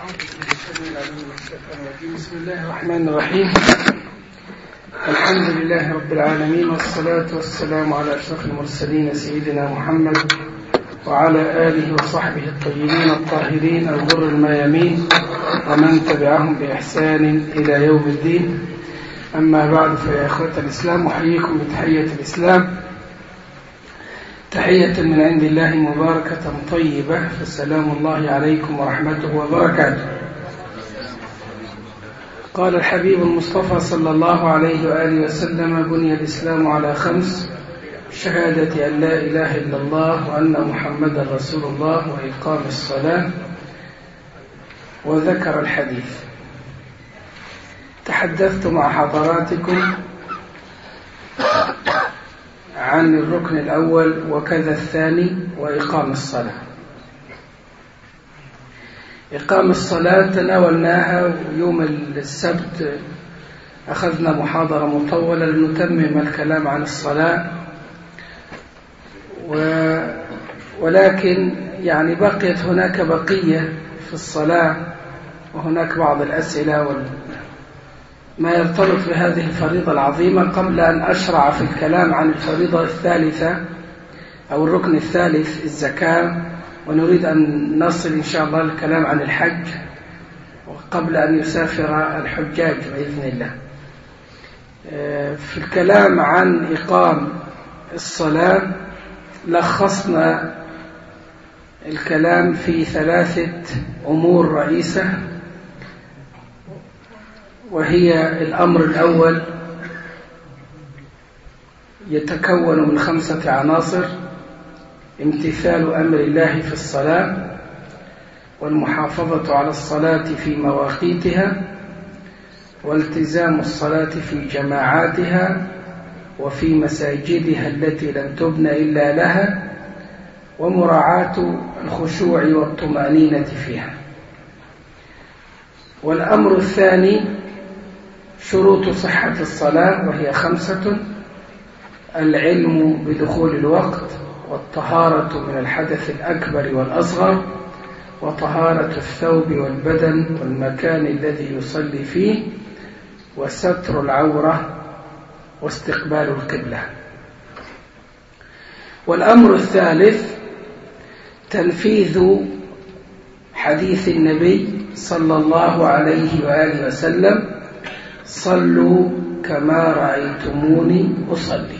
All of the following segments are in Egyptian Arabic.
بسم الله الرحمن الرحيم الحمد لله رب العالمين والصلاة والسلام على أشرف المرسلين سيدنا محمد وعلى آله وصحبه الطيبين الطاهرين الغر الميامين ومن تبعهم بإحسان إلى يوم الدين أما بعد فيا إخوة الإسلام أحييكم بتحية الإسلام تحية من عند الله مباركة طيبة فالسلام الله عليكم ورحمته وبركاته قال الحبيب المصطفى صلى الله عليه وآله وسلم بني الإسلام على خمس شهادة أن لا إله إلا الله وأن محمدا رسول الله وإقام الصلاة وذكر الحديث تحدثت مع حضراتكم عن الركن الأول وكذا الثاني وإقام الصلاة إقام الصلاة تناولناها يوم السبت أخذنا محاضرة مطولة لنتمم الكلام عن الصلاة و ولكن يعني بقيت هناك بقية في الصلاة وهناك بعض الأسئلة وال... ما يرتبط بهذه الفريضة العظيمة قبل أن أشرع في الكلام عن الفريضة الثالثة أو الركن الثالث الزكاة ونريد أن نصل إن شاء الله الكلام عن الحج قبل أن يسافر الحجاج بإذن الله في الكلام عن إقام الصلاة لخصنا الكلام في ثلاثة أمور رئيسة وهي الأمر الأول يتكون من خمسة عناصر امتثال أمر الله في الصلاة والمحافظة على الصلاة في مواقيتها والتزام الصلاة في جماعاتها وفي مساجدها التي لم تبن إلا لها ومراعاة الخشوع والطمأنينة فيها والأمر الثاني شروط صحة الصلاة وهي خمسة العلم بدخول الوقت والطهارة من الحدث الأكبر والأصغر وطهارة الثوب والبدن والمكان الذي يصلي فيه وستر العورة واستقبال القبلة والأمر الثالث تنفيذ حديث النبي صلى الله عليه وآله وسلم صلوا كما رأيتموني أصلي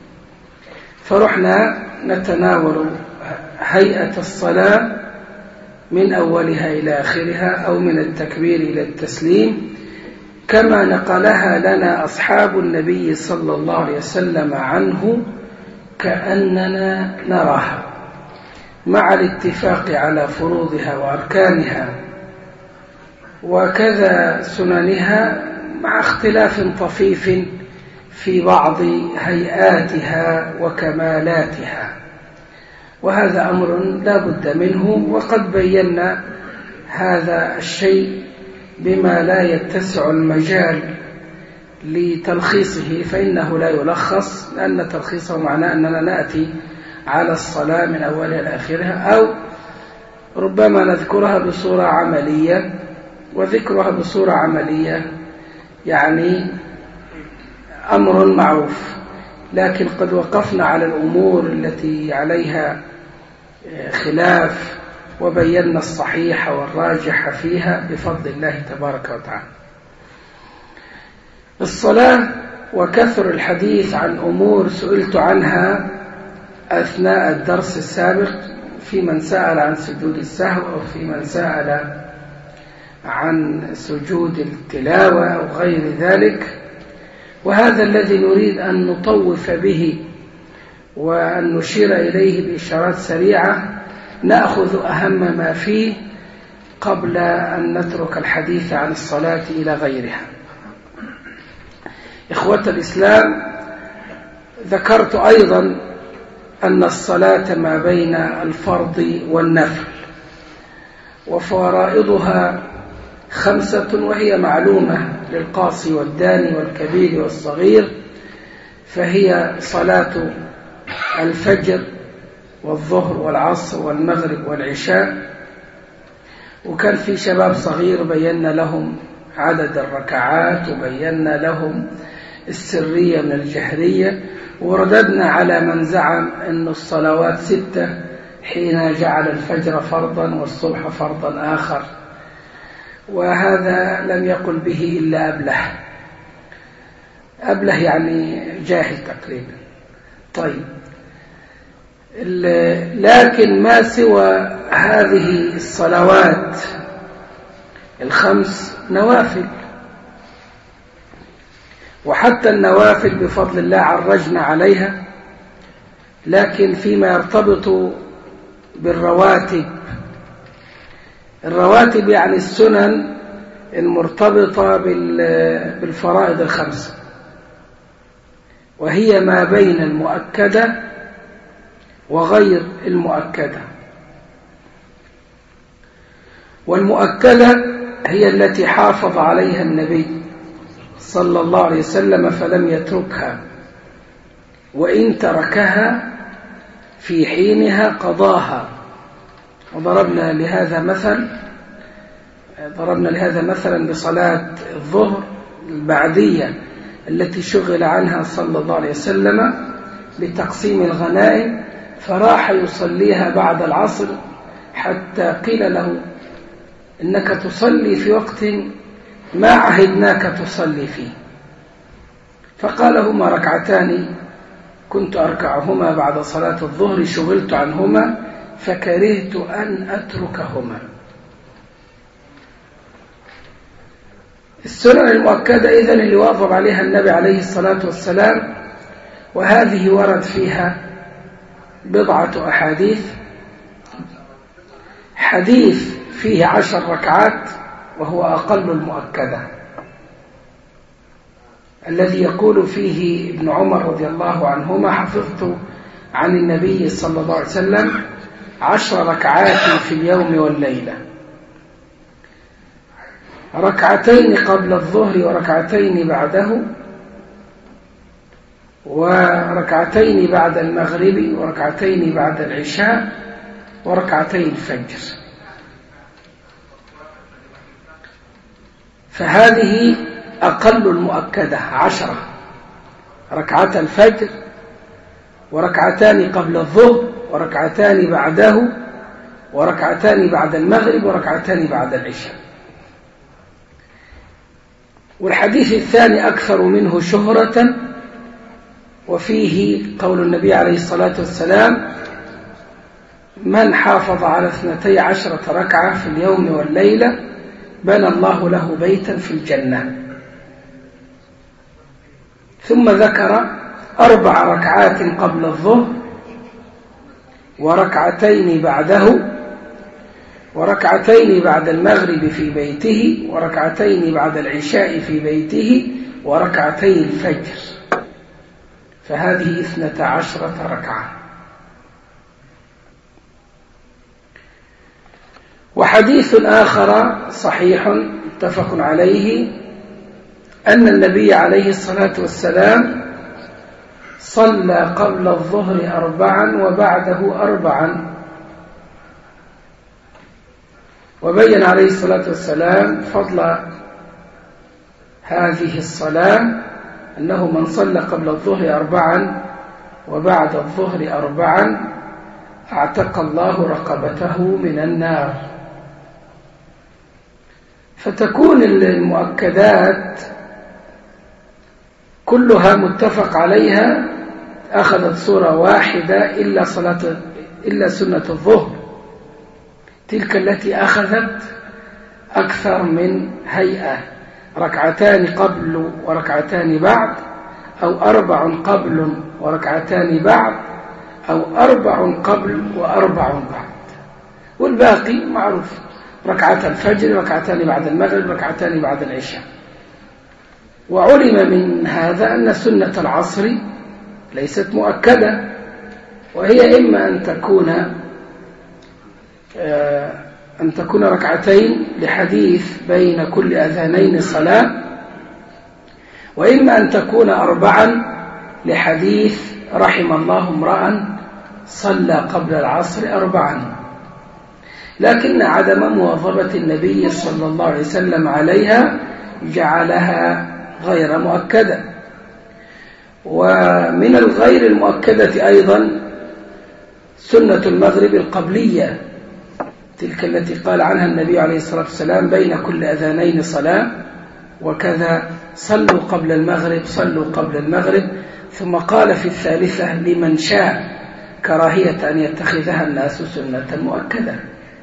فرحنا نتناول هيئة الصلاة من أولها إلى آخرها أو من التكبير إلى التسليم كما نقلها لنا أصحاب النبي صلى الله عليه وسلم عنه كأننا نراها مع الاتفاق على فروضها وأركانها وكذا سننها مع اختلاف طفيف في بعض هيئاتها وكمالاتها وهذا أمر لا بد منه وقد بينا هذا الشيء بما لا يتسع المجال لتلخيصه فإنه لا يلخص لأن تلخيصه معناه أننا نأتي على الصلاة من أولها لآخرها أو ربما نذكرها بصورة عملية وذكرها بصورة عملية يعني أمر معروف لكن قد وقفنا على الأمور التي عليها خلاف وبينا الصحيح والراجح فيها بفضل الله تبارك وتعالى الصلاة وكثر الحديث عن أمور سئلت عنها أثناء الدرس السابق في من سأل عن سجود السهو أو في من سأل عن سجود التلاوة أو غير ذلك وهذا الذي نريد أن نطوف به وأن نشير إليه بإشارات سريعة نأخذ أهم ما فيه قبل أن نترك الحديث عن الصلاة إلى غيرها إخوة الإسلام ذكرت أيضا أن الصلاة ما بين الفرض والنفل وفرائضها خمسة وهي معلومة للقاصي والداني والكبير والصغير فهي صلاة الفجر والظهر والعصر والمغرب والعشاء وكان في شباب صغير بينا لهم عدد الركعات وبينا لهم السرية من الجهرية ورددنا على من زعم أن الصلوات ستة حين جعل الفجر فرضا والصبح فرضا آخر وهذا لم يقل به إلا أبله أبله يعني جاهل تقريبا طيب لكن ما سوى هذه الصلوات الخمس نوافل وحتى النوافل بفضل الله عرجنا عليها لكن فيما يرتبط بالرواتب الرواتب يعني السنن المرتبطة بالفرائض الخمسة وهي ما بين المؤكدة وغير المؤكدة والمؤكدة هي التي حافظ عليها النبي صلى الله عليه وسلم فلم يتركها وإن تركها في حينها قضاها وضربنا لهذا مثل ضربنا لهذا مثلا بصلاة الظهر البعدية التي شغل عنها صلى الله عليه وسلم بتقسيم الغنائم فراح يصليها بعد العصر حتى قيل له إنك تصلي في وقت ما عهدناك تصلي فيه فقال هما ركعتان كنت أركعهما بعد صلاة الظهر شغلت عنهما فكرهت أن أتركهما السنن المؤكدة إذن اللي واظب عليها النبي عليه الصلاة والسلام وهذه ورد فيها بضعة أحاديث حديث فيه عشر ركعات وهو أقل المؤكدة الذي يقول فيه ابن عمر رضي الله عنهما حفظت عن النبي صلى الله عليه وسلم عشر ركعات في اليوم والليلة ركعتين قبل الظهر وركعتين بعده وركعتين بعد المغرب وركعتين بعد العشاء وركعتين الفجر فهذه أقل المؤكدة عشرة ركعة الفجر وركعتان قبل الظهر وركعتان بعده وركعتان بعد المغرب وركعتان بعد العشاء والحديث الثاني أكثر منه شهرة وفيه قول النبي عليه الصلاة والسلام من حافظ على اثنتي عشرة ركعة في اليوم والليلة بنى الله له بيتا في الجنة ثم ذكر أربع ركعات قبل الظهر وركعتين بعده وركعتين بعد المغرب في بيته وركعتين بعد العشاء في بيته وركعتي الفجر فهذه اثنة عشرة ركعة وحديث آخر صحيح متفق عليه أن النبي عليه الصلاة والسلام صلى قبل الظهر أربعا وبعده أربعا وبين عليه الصلاة والسلام فضل هذه الصلاة أنه من صلى قبل الظهر أربعا وبعد الظهر أربعا اعتق الله رقبته من النار فتكون المؤكدات كلها متفق عليها أخذت صورة واحدة إلا صلاة إلا سنة الظهر تلك التي أخذت أكثر من هيئة ركعتان قبل وركعتان بعد أو أربع قبل وركعتان بعد أو أربع قبل وأربع بعد والباقي معروف ركعة الفجر ركعتان بعد المغرب ركعتان بعد العشاء وعلم من هذا أن سنة العصر ليست مؤكدة وهي إما أن تكون آه، أن تكون ركعتين لحديث بين كل أذانين صلاة وإما أن تكون أربعا لحديث رحم الله امرأ صلى قبل العصر أربعا لكن عدم مواظبة النبي صلى الله عليه وسلم عليها جعلها غير مؤكدة ومن الغير المؤكدة أيضا سنة المغرب القبلية تلك التي قال عنها النبي عليه الصلاة والسلام بين كل أذانين صلاة وكذا صلوا قبل المغرب صلوا قبل المغرب ثم قال في الثالثة لمن شاء كراهية أن يتخذها الناس سنة مؤكدة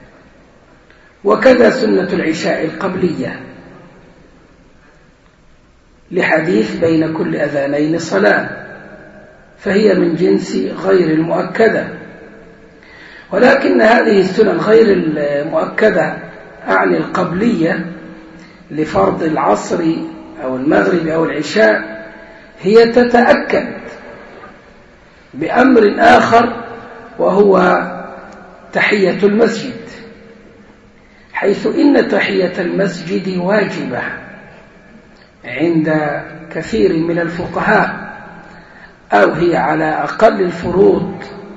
وكذا سنة العشاء القبلية لحديث بين كل أذانين صلاة فهي من جنس غير المؤكدة ولكن هذه السنن غير المؤكدة أعني القبلية لفرض العصر أو المغرب أو العشاء هي تتأكد بأمر آخر وهو تحية المسجد حيث إن تحية المسجد واجبة عند كثير من الفقهاء أو هي على أقل الفروض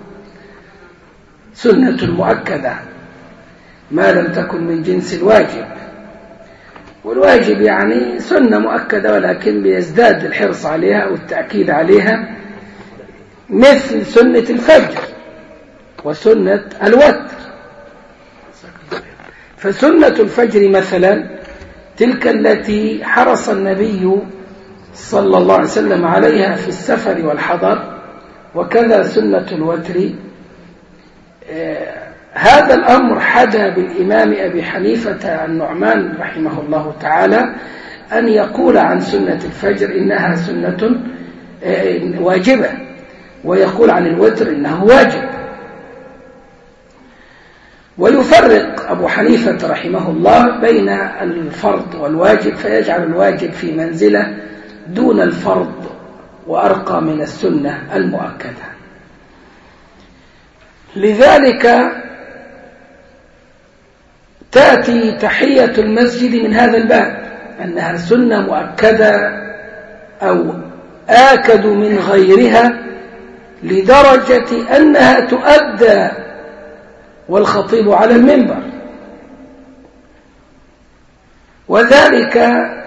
سنة مؤكدة ما لم تكن من جنس الواجب والواجب يعني سنة مؤكدة ولكن بيزداد الحرص عليها والتأكيد عليها مثل سنة الفجر وسنة الوتر فسنة الفجر مثلا تلك التي حرص النبي صلى الله عليه وسلم عليها في السفر والحضر وكذا سنة الوتر آه، هذا الأمر حدا بالإمام أبي حنيفة النعمان رحمه الله تعالى أن يقول عن سنة الفجر إنها سنة آه، واجبة ويقول عن الوتر إنه واجب ويفرق أبو حنيفة رحمه الله بين الفرض والواجب فيجعل الواجب في منزلة دون الفرض وأرقى من السنة المؤكدة لذلك تأتي تحية المسجد من هذا الباب أنها سنة مؤكدة أو آكد من غيرها لدرجة أنها تؤدى والخطيب على المنبر وذلك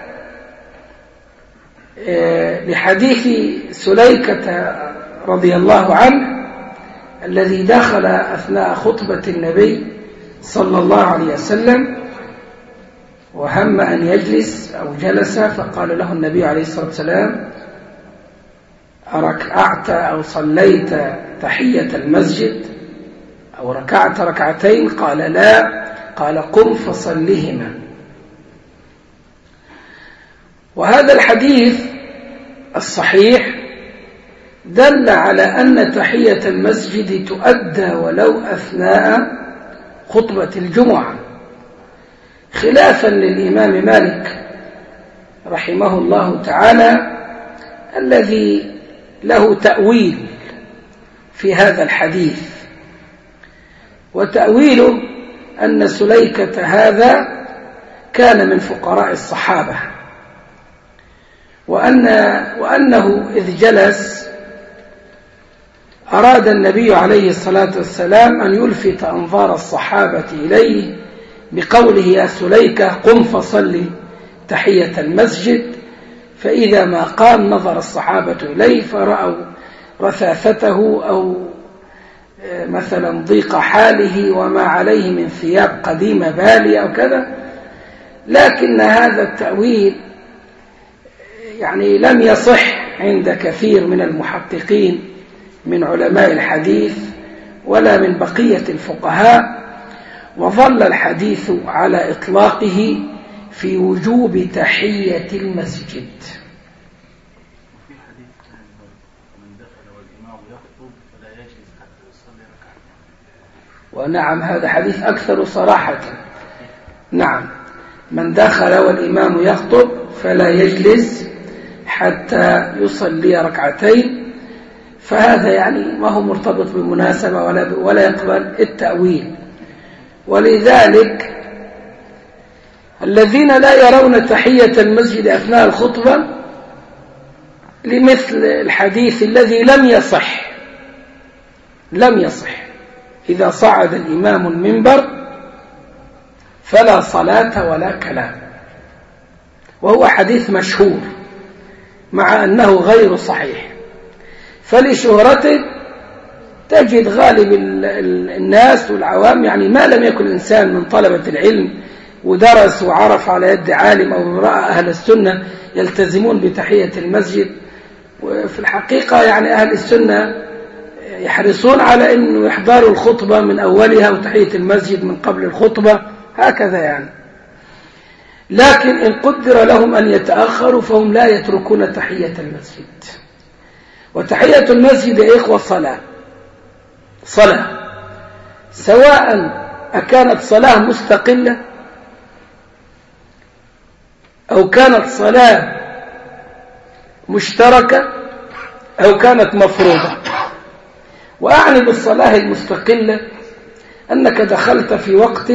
آه، لحديث سليكة رضي الله عنه الذي دخل أثناء خطبة النبي صلى الله عليه وسلم وهم أن يجلس أو جلس فقال له النبي عليه الصلاة والسلام أركعت أو صليت تحية المسجد أو ركعت ركعتين قال لا قال قم فصلهما وهذا الحديث الصحيح دل على أن تحية المسجد تؤدى ولو أثناء خطبة الجمعة خلافا للإمام مالك رحمه الله تعالى الذي له تأويل في هذا الحديث وتأويله أن سليكة هذا كان من فقراء الصحابة وأن وأنه إذ جلس أراد النبي عليه الصلاة والسلام أن يلفت أنظار الصحابة إليه بقوله يا سليكة قم فصلي تحية المسجد فإذا ما قام نظر الصحابة إليه فرأوا رثاثته أو آه، مثلا ضيق حاله وما عليه من ثياب قديمة بالية أو كذا لكن هذا التأويل يعني لم يصح عند كثير من المحققين من علماء الحديث ولا من بقية الفقهاء وظل الحديث على إطلاقه في وجوب تحية المسجد ونعم هذا حديث أكثر صراحة نعم من دخل والإمام يخطب فلا يجلس حتى يصلي ركعتين فهذا يعني ما هو مرتبط بالمناسبة ولا, ولا يقبل التأويل ولذلك الذين لا يرون تحية المسجد أثناء الخطبة لمثل الحديث الذي لم يصح لم يصح إذا صعد الإمام المنبر فلا صلاة ولا كلام وهو حديث مشهور مع أنه غير صحيح فلشهرته تجد غالب الناس والعوام يعني ما لم يكن الإنسان من طلبة العلم ودرس وعرف على يد عالم أو رأى أهل السنة يلتزمون بتحية المسجد وفي الحقيقة يعني أهل السنة يحرصون على أن يحضروا الخطبة من أولها وتحية المسجد من قبل الخطبة هكذا يعني لكن إن قدر لهم أن يتأخروا فهم لا يتركون تحية المسجد وتحية المسجد يا إخوة صلاة صلاة سواء أكانت صلاة مستقلة أو كانت صلاة مشتركة أو كانت مفروضة وأعني بالصلاة المستقلة أنك دخلت في وقت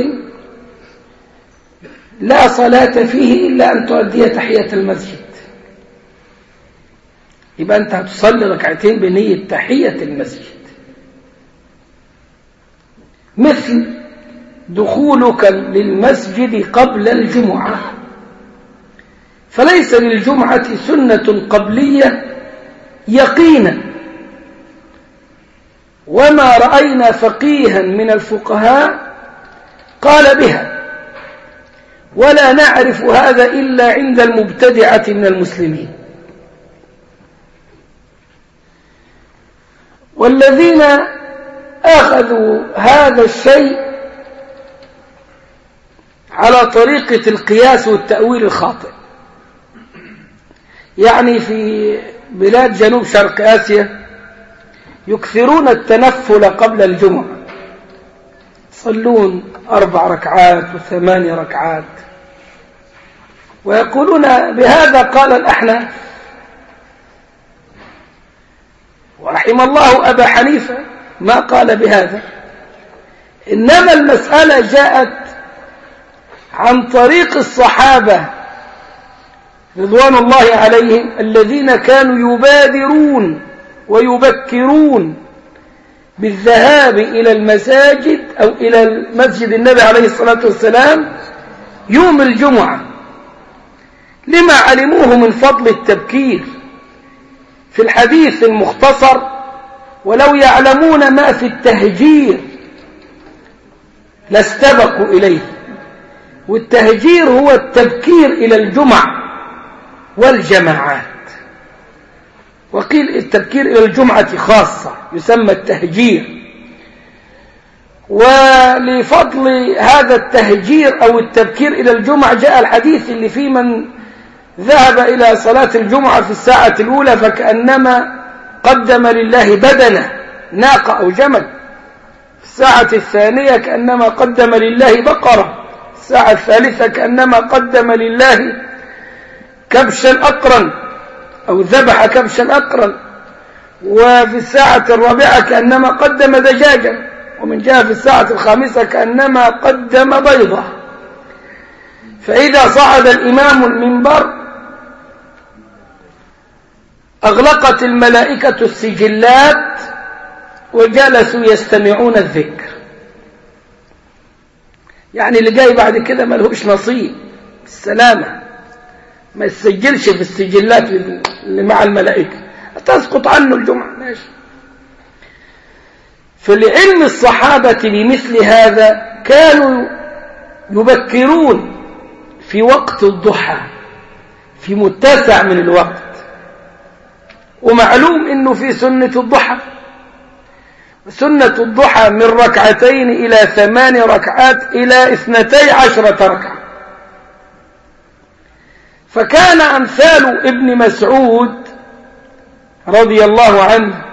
لا صلاة فيه إلا أن تؤدي تحية المسجد يبقى أنت هتصلي ركعتين بنية تحية المسجد مثل دخولك للمسجد قبل الجمعة فليس للجمعة سنة قبلية يقينا وما رأينا فقيها من الفقهاء قال بها ولا نعرف هذا إلا عند المبتدعة من المسلمين والذين أخذوا هذا الشيء على طريقة القياس والتأويل الخاطئ يعني في بلاد جنوب شرق آسيا يكثرون التنفل قبل الجمعة يصلون أربع ركعات وثماني ركعات ويقولون بهذا قال الأحناف ورحم الله أبا حنيفة ما قال بهذا إنما المسألة جاءت عن طريق الصحابة رضوان الله عليهم الذين كانوا يبادرون ويبكرون بالذهاب إلى المساجد أو إلى المسجد النبي عليه الصلاة والسلام يوم الجمعة لما علموه من فضل التبكير في الحديث المختصر ولو يعلمون ما في التهجير لاستبقوا إليه والتهجير هو التبكير إلى الجمعة والجماعات وقيل التبكير إلى الجمعة خاصة يسمى التهجير ولفضل هذا التهجير أو التبكير إلى الجمعة جاء الحديث اللي فيه من ذهب إلى صلاة الجمعة في الساعة الأولى فكأنما قدم لله بدنه ناقة أو جمل في الساعة الثانية كأنما قدم لله بقرة الساعة الثالثة كأنما قدم لله كبشا أقرا أو ذبح كبشا أقرا وفي الساعة الرابعة كأنما قدم دجاجا ومن جهة في الساعة الخامسة كأنما قدم بيضة فإذا صعد الإمام المنبر أغلقت الملائكة السجلات وجلسوا يستمعون الذكر يعني اللي جاي بعد كده ملهوش نصيب السلامة ما يسجلش في السجلات اللي مع الملائكة تسقط عنه الجمعة ماشي فلعلم الصحابة بمثل هذا كانوا يبكرون في وقت الضحى في متسع من الوقت ومعلوم انه في سنة الضحى سنة الضحى من ركعتين إلى ثمان ركعات إلى اثنتي عشرة ركعة فكان أمثال ابن مسعود رضي الله عنه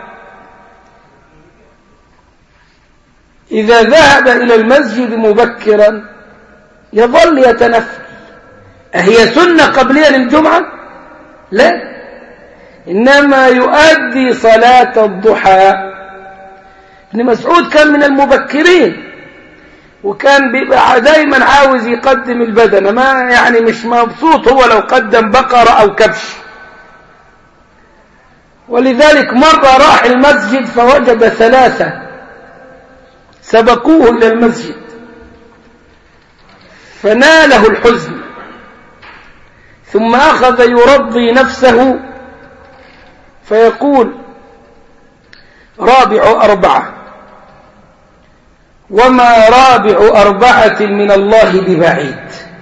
إذا ذهب إلى المسجد مبكرا يظل يتنفل أهي سنة قبلية للجمعة لا إنما يؤدي صلاة الضحى ابن مسعود كان من المبكرين وكان بيبقى دايما عاوز يقدم البدن ما يعني مش مبسوط هو لو قدم بقرة أو كبش ولذلك مرة راح المسجد فوجد ثلاثة سبقوه إلى المسجد فناله الحزن ثم أخذ يرضي نفسه فيقول رابع أربعة وما رابع أربعة من الله ببعيد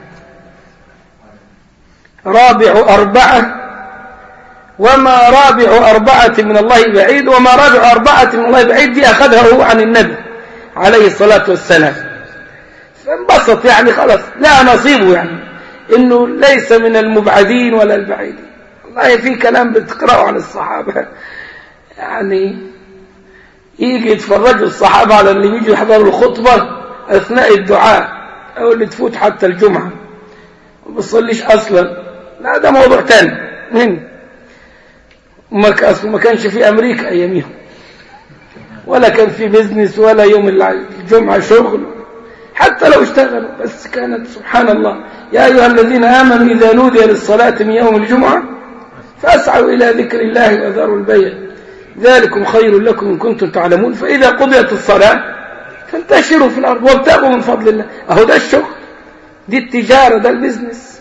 رابع أربعة وما رابع أربعة من الله بعيد وما رابع أربعة من الله بعيد دي أخذها هو عن النبي عليه الصلاة والسلام فانبسط يعني خلاص لا نصيبه يعني إنه ليس من المبعدين ولا البعيدين والله في كلام بتقرأه عن الصحابة يعني يجي يتفرجوا الصحابة على اللي بيجوا يحضروا الخطبة أثناء الدعاء أو اللي تفوت حتى الجمعة ما بتصليش أصلا لا ده موضوع تاني من ما أصلا ما كانش في أمريكا أياميهم ولا كان في بيزنس ولا يوم الجمعة شغل حتى لو اشتغلوا بس كانت سبحان الله يا أيها الذين آمنوا إذا نودي للصلاة من يوم الجمعة فاسعوا إلى ذكر الله وذروا البيع ذلكم خير لكم إن كنتم تعلمون فإذا قضيت الصلاة فانتشروا في الأرض وابتغوا من فضل الله أهو ده الشغل دي التجارة ده البزنس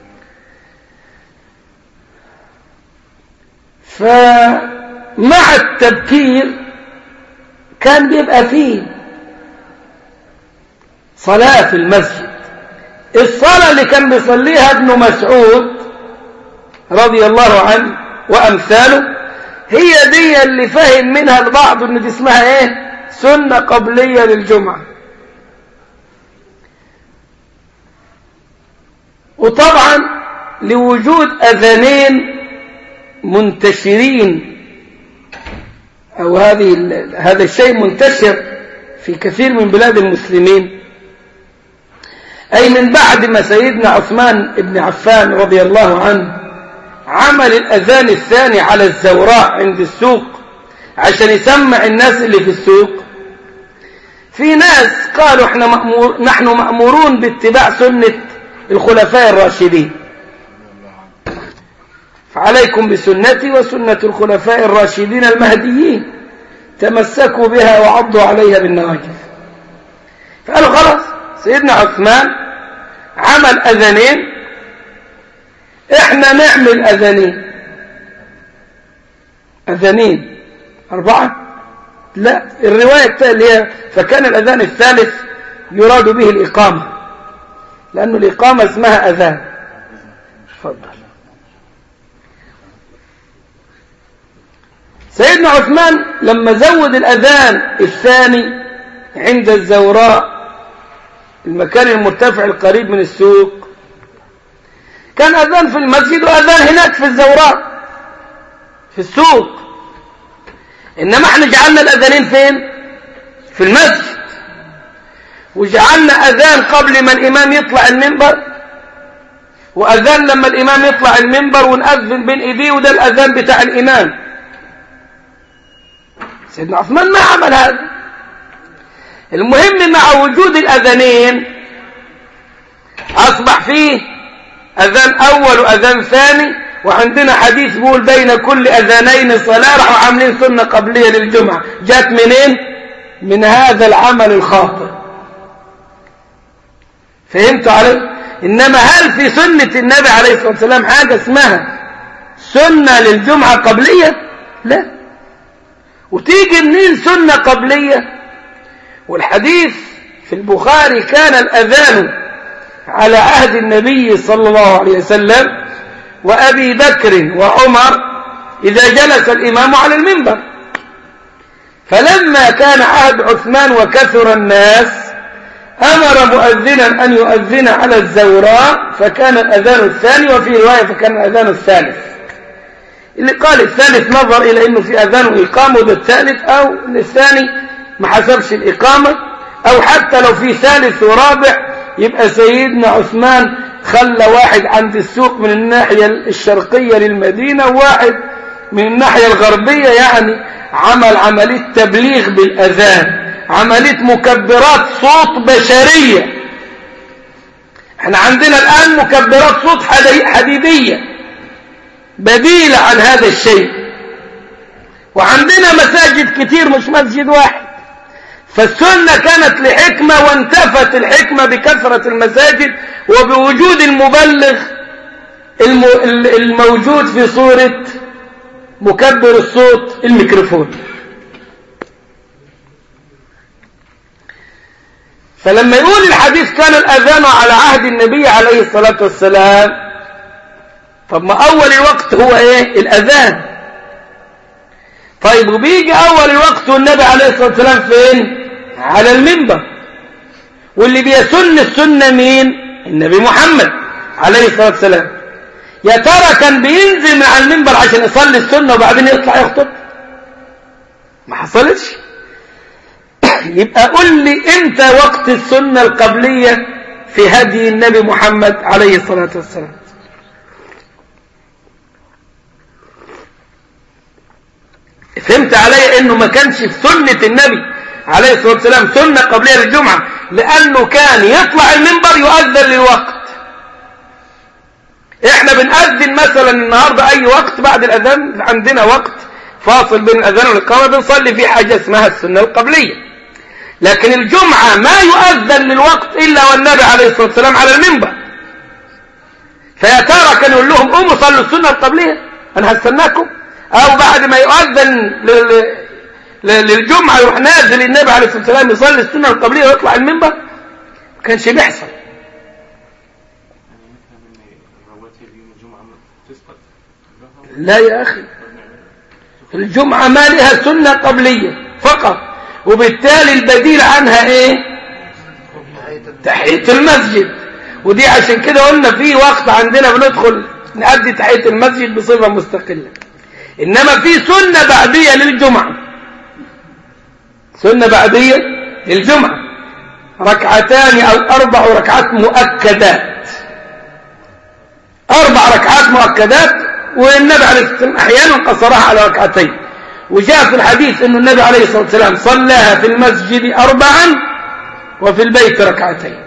فمع التبكير كان بيبقى فيه صلاة في المسجد الصلاة اللي كان بيصليها ابن مسعود رضي الله عنه وأمثاله هي دي اللي فهم منها البعض ان دي اسمها ايه سنة قبلية للجمعة وطبعا لوجود أذانين منتشرين أو هذه هذا الشيء منتشر في كثير من بلاد المسلمين أي من بعد ما سيدنا عثمان بن عفان رضي الله عنه عمل الأذان الثاني على الزوراء عند السوق عشان يسمع الناس اللي في السوق في ناس قالوا احنا مأمور نحن مأمورون باتباع سنة الخلفاء الراشدين فعليكم بسنتي وسنة الخلفاء الراشدين المهديين تمسكوا بها وعضوا عليها بالنواجذ فقالوا خلاص سيدنا عثمان عمل أذانين احنا نعمل أذانين أذانين أربعة لا الرواية اللي هي فكان الأذان الثالث يراد به الإقامة لأنه الإقامة اسمها أذان تفضل سيدنا عثمان لما زود الأذان الثاني عند الزوراء المكان المرتفع القريب من السوق كان أذان في المسجد وأذان هناك في الزوراء في السوق إنما احنا جعلنا الأذانين فين في المسجد وجعلنا أذان قبل ما الإمام يطلع المنبر وأذان لما الإمام يطلع المنبر ونأذن بين إيديه وده الأذان بتاع الإمام سيدنا عثمان ما عمل هذا المهم مع وجود الأذانين أصبح فيه أذان أول وأذان ثاني وعندنا حديث بيقول بين كل أذانين صلاة راحوا عاملين سنة قبلية للجمعة جات منين؟ من هذا العمل الخاطئ فهمتوا علي؟ إنما هل في سنة النبي عليه الصلاة والسلام حاجة اسمها سنة للجمعة قبلية؟ لا وتيجي منين سنة قبلية؟ والحديث في البخاري كان الأذان على عهد النبي صلى الله عليه وسلم وأبي بكر وعمر إذا جلس الإمام على المنبر فلما كان عهد عثمان وكثر الناس أمر مؤذنا أن يؤذن على الزوراء فكان الأذان الثاني وفي رواية فكان الأذان الثالث اللي قال الثالث نظر إلى أنه في أذان وإقامة ده الثالث أو الثاني ما حسبش الإقامة أو حتى لو في ثالث ورابع يبقى سيدنا عثمان خلى واحد عند السوق من الناحية الشرقية للمدينة وواحد من الناحية الغربية يعني عمل عملية تبليغ بالأذان عملية مكبرات صوت بشرية احنا عندنا الآن مكبرات صوت حديدية بديلة عن هذا الشيء وعندنا مساجد كتير مش مسجد واحد فالسنة كانت لحكمة وانتفت الحكمة بكثرة المساجد وبوجود المبلغ الموجود في صورة مكبر الصوت الميكروفون فلما يقول الحديث كان الأذان على عهد النبي عليه الصلاة والسلام طب ما أول الوقت هو إيه الأذان طيب وبيجي أول الوقت والنبي عليه الصلاة والسلام فين على المنبر واللي بيسن السنة مين النبي محمد عليه الصلاة والسلام يا ترى كان بينزل من على المنبر عشان يصلي السنة وبعدين يطلع يخطب ما حصلتش يبقى قل لي امتى وقت السنة القبلية في هدي النبي محمد عليه الصلاة والسلام فهمت علي انه ما كانش في سنة النبي عليه الصلاة والسلام سنة قبلية للجمعة لانه كان يطلع المنبر يؤذن للوقت احنا بنأذن مثلا النهاردة اي وقت بعد الاذان عندنا وقت فاصل بين الاذان والاقامة بنصلي فيه حاجة اسمها السنة القبلية لكن الجمعة ما يؤذن للوقت الا والنبي عليه الصلاة والسلام على المنبر فيا ترى كان يقول لهم قوموا صلوا السنة القبلية انا هستناكم او بعد ما يؤذن للجمعة يروح نازل النبي عليه الصلاة والسلام يصلي السنة القبلية ويطلع المنبر ما كانش بيحصل لا يا أخي الجمعة ما لها سنة قبلية فقط وبالتالي البديل عنها ايه تحية المسجد ودي عشان كده قلنا في وقت عندنا بندخل نأدي تحية المسجد بصفة مستقلة إنما في سنة بعدية للجمعة سنة بعدية للجمعة ركعتان أو أربع ركعات مؤكدات أربع ركعات مؤكدات والنبي عليه الصلاة والسلام أحيانا قصرها على ركعتين وجاء في الحديث أن النبي عليه الصلاة والسلام صلاها في المسجد أربعا وفي البيت ركعتين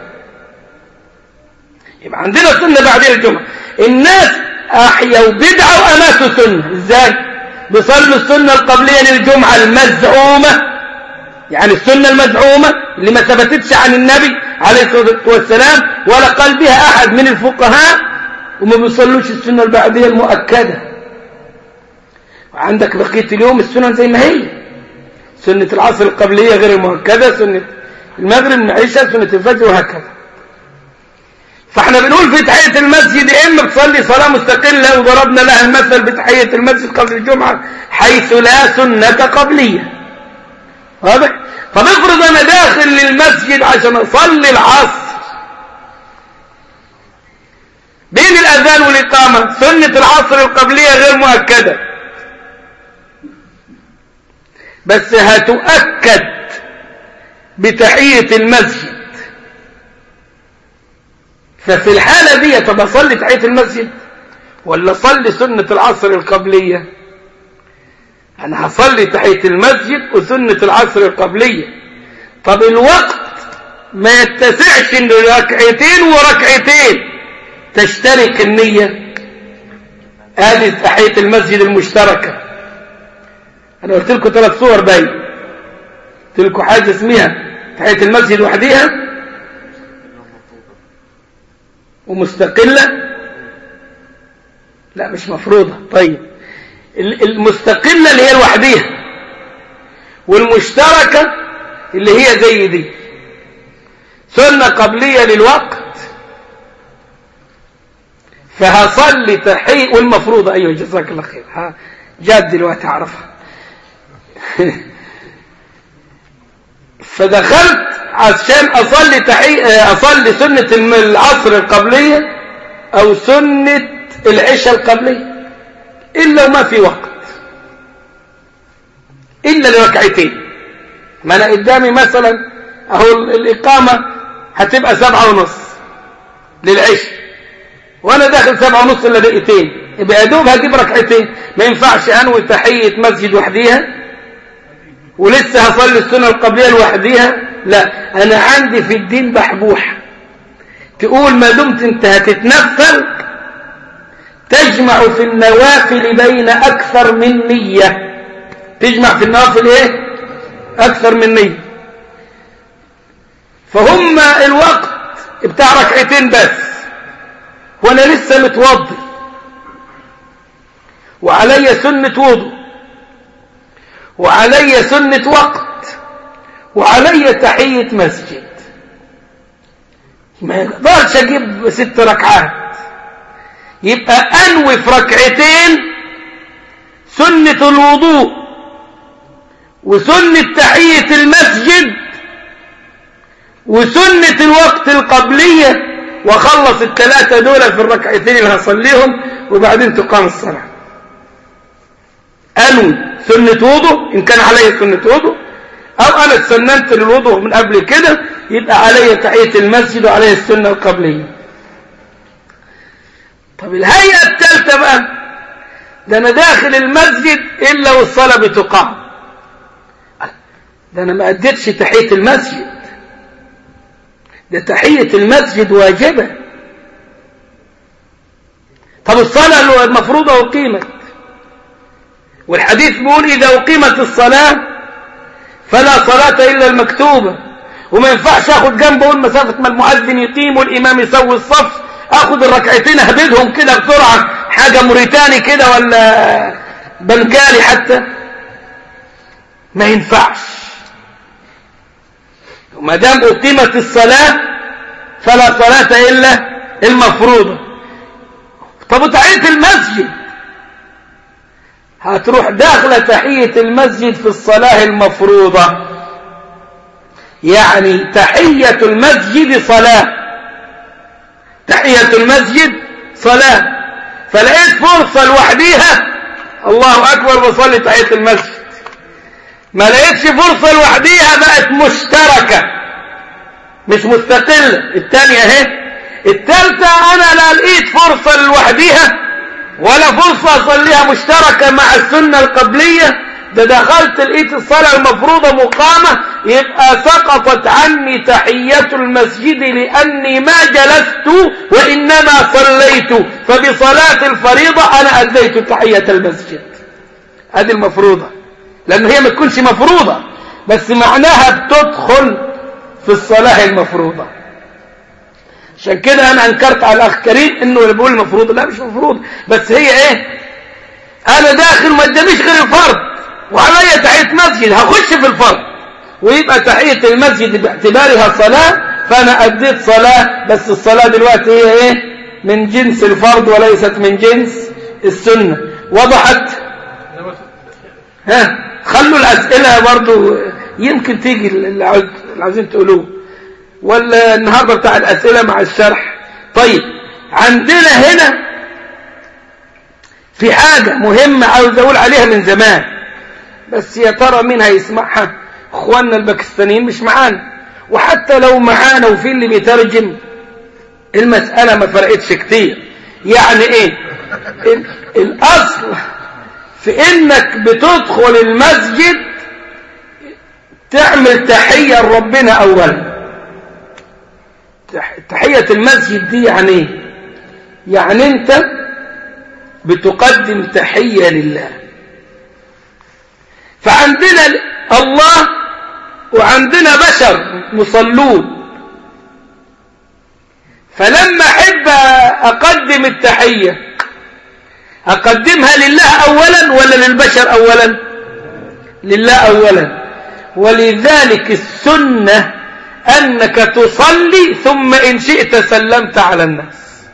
يبقى عندنا سنة بعدين الجمعة الناس أحيوا بدعة وأماتوا سنة إزاي بيصلوا السنة القبلية للجمعة المزعومة يعني السنة المزعومة اللي ما ثبتتش عن النبي عليه الصلاة والسلام ولا قال بها أحد من الفقهاء وما بيصلوش السنة البعدية المؤكدة وعندك بقية اليوم السنن زي ما هي سنة العصر القبلية غير المؤكدة سنة المغرب العشاء سنة الفجر وهكذا فاحنا بنقول في تحية المسجد اما تصلي صلاة مستقلة وضربنا لها المثل بتحية المسجد قبل الجمعة حيث لا سنة قبلية واضح طب افرض انا داخل للمسجد عشان اصلي العصر بين الاذان والاقامة سنة العصر القبلية غير مؤكدة بس هتؤكد بتحية المسجد ففي الحالة دي طب أصلي تحية المسجد ولا أصلي سنة العصر القبلية أنا هصلي تحية المسجد وسنة العصر القبلية طب الوقت ما يتسعش إن ركعتين وركعتين تشترك النية هذه تحية المسجد المشتركة أنا قلت لكم ثلاث صور باين قلت لكم حاجة اسمها تحية المسجد وحديها ومستقلة لا مش مفروضة طيب المستقلة اللي هي لوحديها والمشتركة اللي هي زي دي سنة قبلية للوقت فهصلي تحية والمفروضة أيوة جزاك الله خير ها جاد دلوقتي أعرفها فدخلت عشان أصلي تحي... أصلي سنة العصر القبلية أو سنة العشاء القبلية إلا وما في وقت إلا لركعتين ما أنا قدامي مثلا أهو الإقامة هتبقى سبعة ونص للعشاء وأنا داخل سبعة ونص إلا دقيقتين يبقى يا دوب هجيب ركعتين ما ينفعش أنوي تحية مسجد وحديها ولسه هصلي السنة القبلية لوحديها لا أنا عندي في الدين بحبوح تقول ما دمت انت هتتنفل تجمع في النوافل بين أكثر من نية تجمع في النوافل ايه أكثر من نية فهم الوقت بتاع ركعتين بس وانا لسه متوضي وعلي سنة وضوء وعلي سنة وقت وعلي تحية مسجد ما يقدرش اجيب ست ركعات يبقى انوي في ركعتين سنة الوضوء وسنة تحية المسجد وسنة الوقت القبلية وخلص الثلاثة دول في الركعتين اللي هصليهم وبعدين تقام الصلاة أنوي سنة وضوء إن كان علي سنة وضوء أو أنا اتسننت للوضوء من قبل كده يبقى علي تحية المسجد وعلي السنة القبلية طب الهيئة الثالثة بقى ده أنا داخل المسجد إلا والصلاة بتقام ده أنا ما أديتش تحية المسجد ده تحية المسجد واجبة طب الصلاة المفروضة أقيمت والحديث بيقول إذا أقيمت الصلاة فلا صلاة إلا المكتوبة وما ينفعش أخد جنبه أقول مسافة ما المؤذن يقيم والإمام يسوي الصف أخد الركعتين أهبدهم كده بسرعة حاجة موريتاني كده ولا بنجالي حتى ما ينفعش وما دام أقيمت الصلاة فلا صلاة إلا المفروضة طب وتحية المسجد هتروح داخلة تحية المسجد في الصلاة المفروضة يعني تحية المسجد صلاة تحية المسجد صلاة فلقيت فرصة لوحديها الله أكبر بصلي تحية المسجد ما لقيتش فرصة لوحديها بقت مشتركة مش مستقلة الثانية اهي الثالثة أنا لا لقيت فرصة لوحديها ولا فرصة أصليها مشتركة مع السنة القبلية ده دخلت لقيت الصلاة المفروضة مقامة يبقى سقطت عني تحية المسجد لأني ما جلست وإنما صليت فبصلاة الفريضة أنا أديت تحية المسجد هذه المفروضة لأن هي ما تكونش مفروضة بس معناها بتدخل في الصلاة المفروضة عشان كده أنا أنكرت على الأخ كريم إنه اللي بيقول مفروضة لا مش مفروضة بس هي إيه أنا داخل ما قداميش غير الفرض وعليا تحية مسجد هخش في الفرض ويبقى تحية المسجد باعتبارها صلاة فأنا أديت صلاة بس الصلاة دلوقتي هي إيه من جنس الفرض وليست من جنس السنة وضحت ها خلوا الأسئلة برضو يمكن تيجي اللي عاوزين تقولوه ولا النهاردة بتاع الأسئلة مع الشرح طيب عندنا هنا في حاجة مهمة عاوز أقول عليها من زمان بس يا ترى مين هيسمعها اخواننا الباكستانيين مش معانا وحتى لو معانا وفي اللي بيترجم المسألة ما فرقتش كتير يعني ايه الاصل في انك بتدخل المسجد تعمل تحية لربنا اولا تحية المسجد دي يعني ايه يعني انت بتقدم تحية لله فعندنا الله وعندنا بشر مصلون فلما احب اقدم التحية اقدمها لله اولا ولا للبشر اولا لله اولا ولذلك السنة انك تصلي ثم ان شئت سلمت على الناس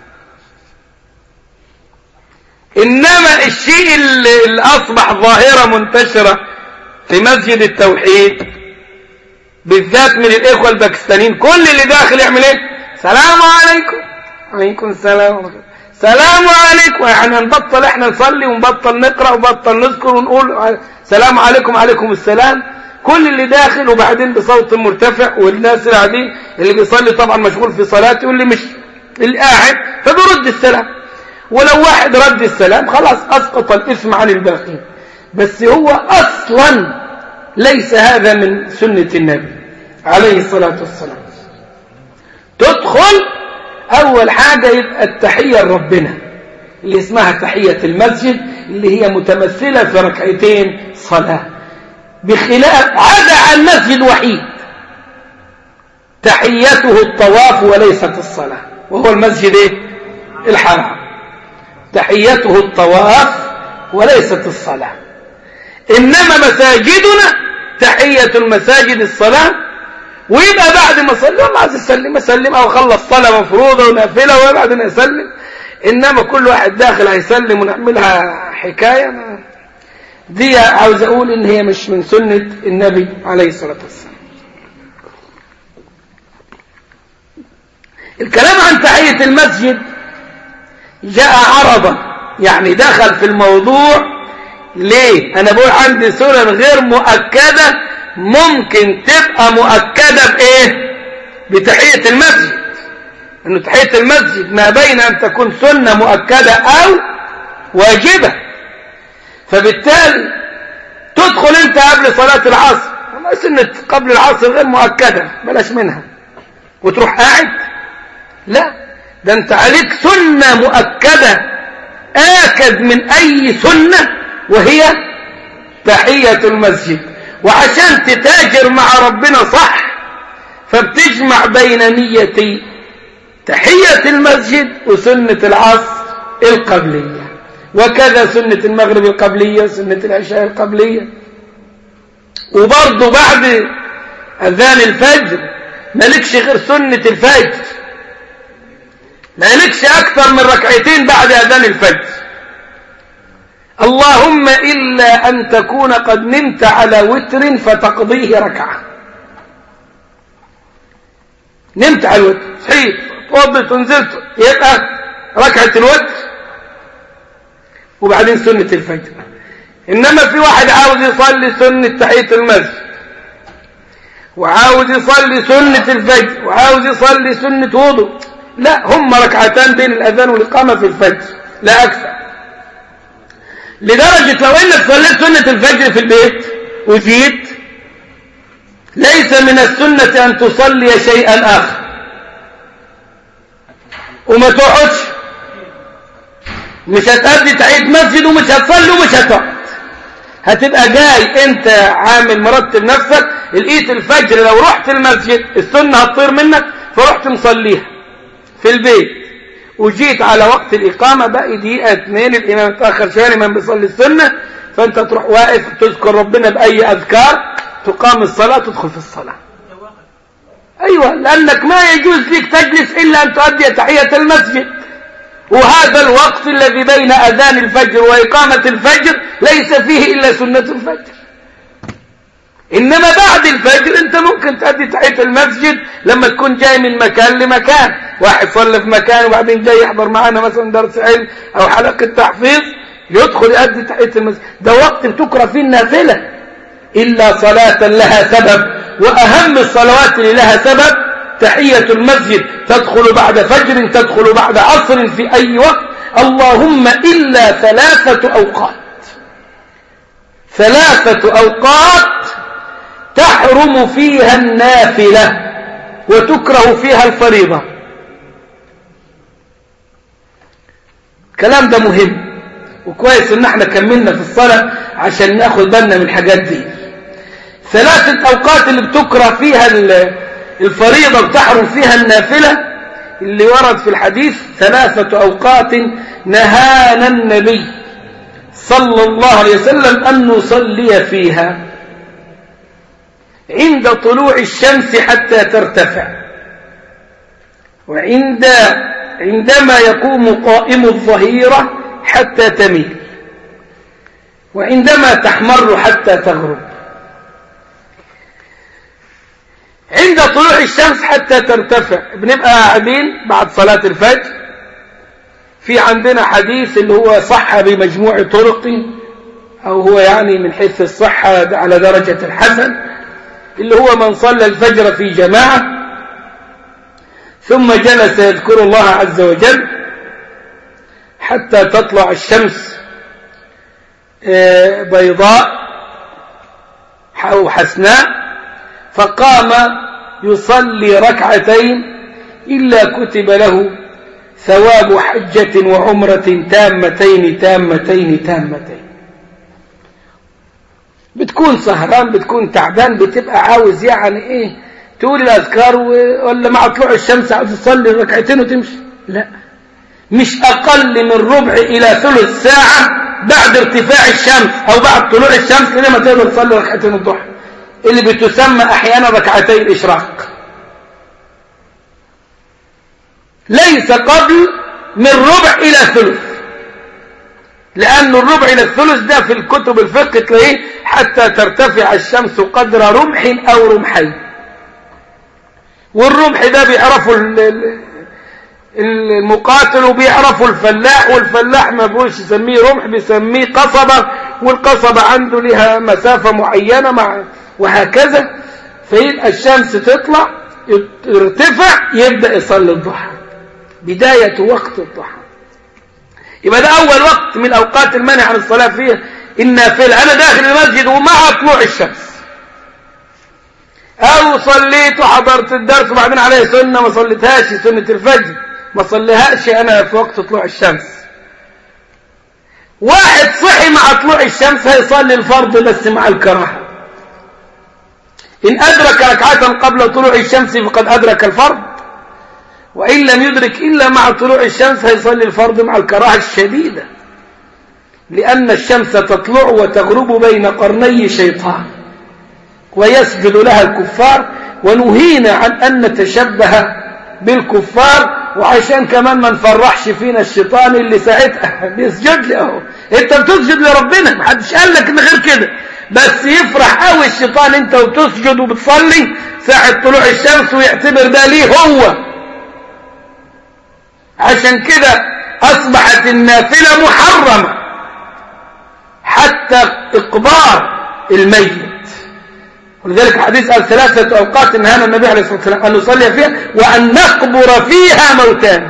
انما الشيء اللي اصبح ظاهرة منتشرة في مسجد التوحيد بالذات من الإخوة الباكستانيين كل اللي داخل يعمل ايه سلام عليكم عليكم السلام سلام عليكم يعني نبطل احنا نصلي ونبطل نقرأ ونبطل نذكر ونقول سلام عليكم عليكم السلام كل اللي داخل وبعدين بصوت مرتفع والناس اللي قاعدين اللي بيصلي طبعا مشغول في صلاته واللي مش اللي قاعد فبيرد السلام ولو واحد رد السلام خلاص أسقط الإثم عن الباقين بس هو أصلا ليس هذا من سنة النبي عليه الصلاة والسلام تدخل أول حاجة يبقى التحية لربنا اللي اسمها تحية المسجد اللي هي متمثلة في ركعتين صلاة بخلاف عدا عن مسجد وحيد تحيته الطواف وليست الصلاة وهو المسجد إيه؟ الحرام تحيته الطواف وليست الصلاة إنما مساجدنا تحية المساجد الصلاة ويبقى بعد ما صلي والله عايز يسلم يسلم أو خلص صلاة مفروضة ونافلة وبعدين يسلم إنما كل واحد داخل هيسلم ونعملها حكاية ما دي عاوز أقول إن هي مش من سنة النبي عليه الصلاة والسلام الكلام عن تحية المسجد جاء عرضا يعني دخل في الموضوع ليه أنا بقول عندي سنن غير مؤكدة ممكن تبقى مؤكدة بإيه بتحية المسجد أنه تحية المسجد ما بين أن تكون سنة مؤكدة أو واجبة فبالتالي تدخل أنت قبل صلاة العصر والله سنة قبل العصر غير مؤكدة بلاش منها وتروح قاعد لا ده أنت عليك سنة مؤكدة آكد من أي سنة وهي تحية المسجد وعشان تتاجر مع ربنا صح فبتجمع بين نيتي تحية المسجد وسنة العصر القبلية وكذا سنة المغرب القبلية وسنة العشاء القبلية وبرضه بعد أذان الفجر مالكش غير سنة الفجر مالكش أكثر من ركعتين بعد أذان الفجر اللهم إلا أن تكون قد نمت على وتر فتقضيه ركعة نمت على الوتر صحيح توضت ونزلت يبقى ركعة الوتر وبعدين سنة الفجر إنما في واحد عاوز يصلي سنة تحية المسجد وعاوز يصلي سنة الفجر وعاوز يصلي سنة وضوء لا هم ركعتان بين الأذان والإقامة في الفجر لا أكثر لدرجة لو انك صليت سنة الفجر في البيت وجيت ليس من السنة ان تصلي شيئا اخر وما تقعدش مش هتأدي تحية مسجد ومش هتصلي ومش هتقعد هتبقى جاي انت عامل مرتب نفسك لقيت الفجر لو رحت المسجد السنة هتطير منك فرحت مصليها في البيت وجيت على وقت الإقامة باقي دقيقة اتنين الإمام اتأخر شوية الإمام بيصلي السنة فأنت تروح واقف تذكر ربنا بأي أذكار تقام الصلاة تدخل في الصلاة أيوة لأنك ما يجوز لك تجلس إلا أن تؤدي تحية المسجد وهذا الوقت الذي بين أذان الفجر وإقامة الفجر ليس فيه إلا سنة الفجر إنما بعد الفجر أنت ممكن تأدي تحية المسجد لما تكون جاي من مكان لمكان واحد صلى في مكان وبعدين جاي يحضر معنا مثلا درس علم أو حلقة تحفيظ يدخل يأدي تحية المسجد ده وقت بتكره فيه النافلة إلا صلاة لها سبب وأهم الصلوات اللي لها سبب تحية المسجد تدخل بعد فجر تدخل بعد عصر في أي وقت اللهم إلا ثلاثة أوقات ثلاثة أوقات تحرم فيها النافلة وتكره فيها الفريضة الكلام ده مهم وكويس ان احنا كملنا في الصلاة عشان ناخد بالنا من الحاجات دي ثلاثة اوقات اللي بتكره فيها الفريضة بتحرم فيها النافلة اللي ورد في الحديث ثلاثة اوقات نهانا النبي صلى الله عليه وسلم ان نصلي فيها عند طلوع الشمس حتى ترتفع وعند عندما يقوم قائم الظهيرة حتى تميل وعندما تحمر حتى تغرب عند طلوع الشمس حتى ترتفع بنبقى قاعدين بعد صلاة الفجر في عندنا حديث اللي هو صح بمجموع طرق أو هو يعني من حيث الصحة على درجة الحسن اللي هو من صلى الفجر في جماعة ثم جلس يذكر الله عز وجل حتى تطلع الشمس بيضاء أو حسناء فقام يصلي ركعتين إلا كتب له ثواب حجة وعمرة تامتين تامتين تامتين بتكون سهران بتكون تعبان بتبقى عاوز يعني ايه تقول الأذكار ولا مع طلوع الشمس عاوز تصلي ركعتين وتمشي لا مش أقل من ربع إلى ثلث ساعة بعد ارتفاع الشمس أو بعد طلوع الشمس لما تقدر تصلي ركعتين الضحى اللي بتسمى أحيانا ركعتي الإشراق ليس قبل من ربع إلى ثلث لأن الربع إلى الثلث ده في الكتب الفقه تلاقيه حتى ترتفع الشمس قدر رمح أو رمحين والرمح ده بيعرفوا المقاتل وبيعرفوا الفلاح والفلاح ما بيقولش يسميه رمح بيسميه قصبة والقصبة عنده لها مسافة معينة مع وهكذا فيبقى الشمس تطلع يرتفع يبدأ يصلي الضحى بداية وقت الضحى يبقى ده أول وقت من أوقات المنع عن الصلاة فيها النافلة أنا داخل المسجد ومع طلوع الشمس أو صليت وحضرت الدرس وبعدين عليه سنة ما صليتهاش سنة الفجر ما صليهاش أنا في وقت طلوع الشمس واحد صحي مع طلوع الشمس هيصلي الفرض بس مع الكراهة إن أدرك ركعة قبل طلوع الشمس فقد أدرك الفرض وإن لم يدرك إلا مع طلوع الشمس هيصلي الفرض مع الكراهة الشديدة لأن الشمس تطلع وتغرب بين قرني شيطان ويسجد لها الكفار ونهينا عن أن نتشبه بالكفار وعشان كمان ما نفرحش فينا الشيطان اللي ساعتها بيسجد له انت بتسجد لربنا محدش قال لك ان غير كده بس يفرح قوي الشيطان انت وبتسجد وبتصلي ساعة طلوع الشمس ويعتبر ده ليه هو عشان كده أصبحت النافلة محرمة حتى إقبار الميت ولذلك الحديث قال ثلاثة أوقات نهانا النبي عليه الصلاة والسلام أن نصلي فيها وأن نقبر فيها موتانا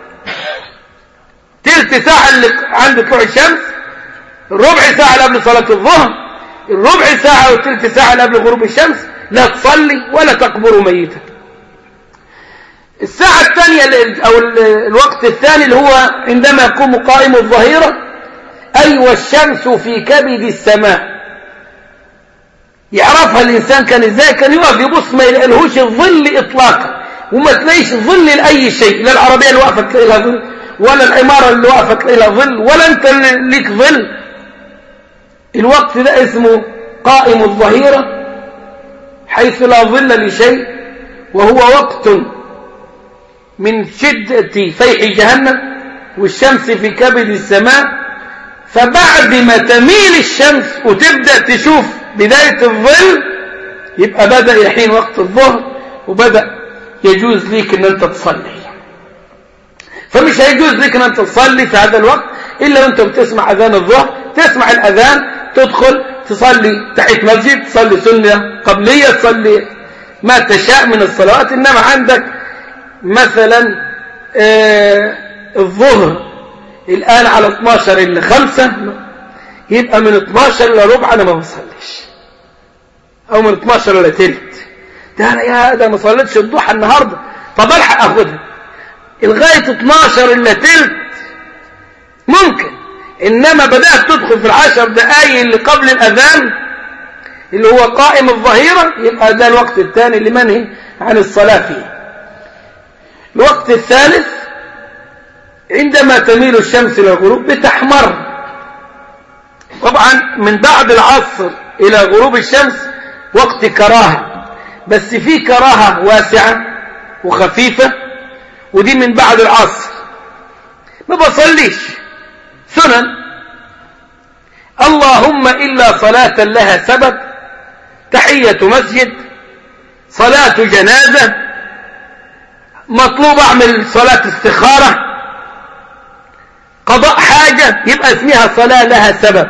تلت ساعة اللي عند طلوع الشمس الربع ساعة اللي قبل صلاة الظهر الربع ساعة والتلت ساعة اللي قبل غروب الشمس لا تصلي ولا تقبر ميتا الساعة الثانية أو الوقت الثاني اللي هو عندما يقوم قائم الظهيرة أي والشمس في كبد السماء يعرفها الإنسان كان إزاي كان يقف يبص ما يلاقيلهوش الظل إطلاقا وما تلاقيش ظل لأي شيء لا العربية اللي واقفة تلاقي لها ظل ولا العمارة اللي واقفة تلاقي لها ظل ولا أنت اللي ليك ظل الوقت ده اسمه قائم الظهيرة حيث لا ظل لشيء وهو وقت من شدة فيح جهنم والشمس في كبد السماء فبعد ما تميل الشمس وتبدأ تشوف بداية الظل يبقى بدأ يحين وقت الظهر وبدأ يجوز ليك ان انت تصلي فمش هيجوز ليك ان انت تصلي في هذا الوقت الا وانت بتسمع اذان الظهر تسمع الاذان تدخل تصلي تحت مسجد تصلي سنة قبلية تصلي ما تشاء من الصلوات انما عندك مثلا آه الظهر الآن على 12 إلا 5 يبقى من 12 إلى ربع أنا ما بصليش أو من 12 إلى تلت ده أنا يا ده ما صليتش الضحى النهاردة طب ألحق أخدها لغاية 12 إلا تلت ممكن إنما بدأت تدخل في العشر دقايق اللي قبل الأذان اللي هو قائم الظهيرة يبقى ده الوقت الثاني اللي منهي عن الصلاة فيه الوقت الثالث عندما تميل الشمس إلى الغروب بتحمر طبعا من بعد العصر إلى غروب الشمس وقت كراهة بس في كراهة واسعة وخفيفة ودي من بعد العصر ما بصليش سنن اللهم إلا صلاة لها سبب تحية مسجد صلاة جنازة مطلوب أعمل صلاة استخارة قضاء حاجة يبقى اسمها صلاة لها سبب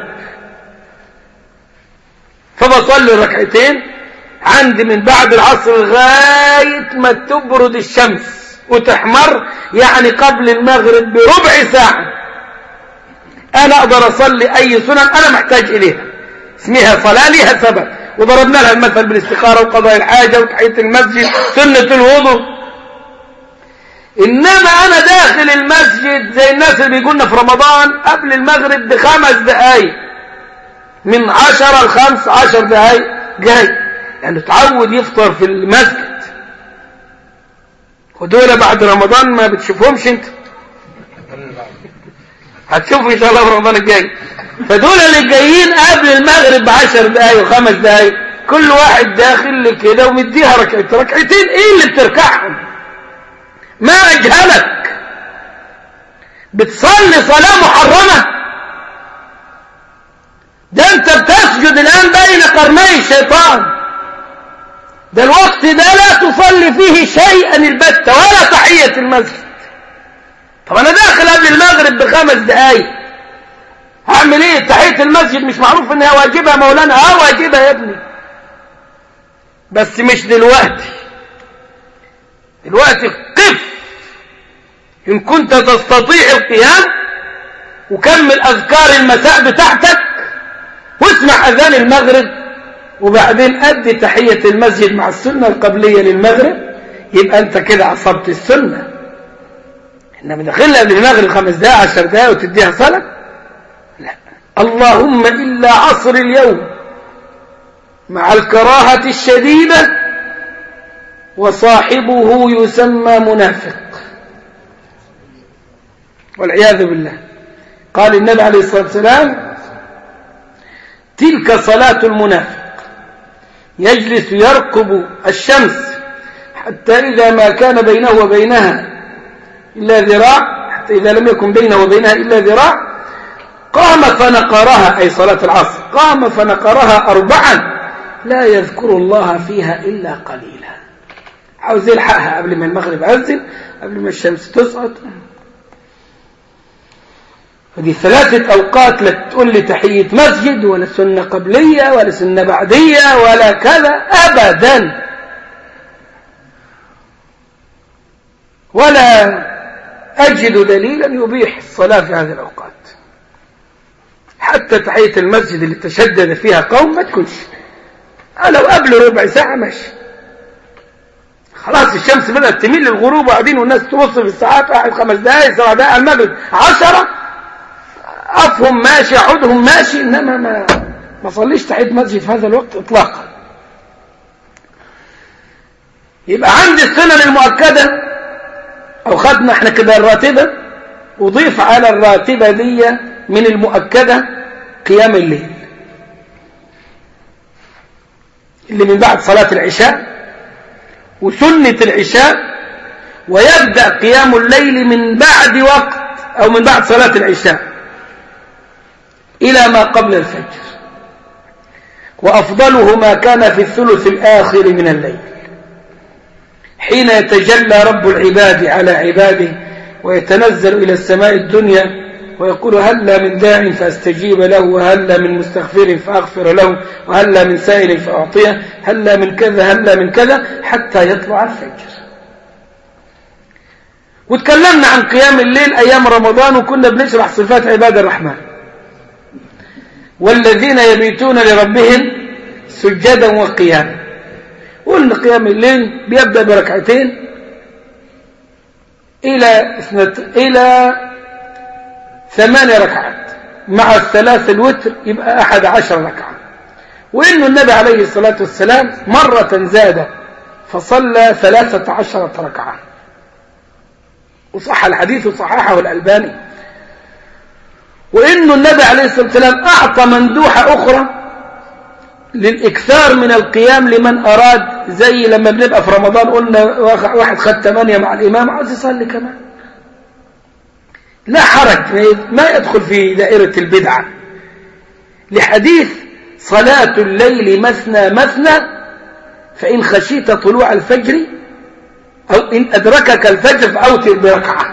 فبصلي ركعتين عندي من بعد العصر لغاية ما تبرد الشمس وتحمر يعني قبل المغرب بربع ساعة أنا أقدر أصلي أي سنن أنا محتاج إليها اسمها صلاة لها سبب وضربنا لها المثل بالاستخارة وقضاء الحاجة وتحية المسجد سنة الوضوء إنما أنا داخل المسجد زي الناس اللي بيقولنا في رمضان قبل المغرب بخمس دقايق من عشرة لخمس عشر دقايق جاي يعني تعود يفطر في المسجد ودول بعد رمضان ما بتشوفهمش انت هتشوفوا ان شاء الله في رمضان الجاي فدول اللي جايين قبل المغرب بعشر دقايق وخمس دقايق كل واحد داخل كده ومديها ركعتين ركعتين ايه اللي بتركعهم ما اجهلك بتصلي صلاة محرمة ده انت بتسجد الان بين قرني الشيطان ده الوقت ده لا تصلي فيه شيئا البتة ولا تحية المسجد طب انا داخل قبل المغرب بخمس دقايق هعمل ايه تحية المسجد مش معروف انها واجبة مولانا اه واجبة يا ابني بس مش دلوقتي دلوقتي قف ان كنت تستطيع القيام وكمل اذكار المساء بتاعتك واسمع اذان المغرب وبعدين ادي تحية المسجد مع السنة القبلية للمغرب يبقى انت كده عصبت السنة انما داخلها قبل المغرب خمس دقائق عشر دقائق وتديها صلاة لا اللهم الا عصر اليوم مع الكراهة الشديدة وصاحبه يسمى منافق والعياذ بالله قال النبي عليه الصلاة والسلام تلك صلاة المنافق يجلس يرقب الشمس حتى إذا ما كان بينه وبينها إلا ذراع حتى إذا لم يكن بينه وبينها إلا ذراع قام فنقرها أي صلاة العصر قام فنقرها أربعا لا يذكر الله فيها إلا قليلا عاوز يلحقها قبل ما المغرب أذن قبل ما الشمس تسقط فدي ثلاثة أوقات لا تقول لي تحية مسجد ولا سنة قبلية ولا سنة بعدية ولا كذا أبدا ولا أجد دليلا يبيح الصلاة في هذه الأوقات حتى تحية المسجد اللي تشدد فيها قوم ما تكونش لو قبل ربع ساعة ماشي خلاص الشمس بدأت تميل للغروب وقاعدين والناس تبص في الساعات واحد خمس دقايق سبع دقايق المغرب عشرة أفهم ماشي أعودهم ماشي إنما ما ما صليش تحية مسجد في هذا الوقت إطلاقا يبقى عندي السنن المؤكدة أو خدنا احنا كده الراتبة وضيف على الراتبة دي من المؤكدة قيام الليل اللي من بعد صلاة العشاء وسنة العشاء ويبدأ قيام الليل من بعد وقت أو من بعد صلاة العشاء إلى ما قبل الفجر وأفضله ما كان في الثلث الآخر من الليل حين يتجلى رب العباد على عباده ويتنزل إلى السماء الدنيا ويقول هلا من داع فاستجيب له وهلا من مستغفر فاغفر له وهلا من سائل فاعطيه هلا من كذا هلا من كذا حتى يطلع الفجر وتكلمنا عن قيام الليل ايام رمضان وكنا بنشرح صفات عباد الرحمن والذين يبيتون لربهم سجدا وقياما قلنا قيام الليل بيبدا بركعتين الى اثنت الى ثمان ركعات مع الثلاث الوتر يبقى أحد عشر ركعة وإنه النبي عليه الصلاة والسلام مرة زاد فصلى ثلاثة عشرة ركعة وصح الحديث وصححه الألباني وإنه النبي عليه الصلاة والسلام أعطى مندوحة أخرى للإكثار من القيام لمن أراد زي لما بنبقى في رمضان قلنا واحد خد ثمانية مع الإمام عاوز يصلي كمان لا حرج ما يدخل في دائرة البدعة لحديث صلاة الليل مثنى مثنى فإن خشيت طلوع الفجر أو إن أدركك الفجر فأوتر بركعة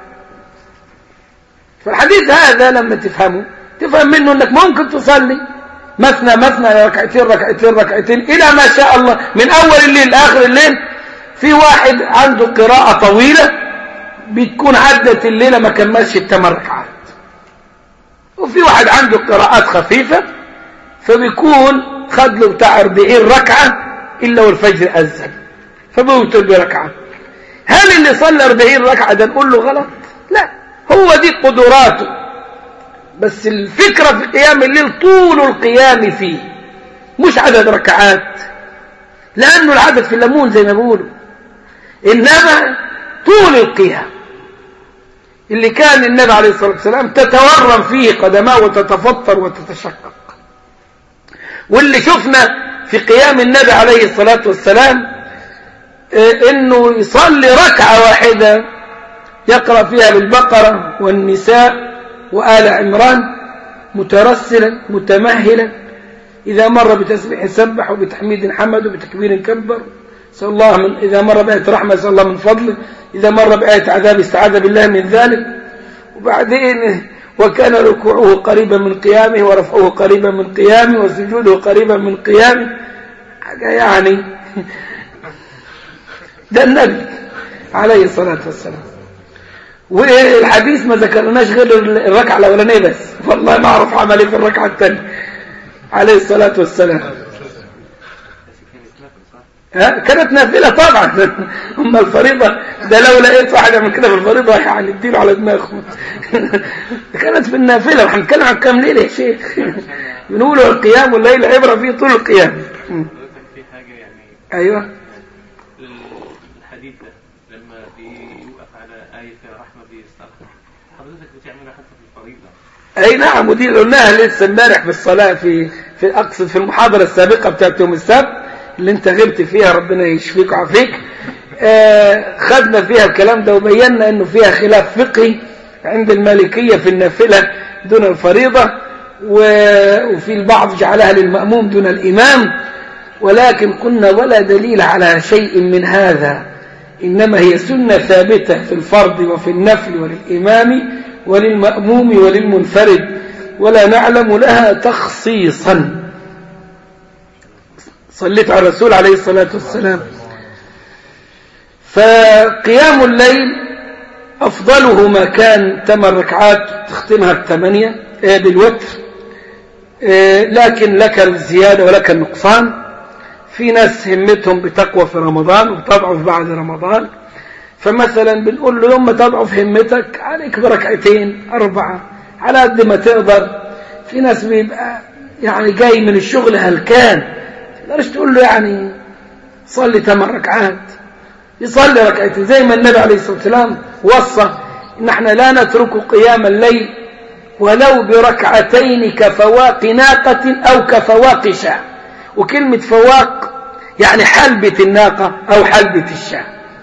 فالحديث هذا لما تفهمه تفهم منه أنك ممكن تصلي مثنى مثنى ركعتين ركعتين ركعتين إلى ما شاء الله من أول الليل لآخر الليل في واحد عنده قراءة طويلة بتكون عدت الليلة ما كملش الثمان ركعات وفي واحد عنده قراءات خفيفة فبيكون خد له بتاع 40 ركعة إلا والفجر أذن فبيوتر بركعة هل اللي صلى 40 ركعة ده نقول له غلط لا هو دي قدراته بس الفكرة في قيام الليل طول القيام فيه مش عدد ركعات لأنه العدد في الليمون زي ما بيقولوا إنما طول القيام اللي كان النبي عليه الصلاة والسلام تتورم فيه قدماه وتتفطر وتتشقق واللي شفنا في قيام النبي عليه الصلاة والسلام انه يصلي ركعة واحدة يقرأ فيها بالبقرة والنساء وآل عمران مترسلا متمهلا إذا مر بتسبيح سبح وبتحميد حمد وبتكبير كبر سأل الله من إذا مر بآية رحمة سأل الله من فضله إذا مر بآية عذاب استعاذ بالله من ذلك وبعدين وكان ركوعه قريبا من قيامه ورفعه قريبا من قيامه وسجوده قريبا من قيامه حاجة يعني ده النبي عليه الصلاة والسلام والحديث ما ذكرناش غير الركعة الأولانية بس والله ما أعرف عمل ايه في الركعة الثانية عليه الصلاة والسلام ها كانت نافلة طبعا أما الفريضة ده لو لقيت واحد من كده في الفريضة يعني اديله على دماغه كانت في النافلة احنا بنتكلم عن كام ليلة يا شيخ بنقول القيام والليل عبرة فيه طول القيام في حاجة يعني أيوه الحديث ده لما بيوقف على آية رحمة بيستغفر حضرتك بتعملها حتى في الفريضة اي نعم ودي قلناها لسه امبارح في الصلاة في في اقصد في المحاضرة السابقة بتاعت يوم السبت اللي انت غبت فيها ربنا يشفيك ويعافيك آه خدنا فيها الكلام ده وبينا انه فيها خلاف فقهي عند المالكية في النافلة دون الفريضة وفي البعض جعلها للمأموم دون الإمام ولكن قلنا ولا دليل على شيء من هذا إنما هي سنة ثابتة في الفرض وفي النفل وللإمام وللمأموم وللمنفرد ولا نعلم لها تخصيصا صليت على الرسول عليه الصلاة والسلام فقيام الليل أفضله ما كان ثمان ركعات تختمها بثمانية بالوتر لكن لك الزيادة ولك النقصان في ناس همتهم بتقوى في رمضان وبتضعف بعد رمضان فمثلا بنقول له يوم ما تضعف همتك عليك بركعتين أربعة على قد ما تقدر في ناس بيبقى يعني جاي من الشغل هلكان تقدرش تقول له يعني صلي ثمان ركعات يصلي ركعتين زي ما النبي عليه الصلاة والسلام وصى إن احنا لا نترك قيام الليل ولو بركعتين كفواق ناقة أو كفواق شاة وكلمة فواق يعني حلبة الناقة أو حلبة الشاة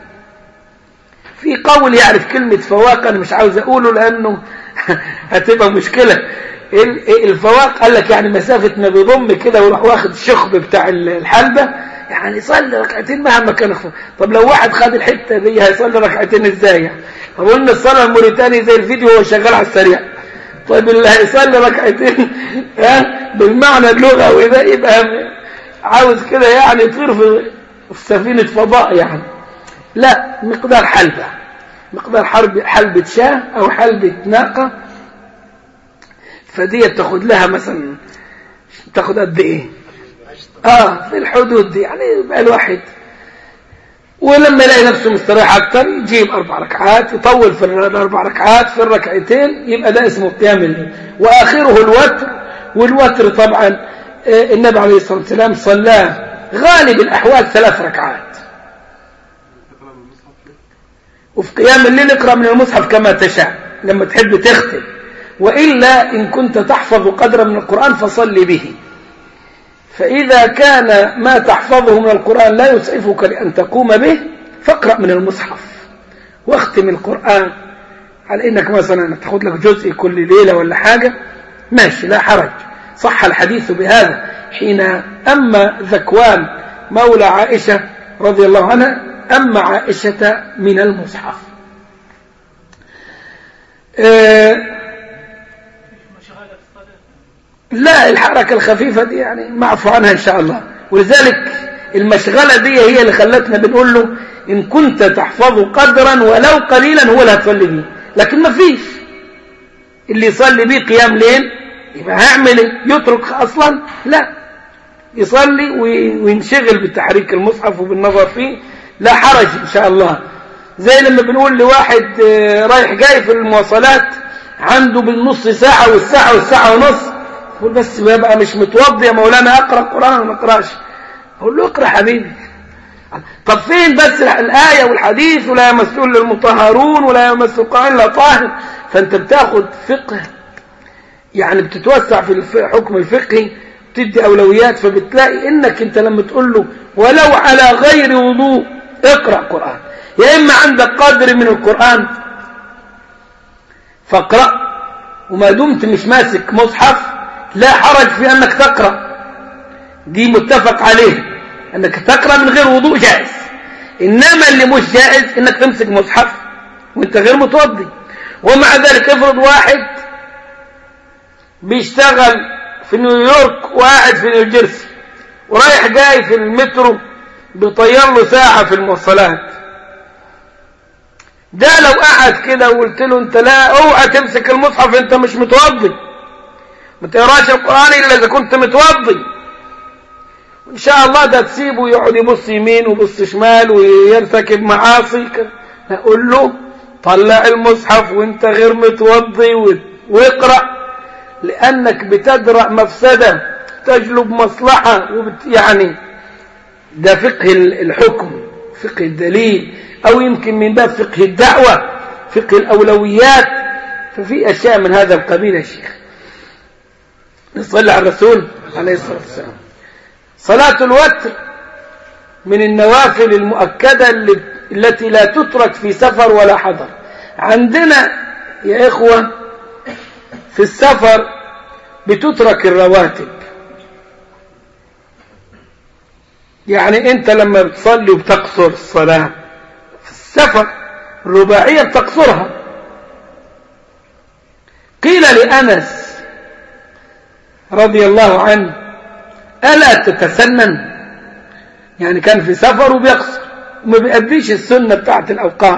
في قول يعرف كلمة فواق أنا مش عاوز أقوله لأنه هتبقى مشكلة الفواق قال لك يعني مسافة ما بيضم كده ويروح واخد الشخب بتاع الحلبة يعني يصلي ركعتين مهما كان خفر. طب لو واحد خد الحتة دي هيصلي ركعتين ازاي يعني طب قلنا الصلاة الموريتاني زي الفيديو وهو شغال على السريع طيب اللي هيصلي ركعتين ها بالمعنى اللغوي ده يبقى عاوز كده يعني يطير في سفينة فضاء يعني لا مقدار حلبة مقدار حرب حلبة شاه أو حلبة ناقة فدي تاخد لها مثلا تاخد قد ايه اه في الحدود دي يعني يبقى الواحد ولما يلاقي نفسه مستريح اكتر يجيب اربع ركعات يطول في الاربع ركعات في الركعتين يبقى ده اسمه قيام الليل واخره الوتر والوتر طبعا آه النبي عليه الصلاه والسلام صلاه غالب الاحوال ثلاث ركعات وفي قيام الليل اقرا من المصحف كما تشاء لما تحب تختم وإلا إن كنت تحفظ قدرا من القرآن فصل به فإذا كان ما تحفظه من القرآن لا يسعفك لأن تقوم به فاقرأ من المصحف واختم القرآن على إنك مثلا تاخد لك جزء كل ليلة ولا حاجة ماشي لا حرج صح الحديث بهذا حين أما ذكوان مولى عائشة رضي الله عنها أما عائشة من المصحف أه لا الحركة الخفيفة دي يعني معفو عنها إن شاء الله ولذلك المشغلة دي هي اللي خلتنا بنقول له إن كنت تحفظ قدرا ولو قليلا هو اللي هتصلي بيه لكن ما فيش اللي يصلي بيه قيام ليل يبقى هيعمل ايه يترك أصلا لا يصلي وينشغل بتحريك المصحف وبالنظر فيه لا حرج إن شاء الله زي لما بنقول لواحد رايح جاي في المواصلات عنده بالنص ساعة والساعة والساعة ونص يقول بس بقى مش متوضي يا مولانا اقرا قران ولا ما اقراش اقول له اقرا حبيبي طب فين بس الآية والحديث ولا يمسون المطهرون ولا يمس القرآن إلا طاهر فأنت بتاخد فقه يعني بتتوسع في الحكم الفقهي تدي أولويات فبتلاقي إنك أنت لما تقول له ولو على غير وضوء اقرأ قرآن يا إما عندك قدر من القرآن فاقرأ وما دمت مش ماسك مصحف لا حرج في أنك تقرأ دي متفق عليه أنك تقرأ من غير وضوء جائز إنما اللي مش جائز إنك تمسك مصحف وانت غير متوضي ومع ذلك افرض واحد بيشتغل في نيويورك وقاعد في نيوجيرسي ورايح جاي في المترو بيطير له ساعة في المواصلات ده لو قعد كده وقلت له انت لا اوعى تمسك المصحف انت مش متوضي ما تقراش القرآن الا اذا كنت متوضي وان شاء الله ده تسيبه يقعد يبص يمين ويبص شمال ويرتكب معاصي اقول له طلع المصحف وانت غير متوضي واقرأ لانك بتدرأ مفسدة تجلب مصلحة وبت يعني ده فقه الحكم فقه الدليل أو يمكن من باب فقه الدعوة فقه الأولويات ففي أشياء من هذا القبيل يا شيخ نصلي على الرسول عليه الصلاة والسلام صلاة الوتر من النوافل المؤكدة التي لا تترك في سفر ولا حضر عندنا يا إخوة في السفر بتترك الرواتب يعني انت لما بتصلي وبتقصر الصلاة في السفر الرباعية بتقصرها قيل لأنس رضي الله عنه ألا تتسنن يعني كان في سفر وبيقصر وما بيأديش السنة بتاعت الأوقات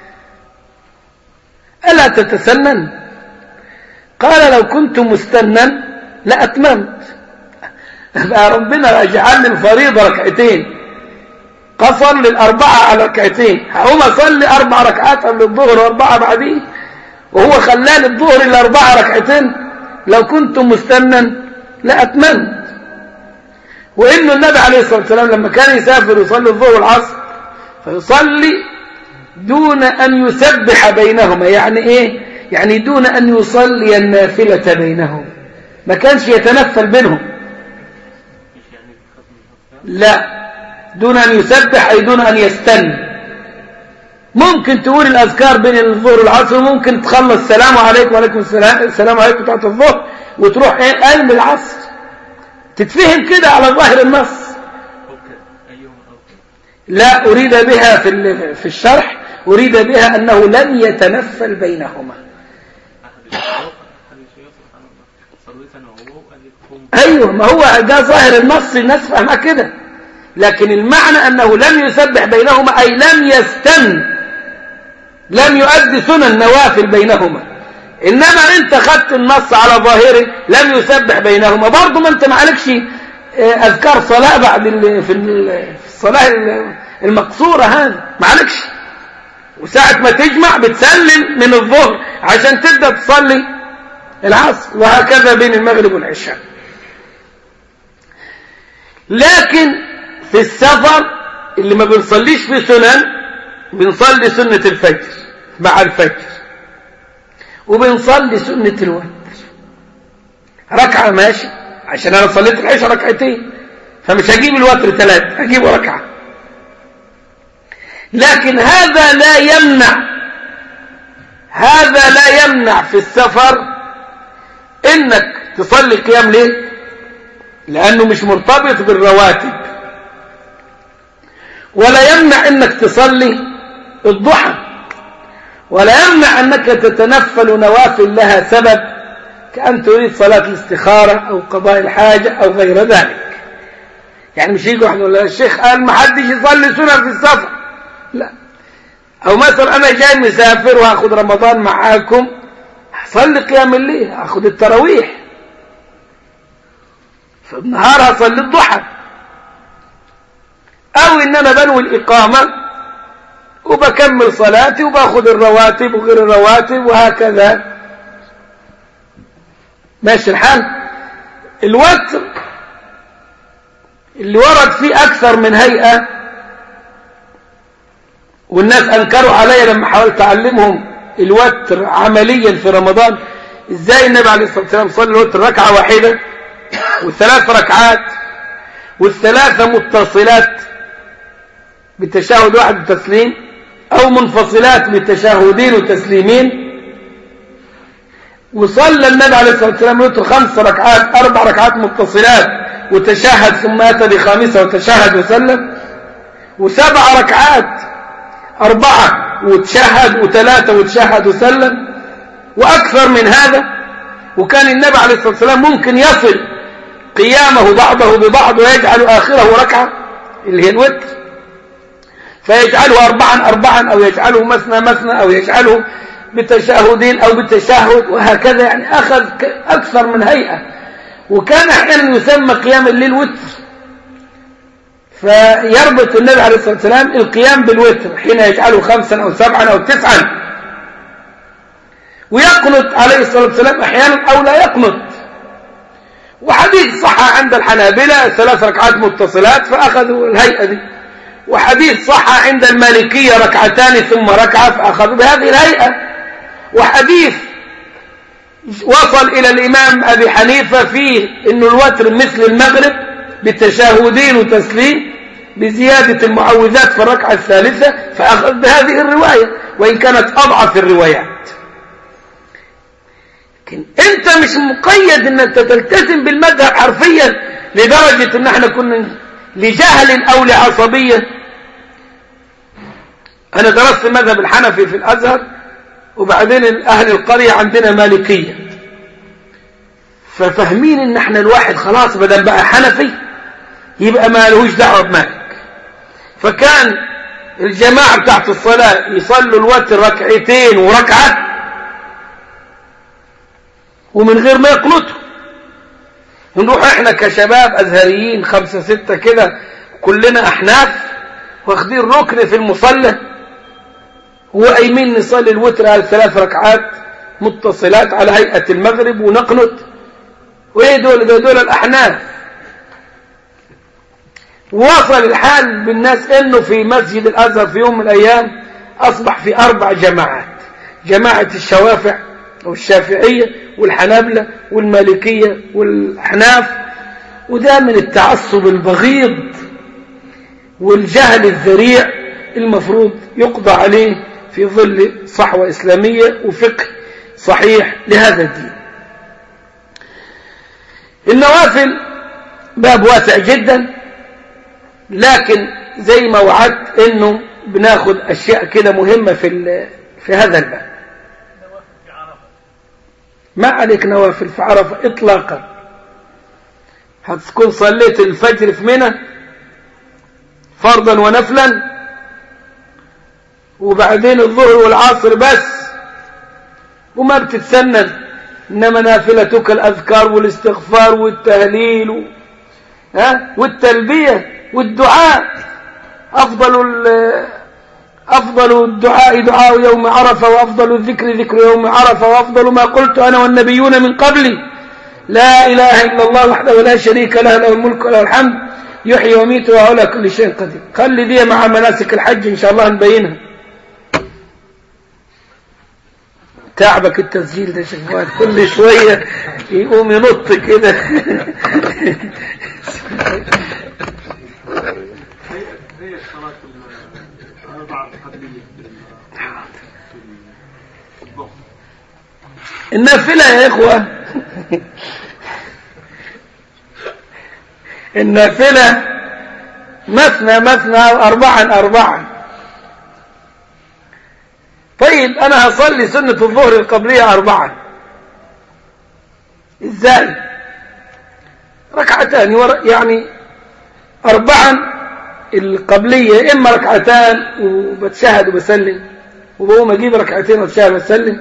ألا تتسنن قال لو كنت مستنا لأتممت بقى ربنا اجعل لي الفريضة ركعتين قصر للأربعة على ركعتين هقوم أصلي أربع ركعات قبل الظهر وأربعة بعديه وهو خلاني الظهر الأربعة ركعتين لو كنت مستنا لأتممت وإنه النبي عليه الصلاة والسلام لما كان يسافر يصلي الظهر والعصر فيصلي دون أن يسبح بينهما يعني إيه؟ يعني دون أن يصلي النافلة بينهم ما كانش يتنفل بينهم لا دون أن يسبح أي دون أن يستن ممكن تقول الأذكار بين الظهر والعصر وممكن تخلص السلام عليكم وعليكم السلام السلام عليكم بتاعت الظهر وتروح ايه قلب العصر تتفهم كده على ظاهر النص لا أريد بها في في الشرح أريد بها أنه لم يتنفل بينهما أيوه ما هو ده ظاهر النص الناس فاهمها كده لكن المعنى أنه لم يسبح بينهما أي لم يستن لم يؤدي سنن نوافل بينهما إنما أنت خدت النص على ظاهره لم يسبح بينهما برضه ما أنت ما عليكش أذكار صلاة بعد في الصلاة المقصورة هذه ما عليكش وساعة ما تجمع بتسلم من الظهر عشان تبدأ تصلي العصر وهكذا بين المغرب والعشاء لكن في السفر اللي ما بنصليش في سنن بنصلي سنة الفجر مع الفجر وبنصلي سنة الوتر ركعة ماشي عشان أنا صليت العشاء ركعتين فمش هجيب الوتر ثلاثة هجيبه ركعة لكن هذا لا يمنع هذا لا يمنع في السفر انك تصلي قيام ليل لانه مش مرتبط بالرواتب ولا يمنع انك تصلي الضحى ولا يمنع انك تتنفل نوافل لها سبب كأن تريد صلاة الاستخارة او قضاء الحاجة او غير ذلك يعني مش يجي واحد يقول الشيخ قال ما حدش يصلي سنة في السفر لا او مثلا انا جاي مسافر وهاخد رمضان معاكم هصلي قيام الليل هاخد التراويح في النهار هصلي الضحى او ان انا بنوي الاقامة وبكمل صلاتي وباخد الرواتب وغير الرواتب وهكذا ماشي الحال الوتر اللي ورد فيه اكثر من هيئة والناس أنكروا علي لما حاولت أعلمهم الوتر عمليا في رمضان إزاي النبي عليه الصلاة والسلام صلى الوتر ركعة واحدة وثلاث ركعات والثلاثة متصلات بتشاهد واحد وتسليم أو منفصلات بتشاهدين وتسليمين وصلى النبي عليه الصلاة والسلام الوتر خمس ركعات أربع ركعات متصلات وتشهد ثم أتى بخامسة وتشهد وسلم وسبع ركعات أربعة وتشهد وثلاثة وتشهد وسلم وأكثر من هذا وكان النبي عليه الصلاة والسلام ممكن يصل قيامه بعضه ببعض ويجعل آخره ركعة اللي هي الوتر فيجعله أربعا أربعا أو يجعله مثنى مثنى أو يجعله بتشهدين أو بتشهد وهكذا يعني أخذ أكثر من هيئة وكان أحيانا يسمى قيام الليل وتر فيربط النبي عليه الصلاة والسلام القيام بالوتر حين يجعله خمسا أو سبعا أو تسعا ويقنط عليه الصلاة والسلام أحيانا أو لا يقنط وحديث صح عند الحنابلة ثلاث ركعات متصلات فأخذوا الهيئة دي وحديث صح عند المالكية ركعتان ثم ركعة فأخذوا بهذه الهيئة وحديث وصل إلى الإمام أبي حنيفة فيه أن الوتر مثل المغرب بتشاهدين وتسليم بزيادة المعوذات في الركعة الثالثة فأخذ بهذه الرواية وإن كانت أضعف الروايات لكن أنت مش مقيد أن أنت تلتزم بالمذهب حرفيا لدرجة أن احنا كنا لجهل أو لعصبية أنا درست المذهب الحنفي في الأزهر وبعدين أهل القرية عندنا مالكية ففاهمين ان احنا الواحد خلاص بدل بقى حنفي يبقى ما لهوش دعوه بمالك فكان الجماعة بتاعت الصلاة يصلوا الوتر ركعتين وركعة ومن غير ما يقنطوا نروح احنا كشباب ازهريين خمسة ستة كده كلنا احناف واخدين ركن في المصلى وقايمين نصلي الوتر على ثلاث ركعات متصلات على هيئة المغرب ونقنط وايه دول ده دول الاحناف وصل الحال بالناس انه في مسجد الازهر في يوم من الايام اصبح في اربع جماعات جماعة الشوافع والشافعية والحنابلة والمالكية والأحناف وده من التعصب البغيض والجهل الذريع المفروض يقضى عليه في ظل صحوة إسلامية وفقه صحيح لهذا الدين النوافل باب واسع جدا لكن زي ما وعدت انه بناخد اشياء كده مهمة في في هذا الباب ما عليك نوافل في عرفة اطلاقا هتكون صليت الفجر في منى فرضا ونفلا وبعدين الظهر والعصر بس وما بتتسنن إنما نافلتك الأذكار والاستغفار والتهليل و... ها والتلبية والدعاء أفضل أفضل الدعاء دعاء يوم عرفة وأفضل الذكر ذكر يوم عرفة وأفضل ما قلت أنا والنبيون من قبلي لا إله إلا الله وحده لا شريك له له الملك وله الحمد يحيي ويميت وهو على كل شيء قدير خلي دي مع مناسك الحج إن شاء الله نبينها تعبك التسجيل ده شيخ كل شوية يقوم ينط كده النافلة يا إخوة النافلة مثنى مثنى أربعا أربعا طيب أنا هصلي سنة الظهر القبلية أربعا إزاي ركعتان يعني أربعا القبلية إما ركعتان وبتشهد وبسلم وبقوم أجيب ركعتين وبتشهد وبسلم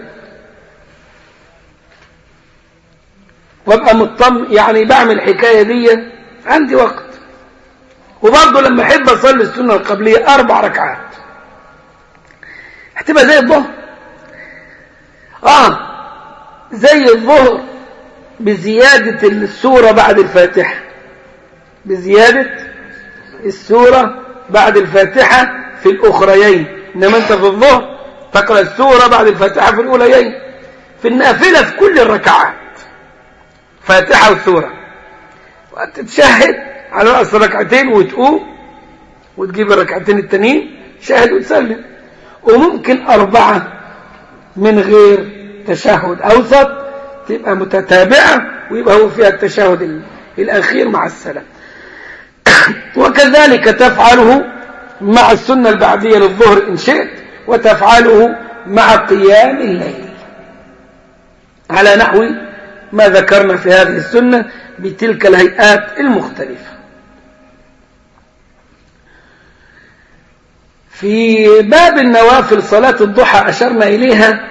وابقى مطمن يعني بعمل الحكاية دي عندي وقت وبرضه لما احب اصلي السنة القبلية اربع ركعات هتبقى زي الظهر اه زي الظهر بزيادة السورة بعد الفاتحة بزيادة السورة بعد الفاتحة في الأخريين إنما أنت في الظهر تقرأ السورة بعد الفاتحة في الأوليين في النافلة في كل الركعات فاتحة وسورة وتتشهد على رأس ركعتين وتقوم وتجيب الركعتين التانيين شاهد وتسلم وممكن أربعة من غير تشهد أوسط تبقى متتابعة ويبقى هو فيها التشهد الأخير مع السلام وكذلك تفعله مع السنة البعدية للظهر إن شئت وتفعله مع قيام الليل على نحو ما ذكرنا في هذه السنة بتلك الهيئات المختلفة في باب النوافل صلاة الضحى أشرنا إليها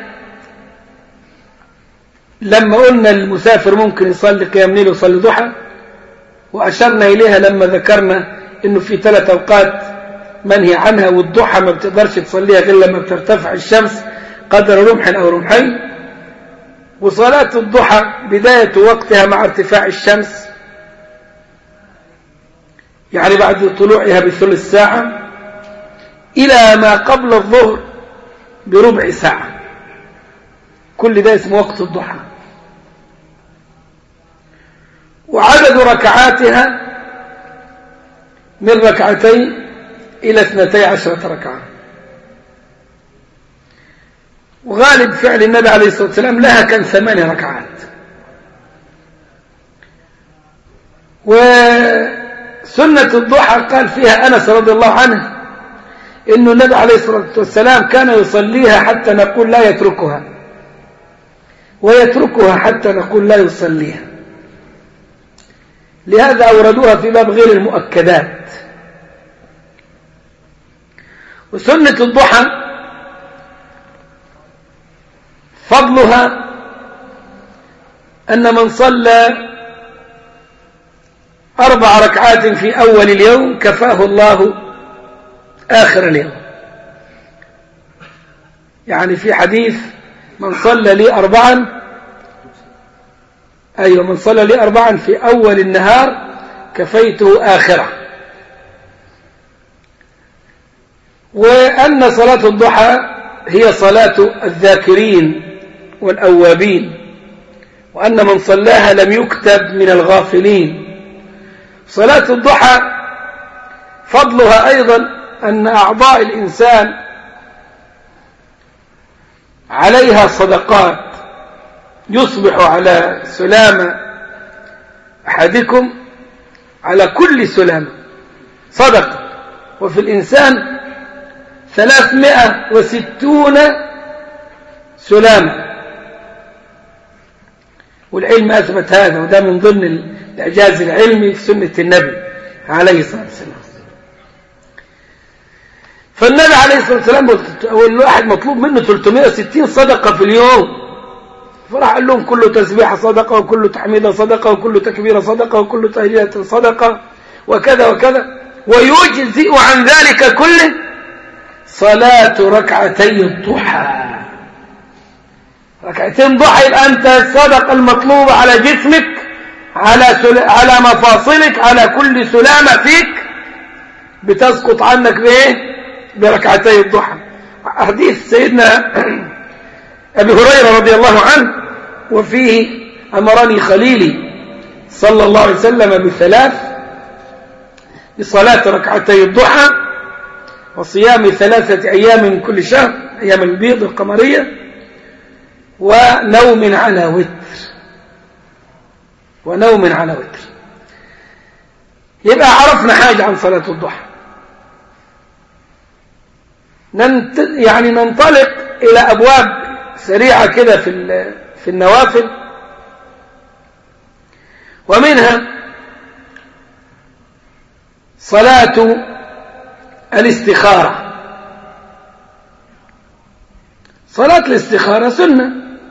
لما قلنا المسافر ممكن يصلي قيام ليل ويصلي ضحى وأشرنا إليها لما ذكرنا إنه في ثلاث أوقات منهي عنها والضحى ما بتقدرش تصليها غير لما بترتفع الشمس قدر رمح أو رمحين وصلاة الضحى بداية وقتها مع ارتفاع الشمس يعني بعد طلوعها بثلث ساعة إلى ما قبل الظهر بربع ساعة كل ده اسمه وقت الضحى وعدد ركعاتها من ركعتين إلى اثنتي عشرة ركعة وغالب فعل النبي عليه الصلاة والسلام لها كان ثماني ركعات وسنة الضحى قال فيها أنس رضي الله عنه إنه النبي عليه الصلاة والسلام كان يصليها حتى نقول لا يتركها ويتركها حتى نقول لا يصليها لهذا أوردوها في باب غير المؤكدات وسنة الضحى فضلها أن من صلى أربع ركعات في أول اليوم كفاه الله آخر اليوم يعني في حديث من صلى لي أربعا أيوة من صلى لي أربعا في أول النهار كفيته آخرة وأن صلاة الضحى هي صلاة الذاكرين والأوابين وأن من صلاها لم يكتب من الغافلين صلاة الضحى فضلها أيضا أن أعضاء الإنسان عليها صدقات يصبح على سلامة أحدكم على كل سلامة صدقة وفي الإنسان ثلاثمائة وستون سلامة والعلم أثبت هذا وده من ضمن الإعجاز العلمي في سنة النبي عليه الصلاة والسلام فالنبي عليه الصلاة والسلام الواحد مطلوب منه 360 صدقة في اليوم فراح قال لهم كل تسبيحة صدقة وكل تحميدة صدقة وكل تكبيرة صدقة وكل تهليلة صدقة وكذا وكذا ويجزئ عن ذلك كله صلاة ركعتي الضحى ركعتين ضحى يبقى أنت الصدقة المطلوبة على جسمك على سل... على مفاصلك على كل سلامة فيك بتسقط عنك بإيه بركعتي الضحى حديث سيدنا أبي هريرة رضي الله عنه وفيه أمرني خليلي صلى الله عليه وسلم بثلاث بصلاة ركعتي الضحى وصيام ثلاثة أيام من كل شهر أيام البيض القمرية ونوم على وتر ونوم على وتر يبقى عرفنا حاجة عن صلاة الضحى ننت... يعني ننطلق إلى أبواب سريعة كده في في النوافل ومنها صلاة الاستخارة صلاة الاستخارة سنة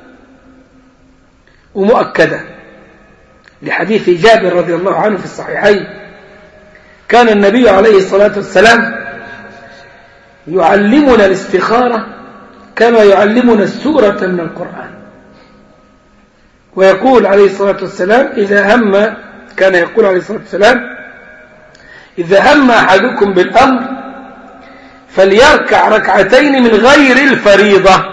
ومؤكدة لحديث جابر رضي الله عنه في الصحيحين كان النبي عليه الصلاة والسلام يعلمنا الاستخارة كما يعلمنا السورة من القرآن ويقول عليه الصلاة والسلام إذا هم كان يقول عليه الصلاة والسلام إذا هم أحدكم بالأمر فليركع ركعتين من غير الفريضة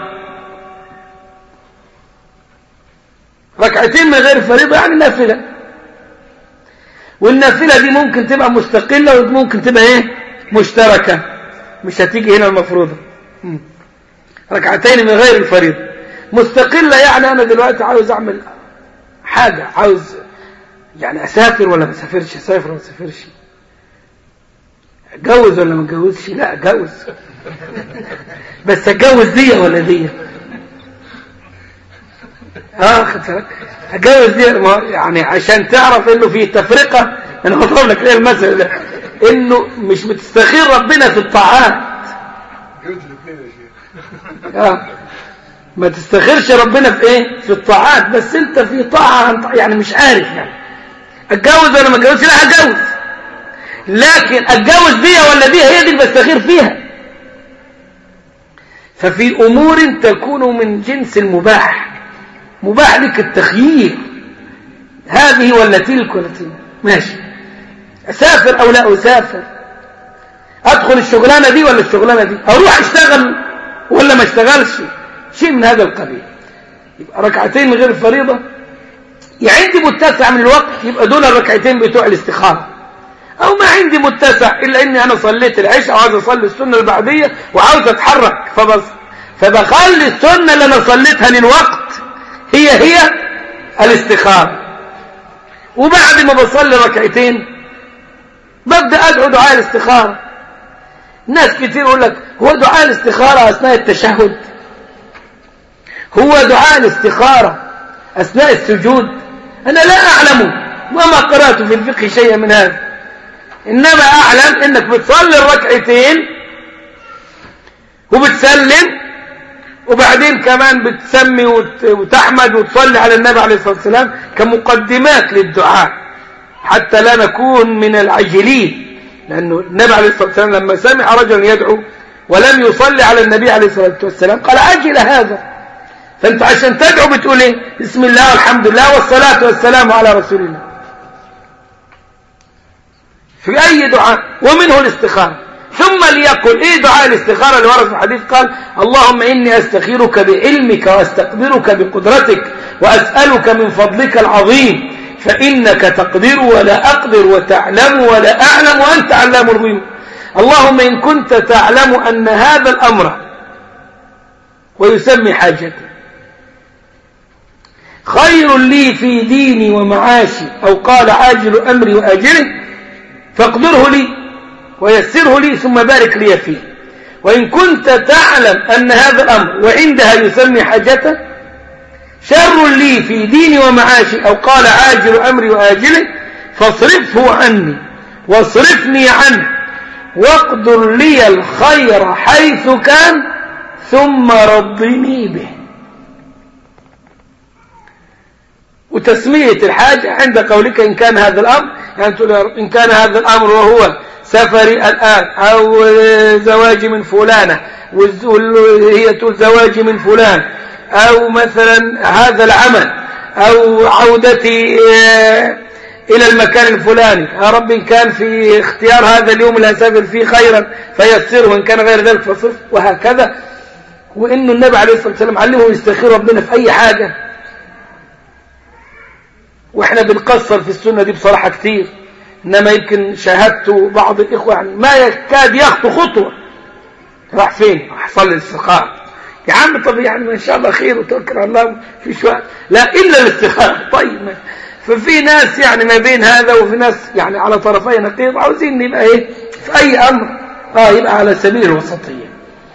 ركعتين من غير الفريضة يعني نافلة والنافلة دي ممكن تبقى مستقلة وممكن تبقى ايه مشتركة مش هتيجي هنا المفروضة ركعتين من غير الفريضة مستقلة يعني أنا دلوقتي عاوز أعمل حاجة عاوز يعني أسافر ولا ما أسافرش أسافر ولا ما أسافرش أتجوز ولا ما أتجوزش لا أتجوز بس أتجوز دي ولا دي اه خد أتجوز دي يعني عشان تعرف إنه في تفرقة أنا بضرب لك ليه المثل ده إنه مش بتستخير ربنا في الطاعات آه. ما تستخيرش ربنا في ايه في الطاعات بس انت في طاعة يعني مش عارف يعني اتجوز ولا ما اتجوزش لا هتجوز لكن اتجوز دي ولا دي هي دي اللي بستخير فيها ففي امور تكون من جنس المباح مباح لك التخيير هذه ولا تلك ولا تلك ماشي اسافر او لا اسافر ادخل الشغلانه دي ولا الشغلانه دي اروح اشتغل ولا ما اشتغلش شيء من هذا القبيل يبقى ركعتين من غير الفريضة يا عندي متسع من الوقت يبقى دول الركعتين بتوع الاستخارة او ما عندي متسع الا اني انا صليت العشاء وعاوز اصلي السنة البعدية وعاوز اتحرك فبص فبخلي السنة اللي انا صليتها للوقت هي هي الاستخارة وبعد ما بصلي ركعتين ببدأ ادعو دعاء الاستخارة ناس كتير يقول لك هو دعاء الاستخارة اثناء التشهد هو دعاء الاستخارة أثناء السجود أنا لا أعلم وما قرأت في الفقه شيئا من هذا إنما أعلم أنك بتصلي الركعتين وبتسلم وبعدين كمان بتسمي وتحمد وتصلي على النبي عليه الصلاة والسلام كمقدمات للدعاء حتى لا نكون من العجلين لأنه النبي عليه الصلاة والسلام لما سمع رجلا يدعو ولم يصلي على النبي عليه الصلاة والسلام قال عجل هذا فانت عشان تدعو بتقول ايه بسم الله والحمد لله والصلاة والسلام على رسول الله في اي دعاء ومنه الاستخارة ثم ليقل ايه دعاء الاستخارة اللي ورد في الحديث قال اللهم اني استخيرك بعلمك واستقدرك بقدرتك واسألك من فضلك العظيم فانك تقدر ولا اقدر وتعلم ولا اعلم وانت علام الغيوب اللهم ان كنت تعلم ان هذا الامر ويسمي حاجته خير لي في ديني ومعاشي أو قال عاجل أمري وآجله فاقدره لي ويسره لي ثم بارك لي فيه وإن كنت تعلم أن هذا الأمر وعندها يسمي حاجته شر لي في ديني ومعاشي أو قال عاجل أمري وآجله فاصرفه عني واصرفني عنه واقدر لي الخير حيث كان ثم رضني به وتسمية الحاجة عند قولك إن كان هذا الأمر يعني تقول إن كان هذا الأمر وهو سفري الآن أو زواجي من فلانة وهي تقول زواجي من فلان أو مثلا هذا العمل أو عودتي إلى المكان الفلاني يا رب إن كان في اختيار هذا اليوم اللي أسافر فيه خيرا فيسره وإن كان غير ذلك فصف وهكذا وإنه النبي عليه الصلاة والسلام علمه يستخير ربنا في أي حاجة واحنا بنقصر في السنة دي بصراحة كتير انما يمكن شاهدت بعض الاخوة يعني ما يكاد يخطو خطوة راح فين حصل لي الاستخارة يا عم طب يعني ما ان شاء الله خير وتوكل على الله في شوية لا الا الاستخارة طيب ففي ناس يعني ما بين هذا وفي ناس يعني على طرفي نقيض عاوزين نبقى ايه في اي امر اه يبقى على سبيل الوسطية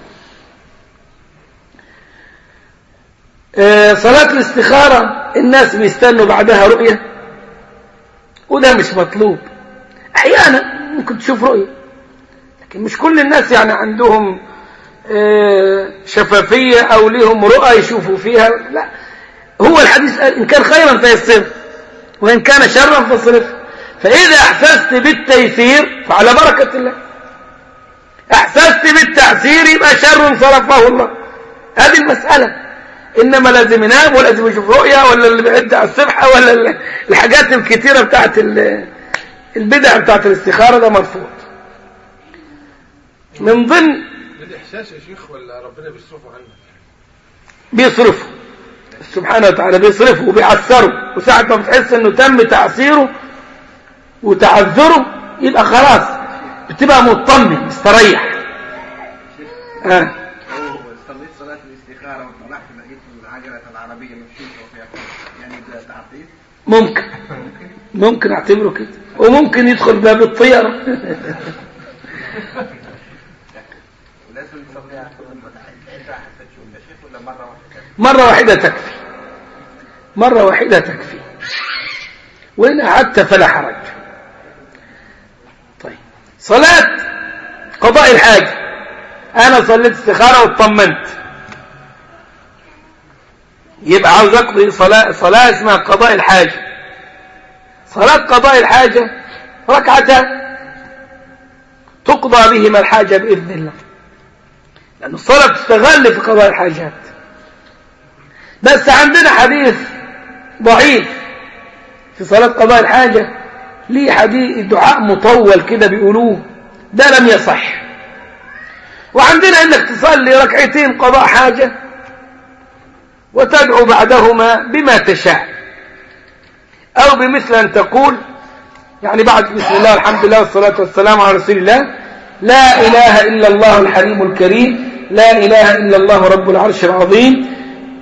آه صلاة الاستخارة الناس بيستنوا بعدها رؤية وده مش مطلوب احيانا ممكن تشوف رؤية لكن مش كل الناس يعني عندهم آه شفافية او لهم رؤى يشوفوا فيها لا هو الحديث قال ان كان خيرا فيسر وان كان شرا فاصرف فاذا احسست بالتيسير فعلى بركة الله احسست بالتعسير يبقى شر صرفه الله هذه المسألة إنما لازم ينام ولازم يشوف رؤيا ولا اللي بيعد على السبحة ولا الحاجات الكتيرة بتاعت البدع بتاعت الاستخارة ده مرفوض من ضمن بالإحساس يا شيخ ولا ربنا بيصرفه عنك بيصرفه سبحانه وتعالى بيصرفه وبيعثره وساعة ما بتحس انه تم تعصيره وتعذره يبقى خلاص بتبقى مطمن مستريح آه. صليت صلاة الاستخارة وطلعت لقيت العجلة العربية مفشوشة وفيها يعني ده تعطيل ممكن ممكن اعتبره كده وممكن يدخل باب الطيرة ولازم تصليها انت حسيت شو يا شيخ ولا مرة واحدة مرة واحدة تكفي مرة واحدة تكفي وإن أعدت فلا حرج طيب صلاة قضاء الحاجة أنا صليت استخارة واطمنت يبقى عاوز أقضي صلاة, صلاة اسمها قضاء الحاجة صلاة قضاء الحاجة ركعتان تقضى بهما الحاجة بإذن الله لأن الصلاة تستغل في قضاء الحاجات بس عندنا حديث ضعيف في صلاة قضاء الحاجة ليه حديث دعاء مطول كده بيقولوه ده لم يصح وعندنا انك تصلي ركعتين قضاء حاجة وتدعو بعدهما بما تشاء او بمثل ان تقول يعني بعد بسم الله الحمد لله والصلاة والسلام على رسول الله لا اله الا الله الحليم الكريم لا اله الا الله رب العرش العظيم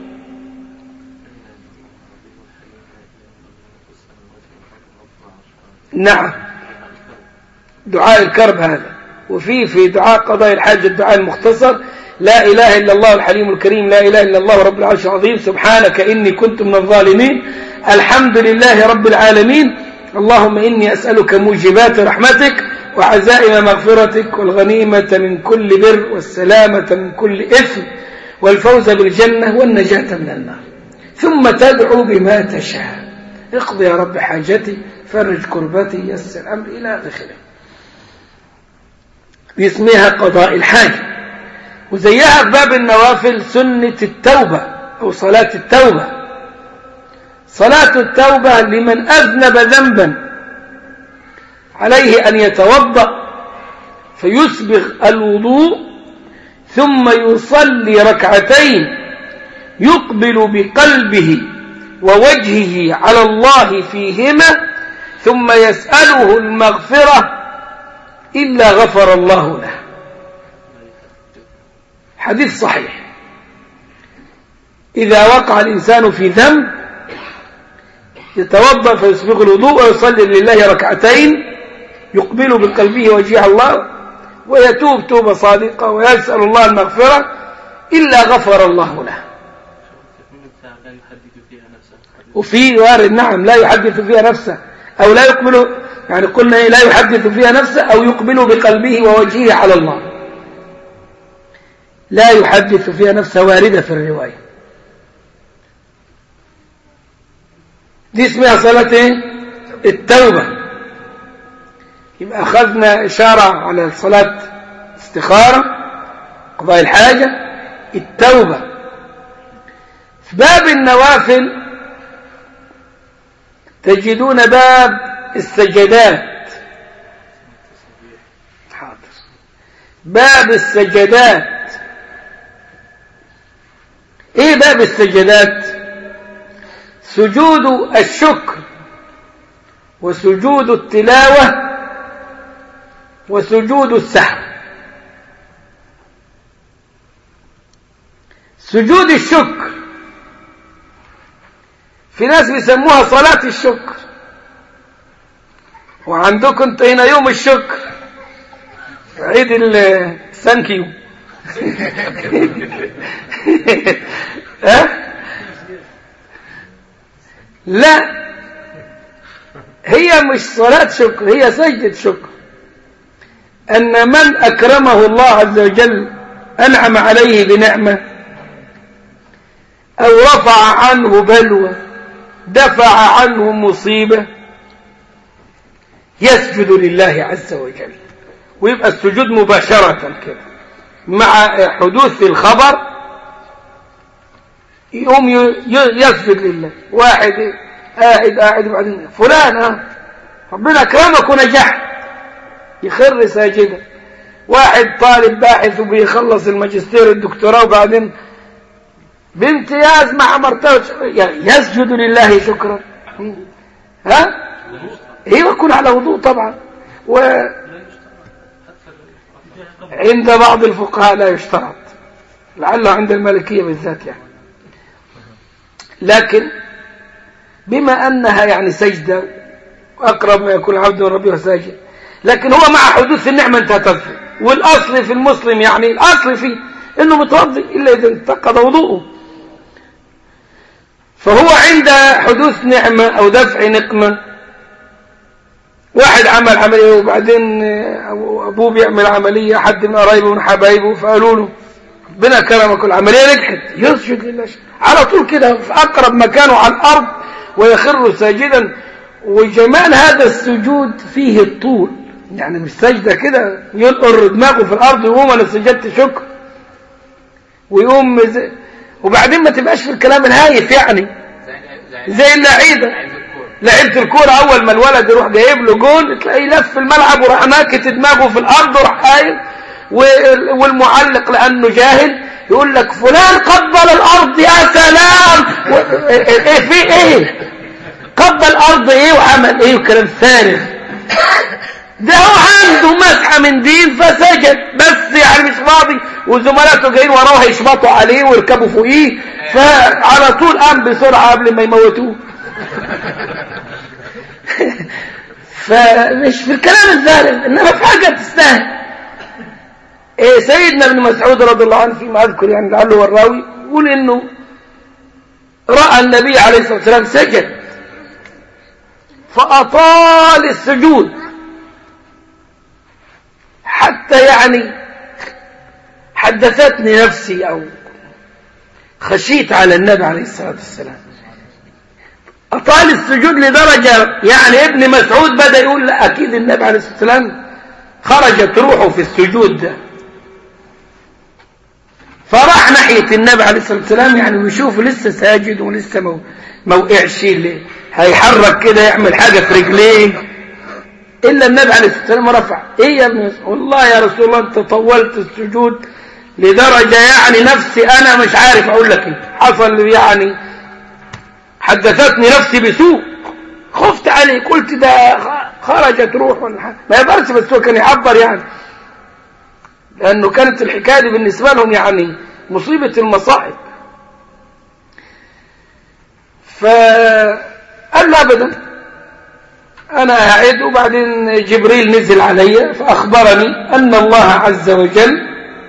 نعم دعاء الكرب هذا وفي في دعاء قضاء الحاجة الدعاء المختصر لا إله إلا الله الحليم الكريم لا إله إلا الله رب العرش العظيم سبحانك إني كنت من الظالمين الحمد لله رب العالمين اللهم إني أسألك موجبات رحمتك وعزائم مغفرتك والغنيمة من كل بر والسلامة من كل إثم والفوز بالجنة والنجاة من النار ثم تدعو بما تشاء اقضي يا رب حاجتي فرج كربتي يسر أمري إلى آخره باسمها قضاء الحاجة وزيها في باب النوافل سنة التوبة أو صلاة التوبة صلاة التوبة لمن أذنب ذنبا عليه أن يتوضأ فيسبغ الوضوء ثم يصلي ركعتين يقبل بقلبه ووجهه على الله فيهما ثم يسأله المغفرة إلا غفر الله له حديث صحيح إذا وقع الإنسان في ذنب يتوضأ فيسبغ الوضوء ويصلي لله ركعتين يقبل بقلبه وجه الله ويتوب توبة صادقة ويسأل الله المغفرة إلا غفر الله له وفي وارد نعم لا يحدث فيها نفسه أو لا يقبل يعني قلنا لا يحدث فيها نفسه أو يقبل بقلبه ووجهه على الله لا يحدث فيها نفسه واردة في الرواية دي اسمها صلاة التوبة يبقى أخذنا إشارة على صلاة استخارة قضاء الحاجة التوبة في باب النوافل تجدون باب السجدات حاضر باب السجدات ايه باب السجدات سجود الشكر وسجود التلاوة وسجود السهو سجود الشكر في ناس بيسموها صلاة الشكر وعندكم انت هنا يوم الشكر عيد الثانكيو ها لا هي مش صلاة شكر هي سجدة شكر أن من أكرمه الله عز وجل أنعم عليه بنعمة أو رفع عنه بلوى دفع عنه مصيبة يسجد لله عز وجل ويبقى السجود مباشرة كده مع حدوث الخبر يقوم يسجد لله واحد قاعد قاعد بعدين فلان ها ربنا اكرمك ونجحت يخر ساجدا واحد طالب باحث وبيخلص الماجستير الدكتوراه وبعدين بامتياز مع مرتبة يعني يسجد لله شكرا ها ايوه يكون على وضوء طبعا وعند بعض الفقهاء لا يشترط لعله عند المالكية بالذات يعني لكن بما أنها يعني سجدة أقرب ما يكون العبد من ربه ساجد لكن هو مع حدوث النعمة انت تدفع والأصل في المسلم يعني الأصل فيه إنه متوضي إلا إذا انتقض وضوءه فهو عند حدوث نعمة أو دفع نقمة واحد عمل عملية وبعدين أبوه بيعمل عملية حد من قرايبه من حبايبه فقالوا له ربنا كرمك العملية نجحت يسجد لله على طول كده في أقرب مكانه على الأرض ويخر ساجدا وجمال هذا السجود فيه الطول يعني مش سجدة كده يلقر دماغه في الأرض ويقوم أنا سجدت شكر ويقوم زي وبعدين ما تبقاش في الكلام الهايف يعني زي اللعيبة لعيبة الكورة أول ما الولد يروح جايب له جول تلاقيه لف الملعب وراح ناكت دماغه في الأرض وراح قايم والمعلق لأنه جاهل يقول لك فلان قبل الأرض يا سلام ايه في ايه قبل الأرض ايه وعمل ايه وكلام فارغ ده هو عنده مسحة من دين فسجد بس يعني مش فاضي وزملاته جايين وراه هيشبطوا عليه ويركبوا فوقيه فعلى طول قام بسرعة قبل ما يموتوه فمش في الكلام الزارب انما في حاجة تستاهل إيه سيدنا ابن مسعود رضي الله عنه فيما اذكر يعني لعله هو الراوي يقول انه راى النبي عليه الصلاه والسلام سجد فاطال السجود حتى يعني حدثتني نفسي او خشيت على النبي عليه الصلاه والسلام أطال السجود لدرجة يعني ابن مسعود بدأ يقول لا أكيد النبي عليه الصلاة والسلام خرجت روحه في السجود ده فراح ناحية النبي عليه الصلاة والسلام يعني ويشوفه لسه ساجد ولسه مو ما وقعش هيحرك كده يعمل حاجة في رجليه إلا النبي عليه الصلاة والسلام رفع إيه يا ابن مسعود والله يا رسول الله أنت طولت السجود لدرجة يعني نفسي أنا مش عارف أقول لك إيه حصل يعني حدثتني نفسي بسوء خفت عليه قلت ده خرجت روح ما يقدرش بس هو كان يعبر يعني لأنه كانت الحكاية دي بالنسبة لهم يعني مصيبة المصائب فقال له أبدا أنا أعد وبعدين جبريل نزل علي فأخبرني أن الله عز وجل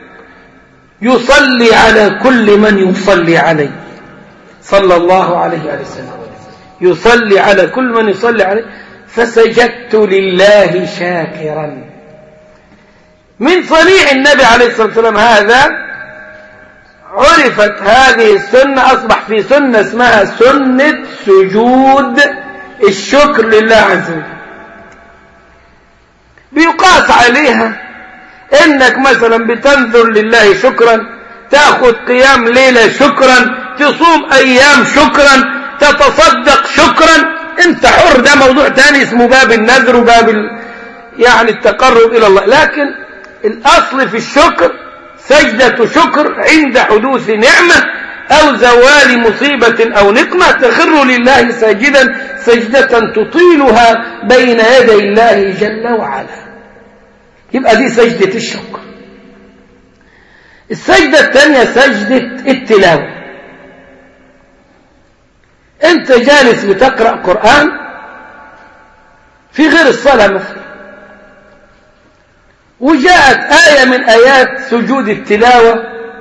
يصلي على كل من يصلي عليه صلى الله عليه وسلم يصلي على كل من يصلي عليه فسجدت لله شاكرا من صنيع النبي عليه الصلاة والسلام هذا عرفت هذه السنة أصبح في سنة اسمها سنة سجود الشكر لله عز وجل بيقاس عليها انك مثلا بتنذر لله شكرا تاخذ قيام ليلة شكرا تصوم ايام شكرا تتصدق شكرا انت حر ده موضوع تاني اسمه باب النذر وباب ال... يعني التقرب الى الله لكن الاصل في الشكر سجدة شكر عند حدوث نعمة او زوال مصيبة او نقمة تخر لله ساجدا سجدة تطيلها بين يدي الله جل وعلا يبقى دي سجدة الشكر السجدة الثانية سجدة التلاوة انت جالس بتقرأ قرآن في غير الصلاة مثلا وجاءت آية من آيات سجود التلاوة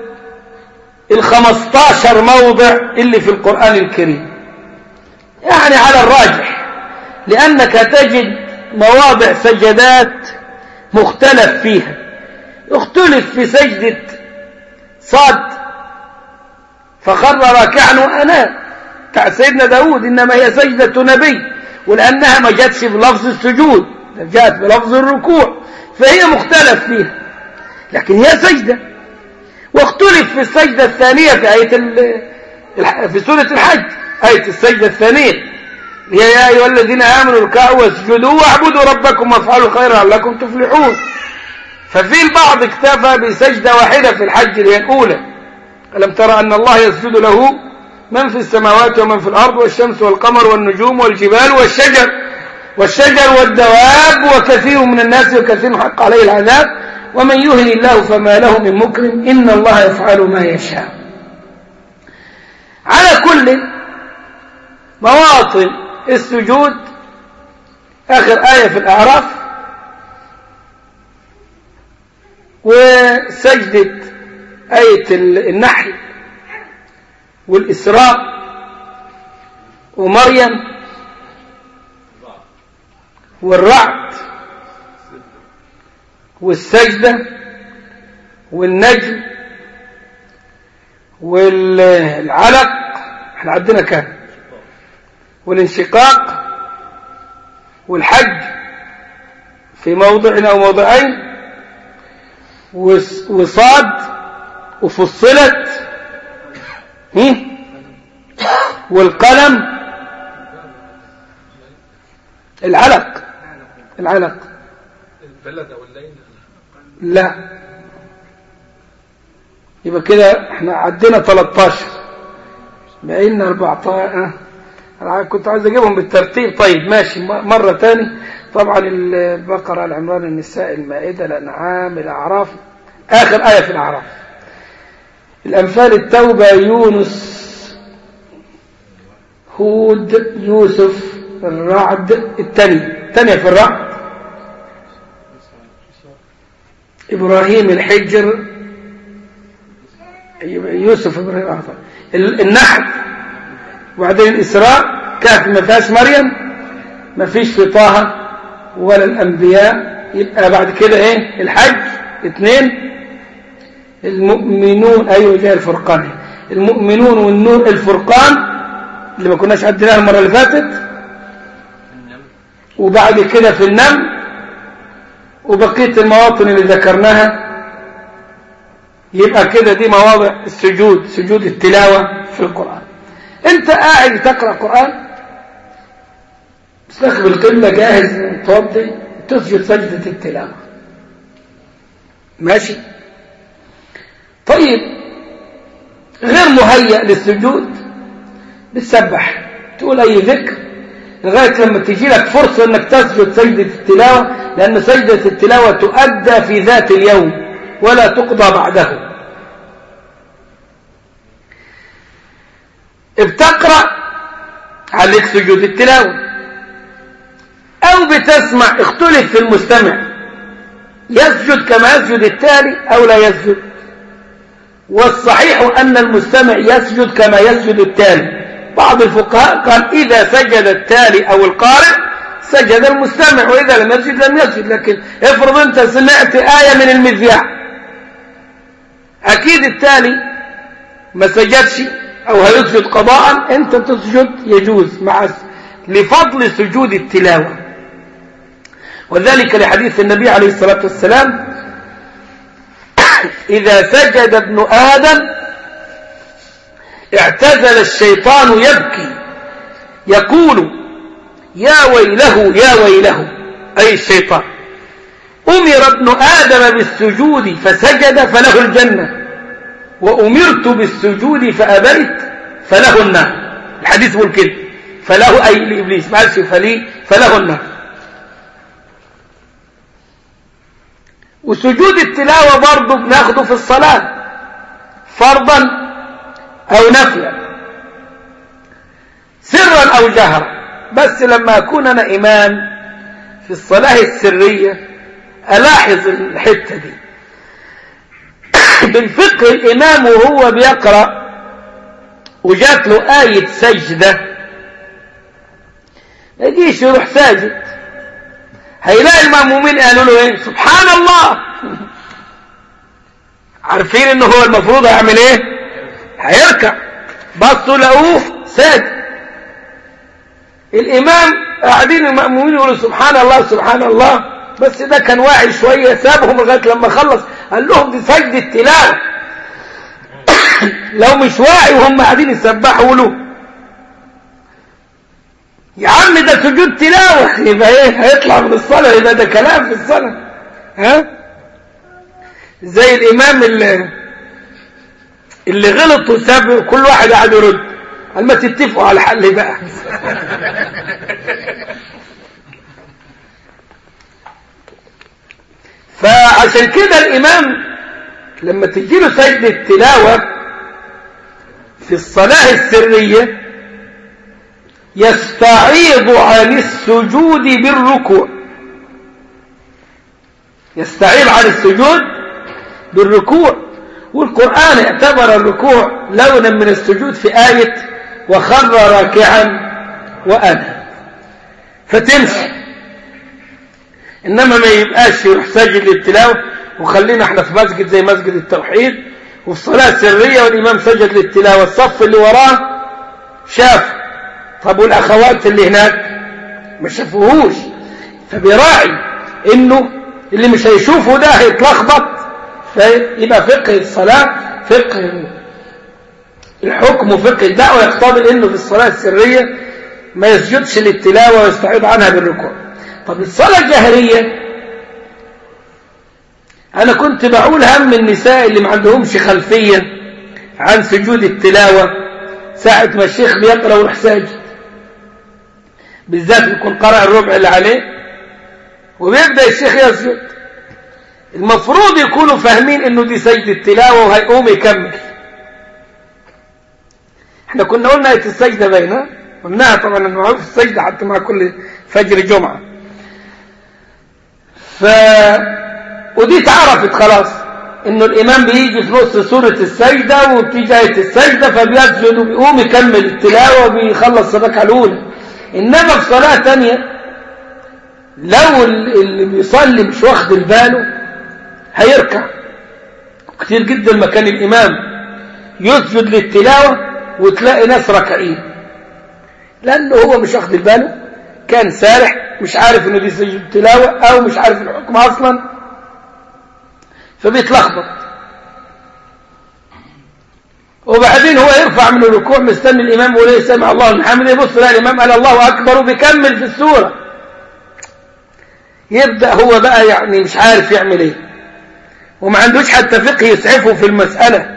الخمستاشر موضع اللي في القرآن الكريم يعني على الراجح لأنك تجد مواضع سجدات مختلف فيها اختلف في سجدة صاد فخر راكعا وأناب بتاع سيدنا داود إنما هي سجدة نبي ولأنها ما جاتش بلفظ السجود جاءت بلفظ الركوع فهي مختلف فيها لكن هي سجدة واختلف في السجدة الثانية في آية في سورة الحج آية السجدة الثانية هي يا أيها الذين آمنوا اركعوا واسجدوا واعبدوا ربكم وافعلوا خيرا لعلكم تفلحون ففي البعض اكتفى بسجدة واحدة في الحج اللي هي الأولى ألم ترى أن الله يسجد له من في السماوات ومن في الأرض والشمس والقمر والنجوم والجبال والشجر والشجر والدواب وكثير من الناس وكثير حق عليه العذاب ومن يهن الله فما له من مكرم إن الله يفعل ما يشاء على كل مواطن السجود آخر آية في الأعراف وسجدة آية النحل والإسراء ومريم والرعد والسجدة والنجم والعلق احنا عندنا كام والانشقاق والحج في موضع أو موضعين وصاد وفصلت والقلم العلق العلق البلد او الليل لا يبقى كده احنا عدينا 13 بقينا 14 انا كنت عايز اجيبهم بالترتيب طيب ماشي مرة تاني طبعا البقرة العمران النساء المائدة الانعام الاعراف اخر آية في الاعراف الأنفال التوبة يونس هود يوسف الرعد الثاني الثانية في الرعد إبراهيم الحجر يوسف إبراهيم النحل وبعدين الإسراء كهف ما فيهاش مريم ما فيش في طه ولا الأنبياء يبقى بعد كده إيه الحج اثنين المؤمنون أيوة جاء الفرقان المؤمنون والنور الفرقان اللي ما كناش عدناها المرة اللي فاتت وبعد كده في النمل وبقية المواطن اللي ذكرناها يبقى كده دي مواضع السجود سجود التلاوة في القرآن انت قاعد تقرأ قرآن مستقبل القبلة جاهز متوضي تسجد سجدة التلاوة ماشي طيب غير مهيأ للسجود بتسبح تقول أي ذكر لغاية لما تجي لك فرصة أنك تسجد سجدة التلاوة لأن سجدة التلاوة تؤدى في ذات اليوم ولا تقضى بعده بتقرأ عليك سجود التلاوة أو بتسمع اختلف في المستمع يسجد كما يسجد التالي أو لا يسجد والصحيح أن المستمع يسجد كما يسجد التالي بعض الفقهاء قال إذا سجد التالي أو القارئ سجد المستمع وإذا لم يسجد لم يسجد لكن افرض أنت سمعت آية من المذياع أكيد التالي ما سجدش أو هيسجد قضاء أنت تسجد يجوز مع لفضل سجود التلاوة وذلك لحديث النبي عليه الصلاة والسلام إذا سجد ابن آدم اعتزل الشيطان يبكي يقول يا ويله يا ويله أي الشيطان أمر ابن آدم بالسجود فسجد فله الجنة وأمرت بالسجود فأبيت فله النار الحديث يقول كده فله أي لإبليس ما قالش فلي فله النار وسجود التلاوة برضه بناخده في الصلاة فرضا أو نفلا سرا أو جهرا بس لما أكون أنا إمام في الصلاة السرية ألاحظ الحتة دي بالفقه الإمام وهو بيقرأ وجات له آية سجدة ما يجيش يروح ساجد هيلاقي المأمومين قالوا له ايه سبحان الله عارفين انه هو المفروض هيعمل ايه هيركع بصوا لقوه ساجد الامام قاعدين المأمومين يقولوا سبحان الله سبحان الله بس ده كان واعي شوية سابهم لغاية لما خلص قال لهم دي سجد التلاوة لو مش واعي وهم قاعدين يسبحوا له يا عم ده سجود تلاوة يبقى ايه هيطلع من الصلاة يبقى ده كلام في الصلاة ها زي الإمام اللي, اللي غلط وساب وكل واحد قاعد يرد قال ما تتفقوا على حل بقى فعشان كده الإمام لما تجيله سجد التلاوة في الصلاة السرية يستعيض عن السجود بالركوع يستعيض عن السجود بالركوع والقرآن اعتبر الركوع لونا من السجود في آية وخر راكعا وأنا فتمشي إنما ما يبقاش يروح ساجد للتلاوة وخلينا احنا في مسجد زي مسجد التوحيد وفي صلاة سرية والإمام سجد للتلاوة الصف اللي وراه شاف طب والأخوات اللي هناك ما شافوهوش فبيراعي إنه اللي مش هيشوفه ده هيتلخبط فيبقى فقه الصلاة فقه الحكم وفقه الدعوة يقتضي إنه في الصلاة السرية ما يسجدش للتلاوة ويستعيض عنها بالركوع طب الصلاة الجهرية أنا كنت بقول هم النساء اللي ما عندهمش خلفية عن سجود التلاوة ساعة ما الشيخ بيقرأ ويروح ساجد بالذات يكون قرأ الربع اللي عليه وبيبدأ الشيخ يسجد المفروض يكونوا فاهمين انه دي سجد التلاوة وهيقوم يكمل احنا كنا قلنا ايه السجدة باينة قلناها طبعا المعروف السجدة حتى مع كل فجر جمعة ف ودي اتعرفت خلاص انه الامام بيجي في نص سورة السجدة وبتيجي آية السجدة فبيسجد وبيقوم يكمل التلاوة وبيخلص الركعة الاولى انما في صلاة تانية لو اللي بيصلي مش واخد باله هيركع كتير جدا ما كان الامام يسجد للتلاوة وتلاقي ناس ركعين لانه هو مش واخد باله كان سارح مش عارف انه دي سجد تلاوة او مش عارف الحكم اصلا فبيتلخبط وبعدين هو يرفع من الركوع مستني الامام يقول سمع الله لمن حمده يبص لا الامام قال الله اكبر وبيكمل في السوره يبدا هو بقى يعني مش عارف يعمل ايه وما عندوش حتى فقه يسعفه في المساله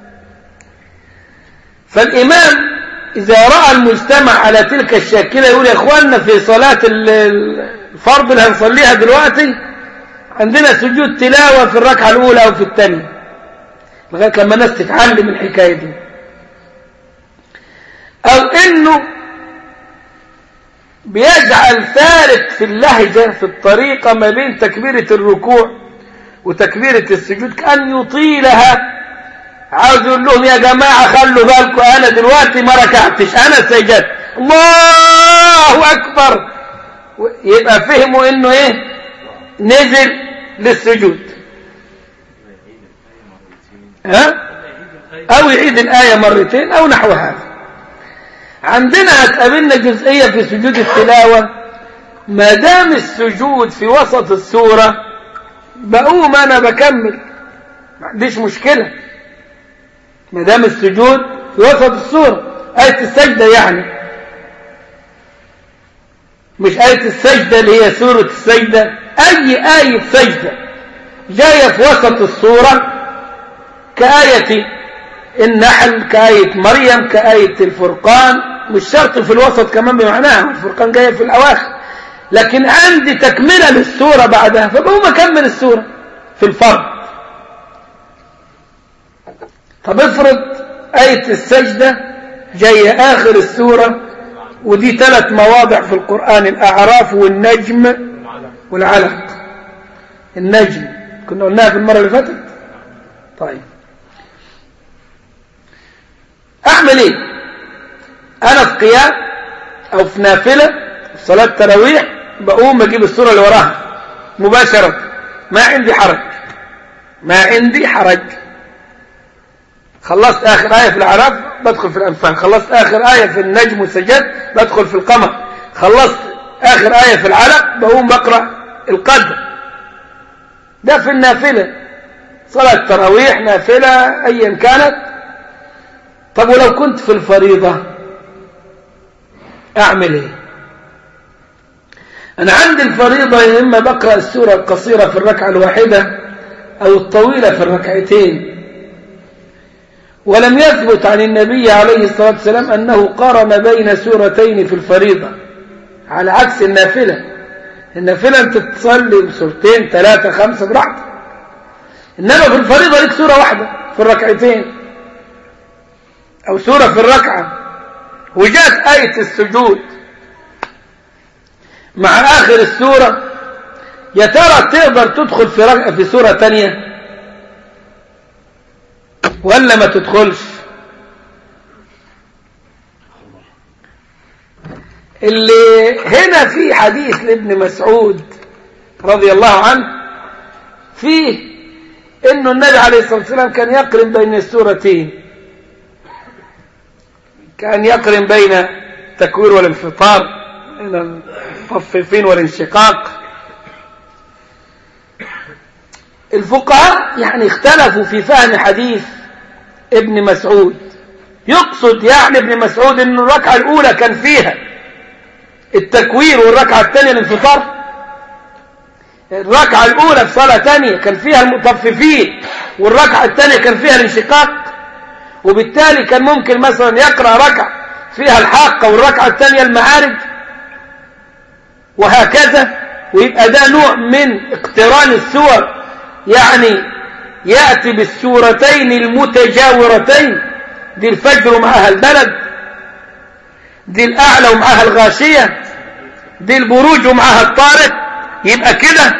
فالامام اذا راى المجتمع على تلك الشاكله يقول يا اخواننا في صلاه الفرض اللي هنصليها دلوقتي عندنا سجود تلاوة في الركعة الأولى أو في الثانية لغاية لما الناس تتعلم الحكاية دي أو إنه بيجعل فارق في اللهجة في الطريقة ما بين تكبيرة الركوع وتكبيرة السجود كأن يطيلها عاوز يقول لهم يا جماعة خلوا بالكم أنا دلوقتي ما ركعتش أنا سجدت الله أكبر يبقى فهموا إنه إيه نزل للسجود ها او يعيد الآية مرتين او نحو هذا عندنا هتقابلنا جزئية في سجود التلاوة ما دام السجود في وسط السورة بقوم انا بكمل ما عنديش مشكلة ما دام السجود في وسط السورة آية السجدة يعني مش آية السجدة اللي هي سورة السجدة أي آية سجدة جاية في وسط السورة كآية النحل كآية مريم كآية الفرقان مش شرط في الوسط كمان بمعناها الفرقان جاية في الأواخر لكن عندي تكملة للسورة بعدها فبقوم أكمل السورة في الفرض طب افرض آية السجدة جاية آخر السورة ودي ثلاث مواضع في القرآن الأعراف والنجم والعلق النجم كنا قلناها في المرة اللي فاتت طيب أعمل إيه أنا في قيام أو في نافلة في صلاة تراويح بقوم أجيب السورة اللي وراها مباشرة ما عندي حرج ما عندي حرج خلصت آخر آية في الأعراف بدخل في الأنفال خلصت آخر آية في النجم والسجاد بدخل في القمر خلصت آخر آية في العلق بقوم بقرأ القدر ده في النافلة صلاة تراويح نافلة أيا كانت طب ولو كنت في الفريضة أعمل إيه أنا عندي الفريضة يا إما بقرأ السورة القصيرة في الركعة الواحدة أو الطويلة في الركعتين ولم يثبت عن النبي عليه الصلاة والسلام أنه قارن بين سورتين في الفريضة على عكس النافلة النافلة أنت تصلي بسورتين ثلاثة خمسة براحتك إنما في الفريضة لك سورة واحدة في الركعتين أو سورة في الركعة وجاءت آية السجود مع آخر السورة يا ترى تقدر تدخل في ركعة في سورة تانية ولا ما تدخلش اللي هنا في حديث لابن مسعود رضي الله عنه فيه انه النبي عليه الصلاة والسلام كان يقرن بين السورتين كان يقرن بين التكوير والانفطار بين المطففين والانشقاق الفقهاء يعني اختلفوا في فهم حديث ابن مسعود يقصد يعني ابن مسعود ان الركعة الاولى كان فيها التكوير والركعة الثانية الانفطار الركعة الاولى في صلاة ثانية كان فيها المطففين والركعة الثانية كان فيها الانشقاق وبالتالي كان ممكن مثلا يقرأ ركعة فيها الحاقة والركعة الثانية المعارج وهكذا ويبقى ده نوع من اقتران السور يعني يأتي بالسورتين المتجاورتين دي الفجر ومعها البلد دي الأعلى ومعها الغاشية دي البروج ومعها الطارق يبقى كده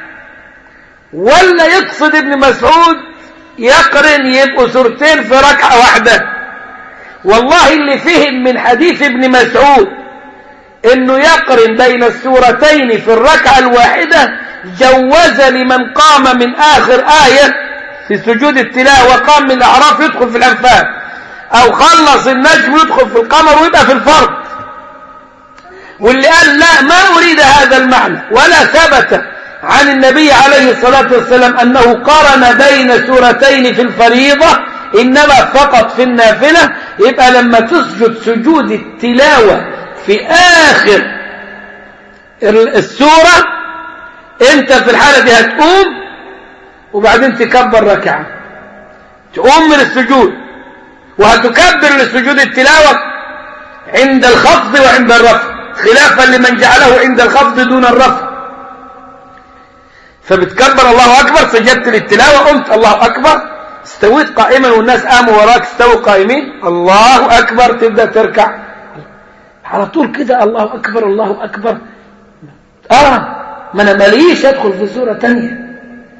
ولا يقصد ابن مسعود يقرن يبقوا سورتين في ركعة واحدة والله اللي فهم من حديث ابن مسعود انه يقرن بين السورتين في الركعة الواحدة جوز لمن قام من آخر آية في سجود التلاوة وقام من الأعراف يدخل في الأنفال أو خلص النجم يدخل في القمر ويبقى في الفرد واللي قال لا ما أريد هذا المعنى ولا ثبت عن النبي عليه الصلاة والسلام أنه قارن بين سورتين في الفريضة إنما فقط في النافلة يبقى لما تسجد سجود التلاوة في آخر السورة انت في الحالة دي هتقوم وبعدين تكبر ركعة تقوم من السجود وهتكبر لسجود التلاوة عند الخفض وعند الرفع خلافا لمن جعله عند الخفض دون الرفع فبتكبر الله أكبر سجدت للتلاوة قمت الله أكبر استويت قائما والناس قاموا وراك استووا قائمين الله أكبر تبدأ تركع على طول كده الله أكبر الله أكبر آه ما أنا ماليش أدخل في سورة تانية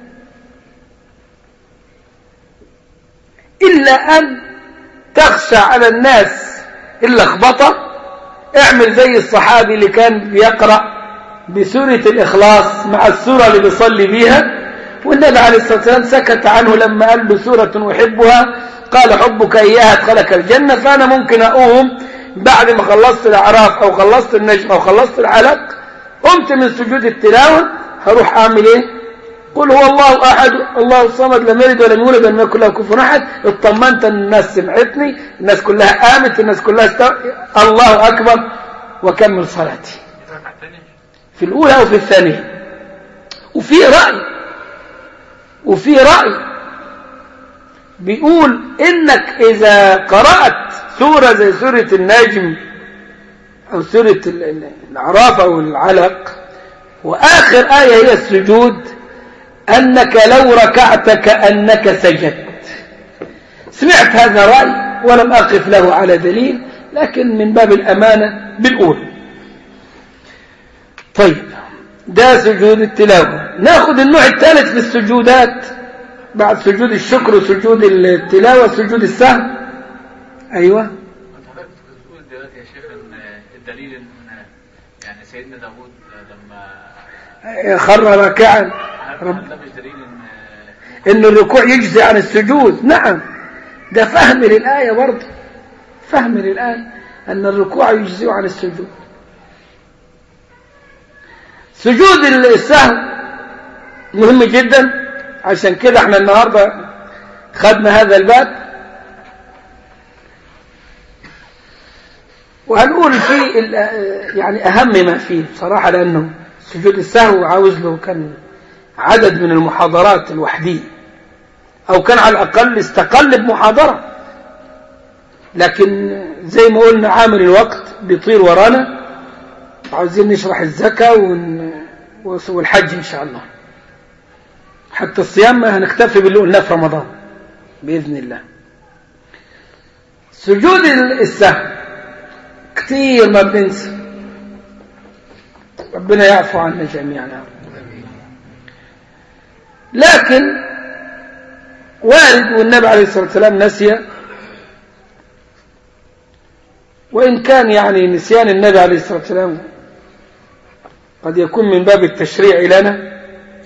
إلا أن تخشى على الناس اللخبطة اعمل زي الصحابي اللي كان بيقرأ بسورة الإخلاص مع السورة اللي بيصلي بيها والنبي عليه الصلاة والسلام سكت عنه لما قال له سورة أحبها قال حبك إياها ادخلك الجنة فأنا ممكن أقوم بعد ما خلصت الأعراف أو خلصت النجم أو خلصت العلق قمت من سجود التلاوة هروح أعمل إيه قل هو الله أحد الله الصمد لم يلد ولم يولد ولم يكن له كفوا أحد اطمنت أن الناس سمعتني الناس كلها قامت الناس كلها استو... الله أكبر وكمل صلاتي في الأولى أو في الثانية وفي رأي وفي رأي بيقول إنك إذا قرأت سورة زي سورة النجم أو سورة الأعراف أو العلق وآخر آية هي السجود أنك لو ركعت كأنك سجدت سمعت هذا رأي ولم أقف له على دليل لكن من باب الأمانة بالأولى طيب ده سجود التلاوة ناخد النوع الثالث في السجودات بعد سجود الشكر وسجود التلاوة سجود السهو أيوة حضرتك بتقول دلوقتي يا شيخ ان الدليل ان يعني سيدنا داوود لما خر راكعا رب ده مش دليل ان ان الركوع يجزي عن السجود نعم ده فهم للآية برضه فهم للآية أن الركوع يجزي عن السجود سجود السهو مهم جدا عشان كده احنا النهاردة خدنا هذا الباب وهنقول فيه يعني أهم ما فيه بصراحة لأنه سجود السهو عاوز له كان عدد من المحاضرات الوحدية أو كان على الأقل استقل بمحاضرة لكن زي ما قلنا عامل الوقت بيطير ورانا عاوزين نشرح الزكاة ون... والحج إن شاء الله حتى الصيام ما هنكتفي باللي قلناه في رمضان بإذن الله سجود السهو كتير ما بننسى ربنا يعفو عنا جميعا يا رب لكن وارد والنبي عليه الصلاة والسلام نسي وإن كان يعني نسيان النبي عليه الصلاة والسلام قد يكون من باب التشريع لنا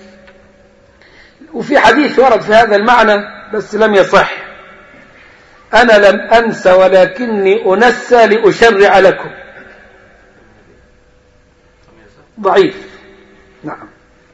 وفي حديث ورد في هذا المعنى بس لم يصح أنا لم أنس ولكني أنسى لأشرع لكم ضعيف نعم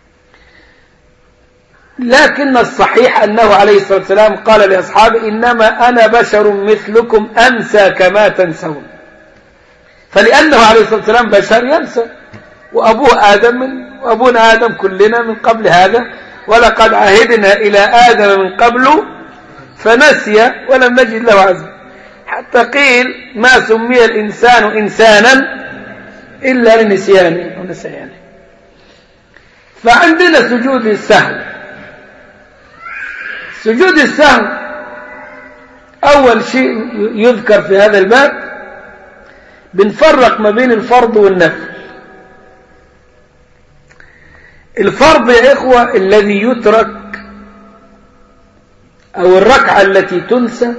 لكن الصحيح أنه عليه الصلاة والسلام قال لأصحابه إنما أنا بشر مثلكم أنسى كما تنسون فلأنه عليه الصلاة والسلام بشر ينسى وأبوه آدم من وأبونا آدم كلنا من قبل هذا ولقد عهدنا إلى آدم من قبل فنسي ولم نجد له عزم حتى قيل ما سمي الإنسان إنسانا إلا لنسيانه ونسيانه فعندنا سجود السهو سجود السهو أول شيء يذكر في هذا الباب بنفرق ما بين الفرض والنفل الفرض يا إخوة الذي يترك أو الركعة التي تنسى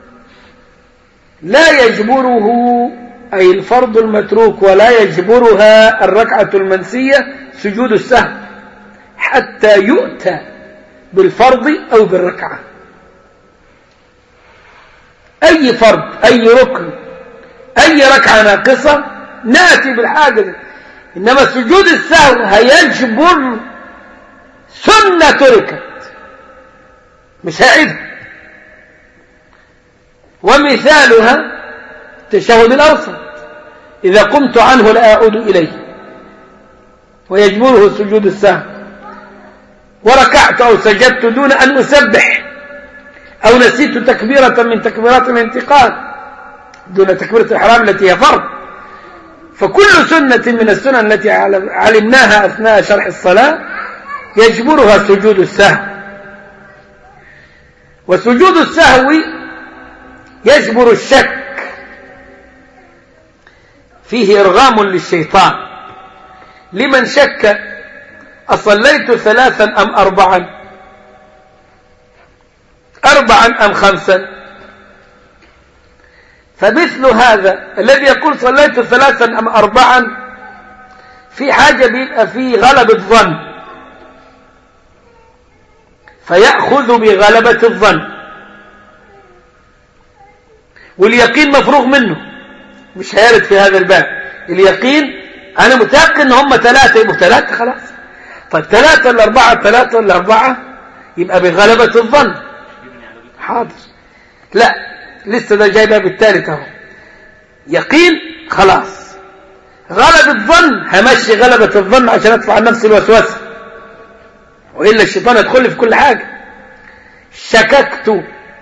لا يجبره أي الفرض المتروك ولا يجبرها الركعة المنسية سجود السهو حتى يؤتى بالفرض أو بالركعة أي فرض أي ركن أي ركعة ناقصة نأتي بالحاجة إنما سجود السهو هيجبر سنة تركت مش هعيدها ومثالها التشهد الأوسط إذا قمت عنه لا أعود إليه ويجبره سجود السهو وركعت أو سجدت دون أن أسبح أو نسيت تكبيرة من تكبيرات الانتقال دون تكبيرة الإحرام التي هي فرض فكل سنة من السنن التي علمناها أثناء شرح الصلاة يجبرها سجود السهو وسجود السهو يجبر الشك فيه إرغام للشيطان لمن شك أصليت ثلاثا أم أربعا أربعا أم خمسا فمثل هذا الذي يقول صليت ثلاثا أم أربعا في حاجة بيبقى فيه غلبة ظن فيأخذ بغلبة الظن واليقين مفروغ منه مش هيرد في هذا الباب اليقين أنا متأكد إن هم ثلاثة يبقوا ثلاثة خلاص طيب ثلاثة ولا أربعة ثلاثة ولا أربعة يبقى بغلبة الظن حاضر لا لسه ده جاي باب الثالث اهو يقين خلاص غلبة ظن همشي غلبة الظن عشان ادفع عن نفسي الوسوسة وإلا الشيطان يدخل لي في كل حاجة شككت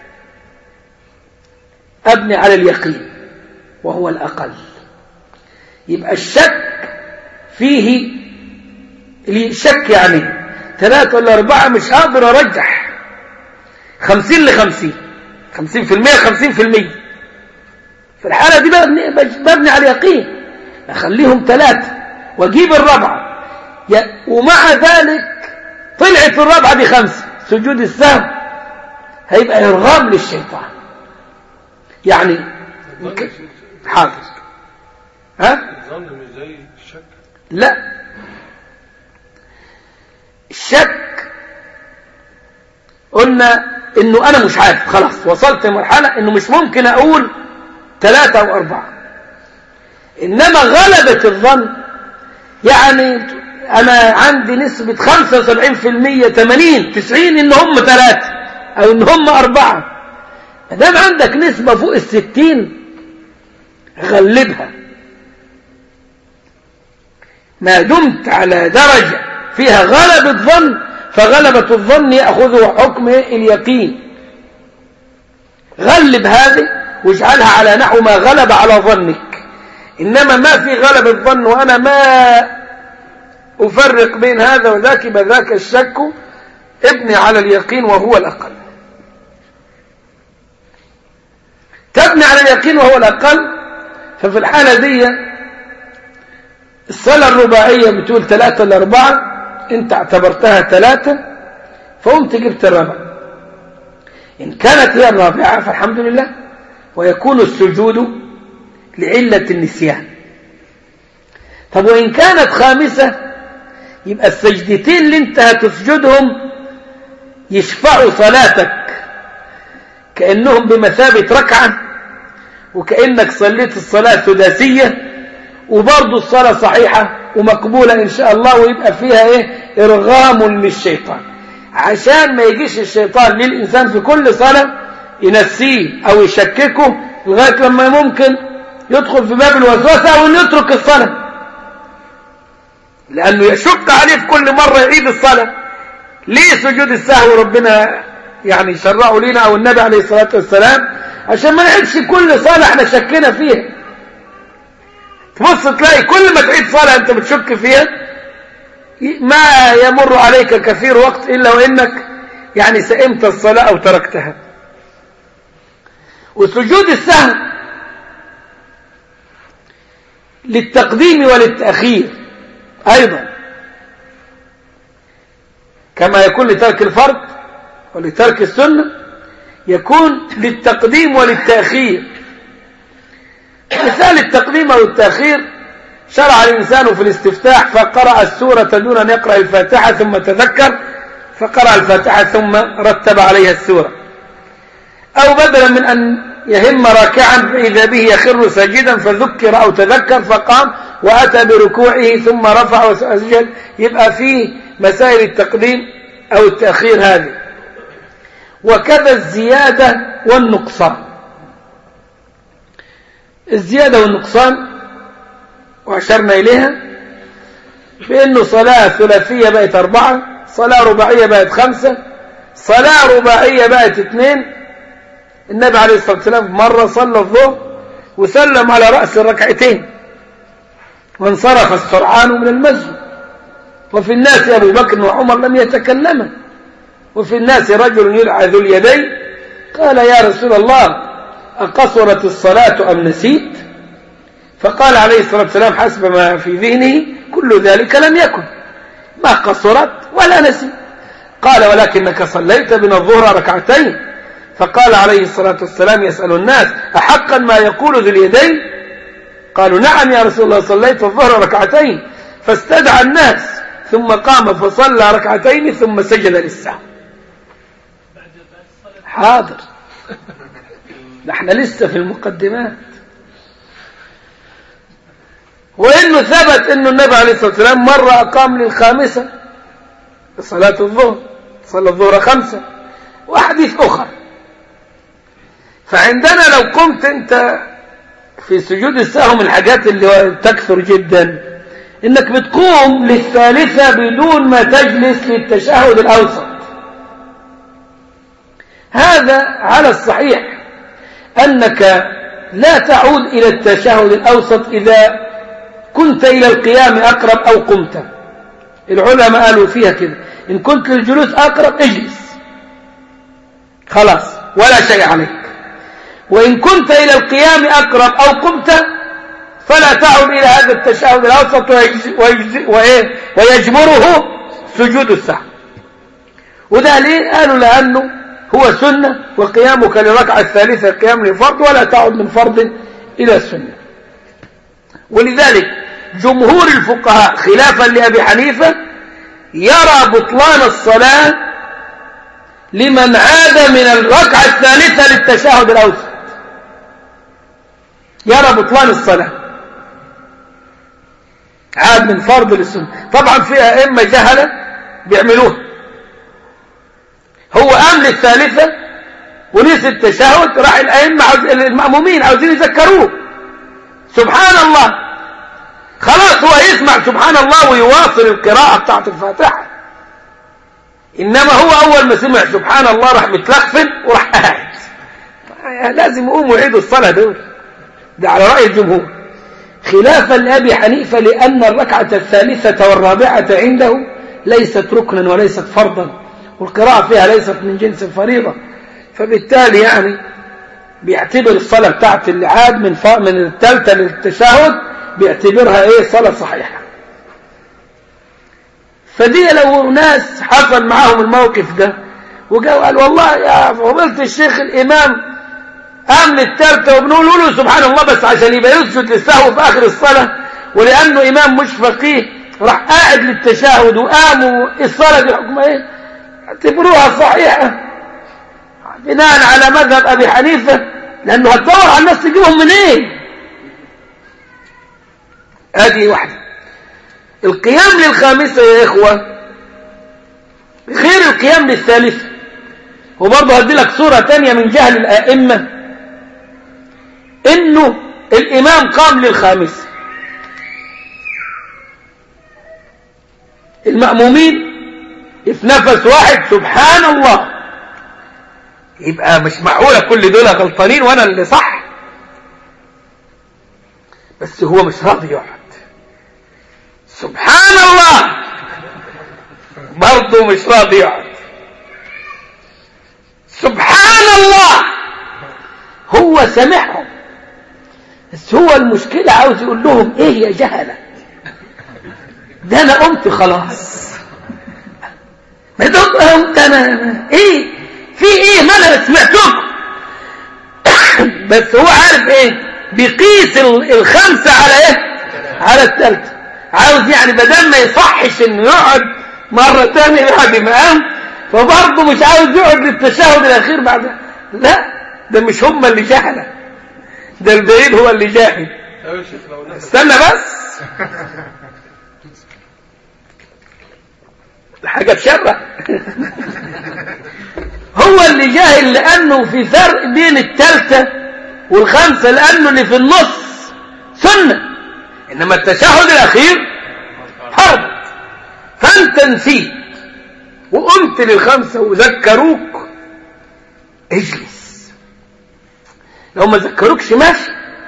أبني على اليقين وهو الأقل يبقى الشك فيه الشك يعني ثلاثة ولا أربعة مش قادر أرجح خمسين لخمسين خمسين في المية خمسين في المية في الحالة دي ببني, ببني على اليقين أخليهم ثلاثة وأجيب الرابعة ومع ذلك طلعت الرابعة دي خمسة سجود السهو هيبقى إرغام للشيطان يعني حاضر ها الظن مش زي الشك لا الشك قلنا انه انا مش عارف خلاص وصلت لمرحلة انه مش ممكن اقول ثلاثة او اربعة انما غلبة الظن يعني انا عندي نسبة 75% 80 90 ان هم ثلاثة او ان هم اربعة دام عندك نسبة فوق الستين غلبها ما دمت على درجة فيها غلبة ظن فغلبة الظن يأخذه حكم اليقين غلب هذه واجعلها على نحو ما غلب على ظنك إنما ما في غلب الظن وأنا ما أفرق بين هذا وذاك بذاك الشك ابني على اليقين وهو الأقل تبني على اليقين وهو الأقل ففي الحالة دي الصلاة الرباعية بتقول ثلاثة لأربعة انت اعتبرتها ثلاثة فقمت جبت الرابعة إن كانت هي الرابعة فالحمد لله ويكون السجود لعلة النسيان طب وإن كانت خامسة يبقى السجدتين اللي انت هتسجدهم يشفعوا صلاتك كأنهم بمثابة ركعة وكأنك صليت الصلاة سداسية وبرضه الصلاة صحيحة ومقبولة إن شاء الله ويبقى فيها إيه إرغام للشيطان عشان ما يجيش الشيطان للإنسان في كل صلاة ينسيه أو يشككه لغاية لما ممكن يدخل في باب الوسوسة أو إنه يترك الصلاة لأنه يشق عليه في كل مرة يعيد الصلاة ليه سجود السهو ربنا يعني شرعه لنا أو النبي عليه الصلاة والسلام عشان ما نعيدش كل صلاة احنا شكينا فيها تبص تلاقي كل ما تعيد صلاة انت بتشك فيها ما يمر عليك كثير وقت إلا وإنك يعني سئمت الصلاة أو تركتها وسجود السهو للتقديم وللتأخير أيضا كما يكون لترك الفرض ولترك السنة يكون للتقديم وللتأخير مثال التقديم أو التأخير شرع الإنسان في الاستفتاح فقرأ السورة دون أن يقرأ الفاتحة ثم تذكر فقرأ الفاتحة ثم رتب عليها السورة أو بدلا من أن يهم راكعا فإذا به يخر ساجدا فذكر أو تذكر فقام وأتى بركوعه ثم رفع وسجد يبقى فيه مسائل التقديم أو التأخير هذه وكذا الزيادة والنقصان الزيادة والنقصان وأشرنا إليها بأنه صلاة ثلاثية بقت أربعة صلاة رباعية بقت خمسة صلاة رباعية بقت اثنين النبي عليه الصلاة والسلام مرة صلى الظهر وسلم على رأس الركعتين وانصرف السرعان من المسجد وفي الناس أبو بكر وعمر لم يتكلما وفي الناس رجل يدعى ذو اليدين قال يا رسول الله أقصرت الصلاة أم نسيت فقال عليه الصلاة والسلام حسب ما في ذهنه كل ذلك لم يكن ما قصرت ولا نسيت قال ولكنك صليت من الظهر ركعتين فقال عليه الصلاة والسلام يسأل الناس أحقا ما يقول ذو اليدين قالوا نعم يا رسول الله صليت الظهر ركعتين فاستدعى الناس ثم قام فصلى ركعتين ثم سجد للسهو حاضر نحن لسه في المقدمات وإنه ثبت أنه النبي عليه الصلاة والسلام مرة أقام للخامسة صلاة الظهر صلى الظهر خمسة وأحاديث أخرى فعندنا لو قمت أنت في سجود السهو من الحاجات اللي تكثر جدا إنك بتقوم للثالثة بدون ما تجلس للتشهد الأوسط هذا على الصحيح أنك لا تعود إلى التشهد الأوسط إذا كنت إلى القيام أقرب أو قمت العلماء قالوا فيها كده إن كنت للجلوس أقرب اجلس خلاص ولا شيء عليك وإن كنت إلى القيام أقرب أو قمت فلا تعد إلى هذا التشهد الأوسط ويجبره سجود السهو وده ليه قالوا لأنه هو سنة وقيامك للركعة الثالثة قيام لفرض ولا تعد من فرض إلى السنة ولذلك جمهور الفقهاء خلافا لأبي حنيفة يرى بطلان الصلاة لمن عاد من الركعة الثالثة للتشهد الأوسط يرى بطلان الصلاة عاد من فرض للسنة طبعا في أئمة جهلة بيعملوها هو قام للثالثة ونسي التشهد راح الأئمة عاوز... المأمومين عاوزين يذكروه سبحان الله خلاص هو يسمع سبحان الله ويواصل القراءة بتاعت الفاتحة إنما هو أول ما سمع سبحان الله راح متلخفن وراح قاعد لازم يقوموا يعيدوا الصلاة دول ده على رأي الجمهور خلافا لأبي حنيفة لأن الركعة الثالثة والرابعة عنده ليست ركنا وليست فرضا والقراءة فيها ليست من جنس الفريضة فبالتالي يعني بيعتبر الصلاة بتاعت اللي عاد من ف... من الثالثة للتشهد بيعتبرها ايه صلاة صحيحة فدي لو ناس حصل معاهم الموقف ده وقالوا قال والله يا فضيلة الشيخ الإمام قام للثالثة وبنقول له سبحان الله بس عشان يبقى يسجد للسهو في آخر الصلاة ولأنه إمام مش فقيه راح قاعد للتشهد وقاموا الصلاة دي حكم ايه اعتبروها صحيحة بناء على مذهب أبي حنيفة لأنه هتدور على الناس تجيبهم منين إيه؟ هذه واحدة القيام للخامسة يا إخوة غير القيام للثالثة وبرضه هدي لك صورة تانية من جهل الآئمة إنه الإمام قام للخامسة المأمومين في نفس واحد سبحان الله يبقى مش معقولة كل دول غلطانين وانا اللي صح بس هو مش راضي يقعد سبحان الله برضه مش راضي يقعد سبحان الله هو سامعهم بس هو المشكلة عاوز يقول لهم ايه يا جهلة ده انا قمت خلاص ما قمت انا ايه في ايه ما انا سمعتكم بس هو عارف ايه بيقيس الخمسة على ايه على الثالثة عاوز يعني بدل ما يصحش انه يقعد مرة تانية بعد ما قام فبرضه مش عاوز يقعد للتشهد الاخير بعد لا ده مش هم اللي جهلة ده البعيد هو اللي جاهل استنى بس حاجة تشرع هو اللي جاهل لأنه في فرق بين التالتة والخمسة لأنه اللي في النص سنة إنما التشهد الأخير فرض فأنت نسيت وقمت للخمسة وذكروك اجلس لو ما ذكروكش ماشي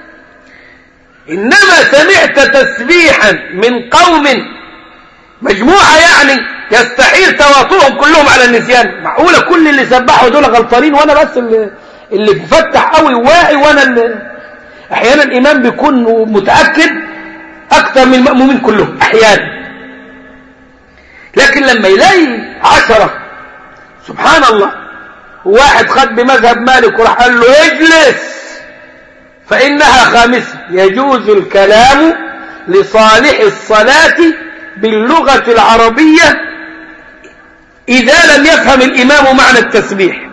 إنما سمعت تسبيحا من قوم مجموعة يعني يستحيل تواطؤهم كلهم على النسيان معقولة كل اللي سبحوا دول غلطانين وانا بس اللي, اللي مفتح قوي واعي وانا اللي احيانا الامام بيكون متأكد اكثر من المأمومين كلهم احيانا لكن لما يلاقي عشرة سبحان الله واحد خد بمذهب مالك وراح قال له اجلس فإنها خامسة يجوز الكلام لصالح الصلاة باللغة العربية إذا لم يفهم الإمام معنى التسبيح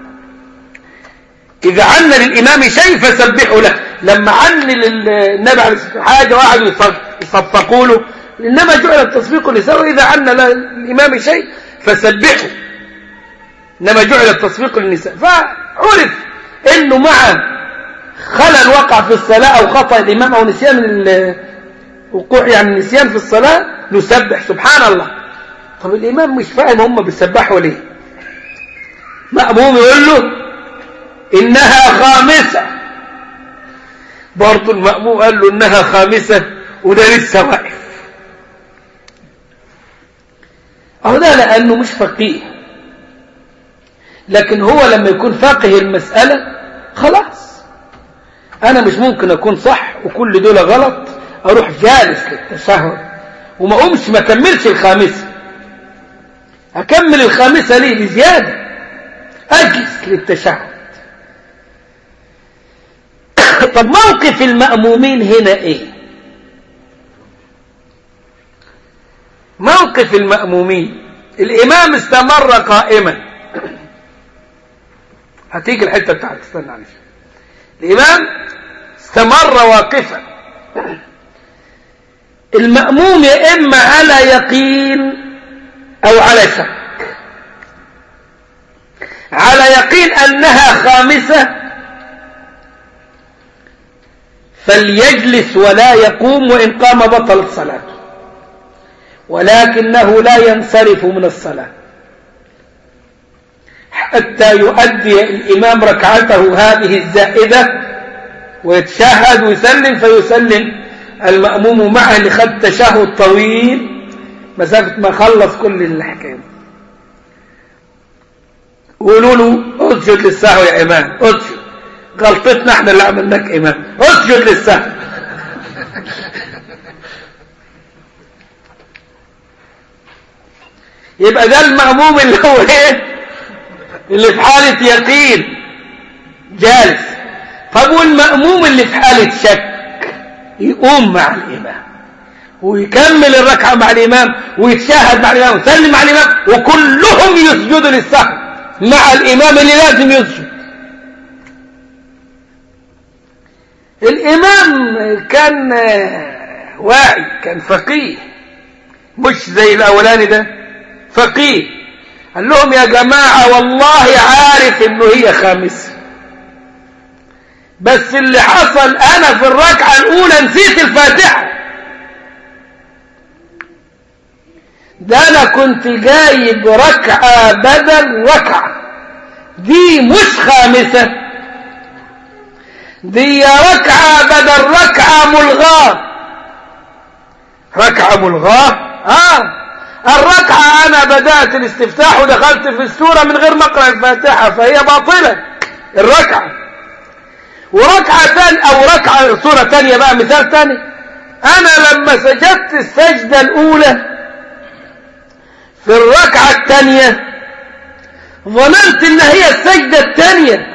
إذا عن للإمام شيء فسبحوا له لما عن للنبي عليه الصلاة حاجة واحد يصفقوا له إنما جعل التصفيق لسوء إذا عن للإمام شيء فسبحوا إنما جعل التصفيق للنساء فعرف إنه مع خلل وقع في الصلاة أو خطأ الإمام أو نسيان وقوع يعني النسيان في الصلاة نسبح سبحان الله طب الإمام مش فاهم هم بيسبحوا ليه مأموم يقول له إنها خامسة برضه المأموم قال له إنها خامسة وده لسه واقف أهو ده لأنه مش فقيه لكن هو لما يكون فاقه المسألة خلاص أنا مش ممكن أكون صح وكل دول غلط أروح جالس للتشهد وما أقومش ما أكملش الخامسة أكمل الخامسة ليه بزيادة أجلس للتشهد طب موقف المأمومين هنا إيه موقف المأمومين الإمام استمر قائما هتيجي الحتة بتاعت استنى معلش الإمام استمر واقفا المأموم يا إما على يقين أو على شك على يقين أنها خامسة فليجلس ولا يقوم وإن قام بطلت صلاته ولكنه لا ينصرف من الصلاة حتى يؤدي الإمام ركعته هذه الزائدة ويتشهد ويسلم فيسلم المأموم معه اللي خد تشهد طويل مسافة ما خلص كل الحكاية قولوا له اسجد للسهو يا إمام اسجد غلطتنا احنا اللي عملناك إمام اسجد للسهو يبقى ده المأموم اللي هو ايه اللي في حالة يقين جالس طب والمأموم اللي في حالة شك يقوم مع الإمام ويكمل الركعة مع الإمام ويتشاهد مع الإمام ويسلم مع الإمام وكلهم يسجدوا للسهو مع الإمام اللي لازم يسجد الإمام كان واعي كان فقيه مش زي الأولاني ده فقيه قال لهم يا جماعة والله عارف انه هي خامسة بس اللي حصل انا في الركعة الاولى نسيت الفاتحة ده انا كنت جايب ركعة بدل ركعة دي مش خامسة دي ركعة بدل ركعة ملغاة ركعة ملغاة اه الركعة أنا بدأت الاستفتاح ودخلت في السورة من غير ما أقرأ الفاتحة فهي باطلة الركعة وركعة تانية أو ركعة سورة تانية بقى مثال تاني أنا لما سجدت السجدة الأولى في الركعة التانية ظننت إن هي السجدة التانية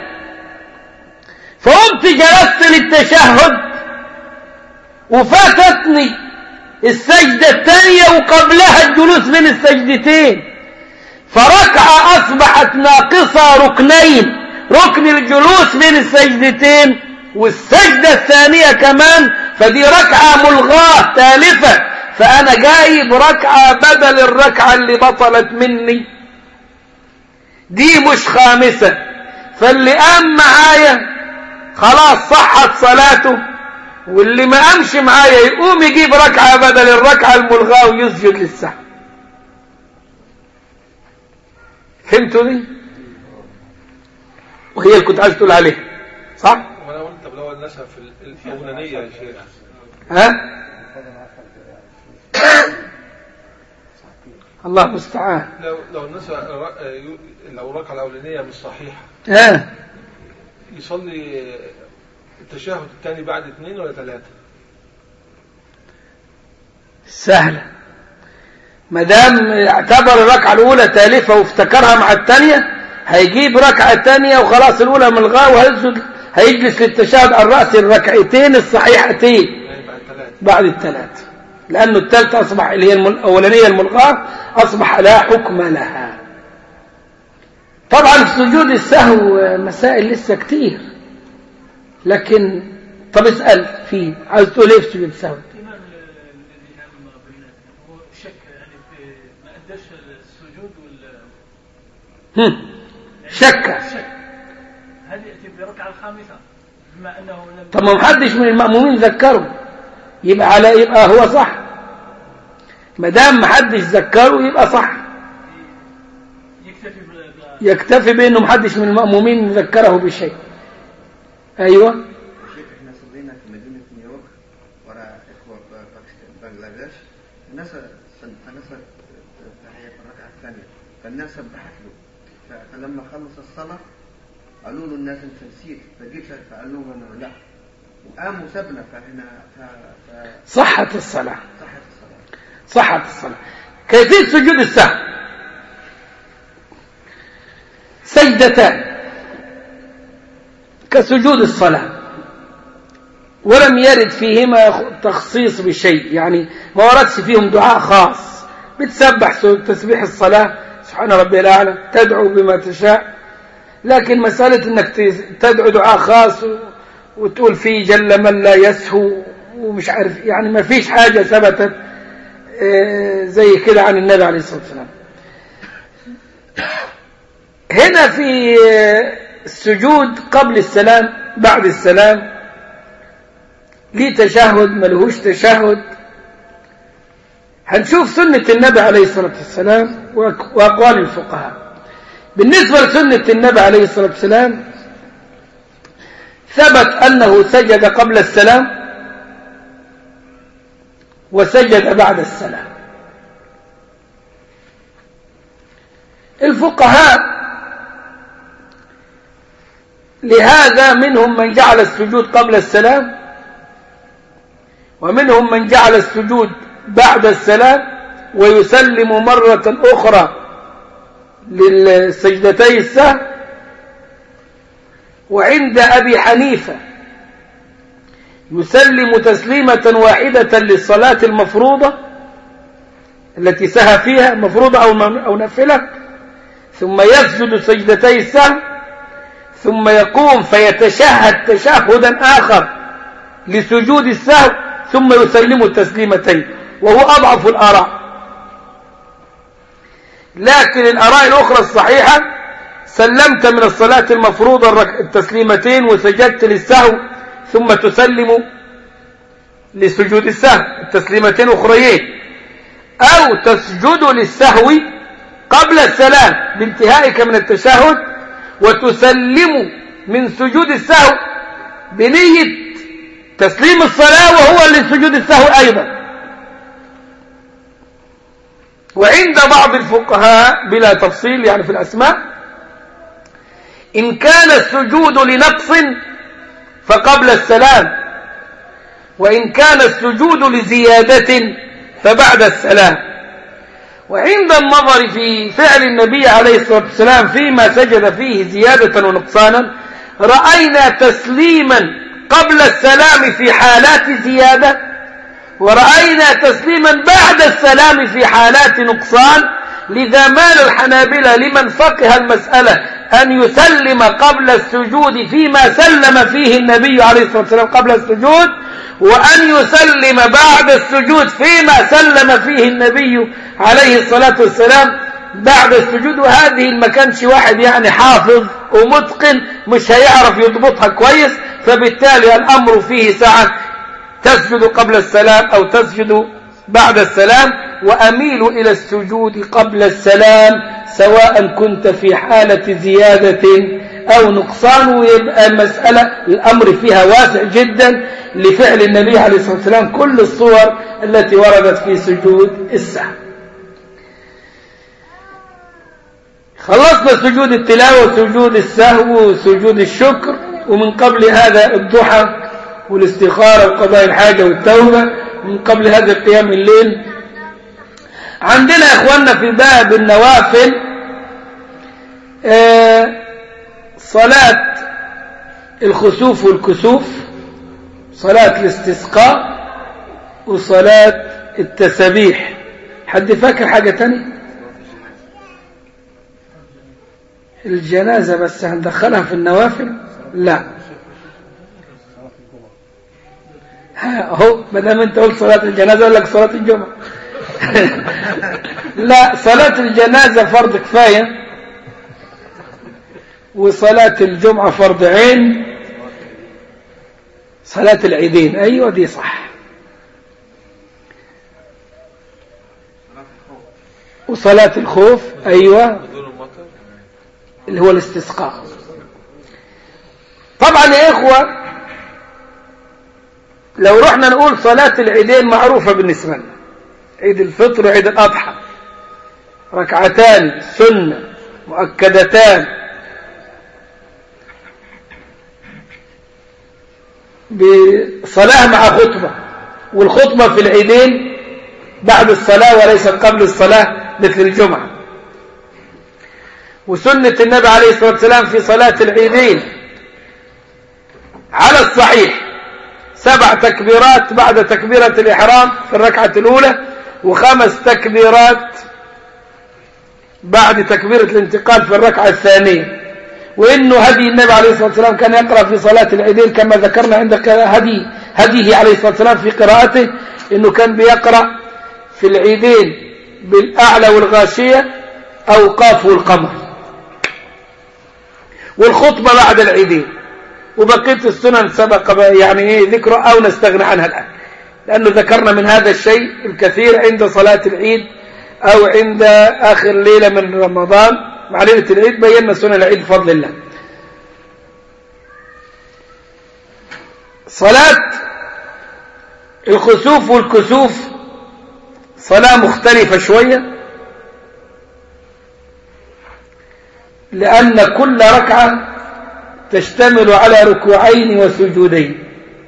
فقمت جلست للتشهد وفاتتني السجدة الثانية وقبلها الجلوس بين السجدتين فركعة أصبحت ناقصة ركنين ركن الجلوس بين السجدتين والسجدة الثانية كمان فدي ركعة ملغاة تالفة فأنا جايب ركعة بدل الركعة اللي بطلت مني دي مش خامسة فاللي قام معايا خلاص صحت صلاته واللي ما قامش معايا يقوم يجيب ركعة بدل الركعة الملغاة ويسجد للسهو فهمتوا دي وهي اللي كنت عايز تقول عليها صح وانا قلت طب لو النسب في الاولانيه يا شيخ ها الله المستعان لو لو النسب لو الركعه الاولانيه مش صحيحه ها يصلي التشهد الثاني بعد اثنين ولا ثلاثه سهلة ما دام اعتبر الركعة الأولى تالفة وافتكرها مع الثانية هيجيب ركعة ثانية وخلاص الأولى ملغاة وهيسجد هيجلس للتشهد على الرأس الركعتين الصحيحتين يعني بعد ثلاثه بعد الثلاث لأنه الثالثة أصبح اللي هي المل- الأولانية الملغاة أصبح لا حكم لها طبعا في سجود السهو مسائل لسه كتير لكن طب اسأل فيه عايز تقول ايه في سجود السهو الإمام الذي نعلم بيناتنا هو شك يعني في ما أداش السجود ولا هم. شك شك هل يأتي بركعة الخامسة بما أنه لم طب ما محدش من المأمومين ذكره يبقى على يبقى هو صح ما دام محدش ذكره يبقى صح يكتفي بال- بال- يكتفي بانه محدش من المأمومين ذكره بشيء ايوه شيخ احنا صلينا في مدينة نيويورك وراء اخوة ب- باكستان بنغلاديش الناس الناس تحية في الركعة الثانية فالناس سبحت له ف- فلما خلص الصلاة قالوا له الناس انت نسيت فجيت فقال لهم انا لا وقاموا سبنا فهنا ف- ف- صحت الصلاة فصحت الصلاة صحت الصلاة كيفية سجود السهو سجدتان كسجود الصلاة ولم يرد فيهما تخصيص بشيء يعني ما وردش فيهم دعاء خاص بتسبح تسبيح الصلاة سبحان ربي الأعلى تدعو بما تشاء لكن مسألة أنك تدعو دعاء خاص وتقول فيه جل من لا يسهو ومش عارف يعني ما فيش حاجة ثبتت زي كده عن النبي عليه الصلاة والسلام هنا في السجود قبل السلام بعد السلام ليه تشهد ملهوش تشهد هنشوف سنة النبي عليه الصلاة والسلام وأقوال الفقهاء بالنسبة لسنة النبي عليه الصلاة والسلام ثبت أنه سجد قبل السلام وسجد بعد السلام الفقهاء لهذا منهم من جعل السجود قبل السلام ومنهم من جعل السجود بعد السلام ويسلم مرة أخرى للسجدتي السهل وعند أبي حنيفة يسلم تسليمة واحدة للصلاة المفروضة التي سهى فيها مفروضة أو أو نافلة ثم يسجد سجدتي السهو ثم يقوم فيتشهد تشهدا آخر لسجود السهو ثم يسلم التسليمتين وهو أضعف الآراء لكن الآراء الأخرى الصحيحة سلمت من الصلاة المفروضة التسليمتين وسجدت للسهو ثم تسلم لسجود السهو التسليمتين أخريين أو تسجد للسهو قبل السلام بانتهائك من التشهد وتسلم من سجود السهو بنية تسليم الصلاة وهو لسجود السهو أيضا وعند بعض الفقهاء بلا تفصيل يعني في الأسماء إن كان السجود لنقص فقبل السلام وإن كان السجود لزيادة فبعد السلام وعند النظر في فعل النبي عليه الصلاة والسلام فيما سجد فيه زيادة ونقصانا رأينا تسليما قبل السلام في حالات زيادة ورأينا تسليما بعد السلام في حالات نقصان لذا مال الحنابلة لمن فقه المسألة أن يسلم قبل السجود فيما سلم فيه النبي عليه الصلاة والسلام قبل السجود وأن يسلم بعد السجود فيما سلم فيه النبي عليه الصلاة والسلام بعد السجود وهذه ما كانش واحد يعني حافظ ومتقن مش هيعرف يضبطها كويس فبالتالي الأمر فيه ساعة تسجد قبل السلام أو تسجد بعد السلام وأميل إلى السجود قبل السلام سواء كنت في حالة زيادة أو نقصان ويبقى المسألة الأمر فيها واسع جدا لفعل النبي عليه الصلاة والسلام كل الصور التي وردت في سجود السهو خلصنا سجود التلاوة وسجود السهو وسجود الشكر ومن قبل هذا الضحى والاستخارة وقضاء الحاجة والتوبة من قبل هذا قيام الليل عندنا يا اخواننا في باب النوافل آه صلاة الخسوف والكسوف صلاة الاستسقاء وصلاة التسبيح حد فاكر حاجة تانية الجنازة بس هندخلها في النوافل لا اهو ما دام انت قلت صلاة الجنازة اقول لك صلاة الجمعة لا صلاة الجنازة فرض كفاية وصلاة الجمعة فرض عين صلاة العيدين أيوة دي صح وصلاة الخوف أيوة اللي هو الاستسقاء طبعا يا إخوة لو رحنا نقول صلاة العيدين معروفة بالنسبة لنا عيد الفطر وعيد الأضحى ركعتان سنة مؤكدتان بصلاة مع خطبة والخطبة في العيدين بعد الصلاة وليس قبل الصلاة مثل الجمعة وسنة النبي عليه الصلاة والسلام في صلاة العيدين على الصحيح سبع تكبيرات بعد تكبيرة الإحرام في الركعة الأولى وخمس تكبيرات بعد تكبيرة الانتقال في الركعة الثانية وإنه هدي النبي عليه الصلاة والسلام كان يقرأ في صلاة العيدين كما ذكرنا عند هدي هديه عليه الصلاة والسلام في قراءته إنه كان بيقرأ في العيدين بالأعلى والغاشية أو قاف والقمر والخطبة بعد العيدين وبقية السنن سبق يعني إيه ذكره أو نستغنى عنها الآن لأنه ذكرنا من هذا الشيء الكثير عند صلاة العيد أو عند آخر ليلة من رمضان مع ليلة العيد بينا سنن العيد بفضل الله صلاة الخسوف والكسوف صلاة مختلفة شوية لأن كل ركعة تشتمل على ركوعين وسجودين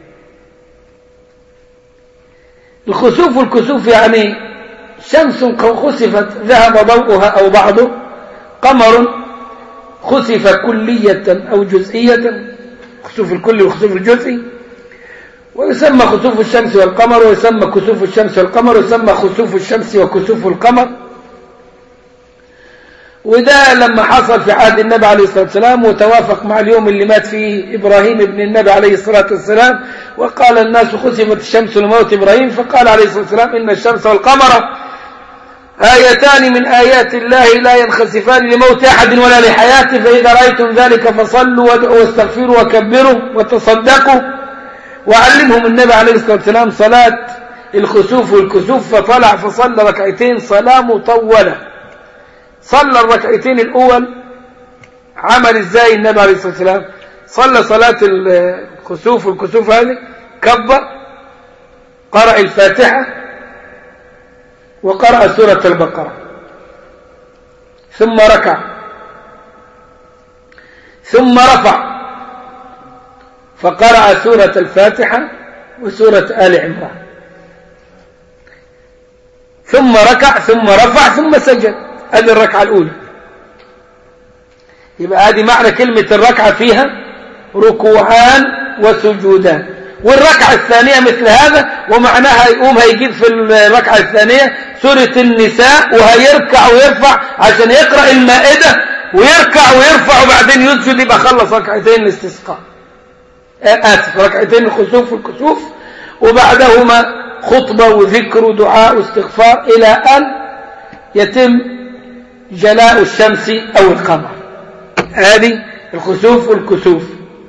الخسوف والكسوف يعني شمس خسفت ذهب ضوءها أو بعضه قمر خسف كلية أو جزئية خسوف الكلي والخسوف الجزئي ويسمى خسوف الشمس والقمر ويسمى كسوف الشمس والقمر ويسمى خسوف الشمس وكسوف القمر وده لما حصل في عهد النبي عليه الصلاة والسلام وتوافق مع اليوم اللي مات فيه إبراهيم ابن النبي عليه الصلاة والسلام وقال الناس خسفت الشمس لموت إبراهيم فقال عليه الصلاة والسلام إن الشمس والقمر آيتان من آيات الله لا ينخسفان لموت أحد ولا لحياته فإذا رأيتم ذلك فصلوا وادعوا واستغفروا وكبروا وتصدقوا وعلمهم النبي عليه الصلاة والسلام صلاة الخسوف والكسوف فطلع فصلى ركعتين صلاة مطولة صلى الركعتين الأول عمل ازاي النبي عليه الصلاة والسلام صلى صلاة الخسوف والكسوف هذه كبر قرأ الفاتحة وقرأ سورة البقرة ثم ركع ثم رفع فقرأ سورة الفاتحة وسورة آل عمران ثم ركع ثم رفع ثم سجد هذه الركعة الأولى يبقى هذه معنى كلمة الركعة فيها ركوعان وسجودان والركعة الثانية مثل هذا ومعناها يقوم هيجيب في الركعة الثانية سورة النساء وهيركع ويرفع عشان يقرأ المائدة ويركع ويرفع وبعدين يسجد يبقى خلص ركعتين الاستسقاء آسف ركعتين الخسوف والكسوف وبعدهما خطبة وذكر ودعاء واستغفار إلى أن يتم جلاء الشمس أو القمر هذه الخسوف والكسوف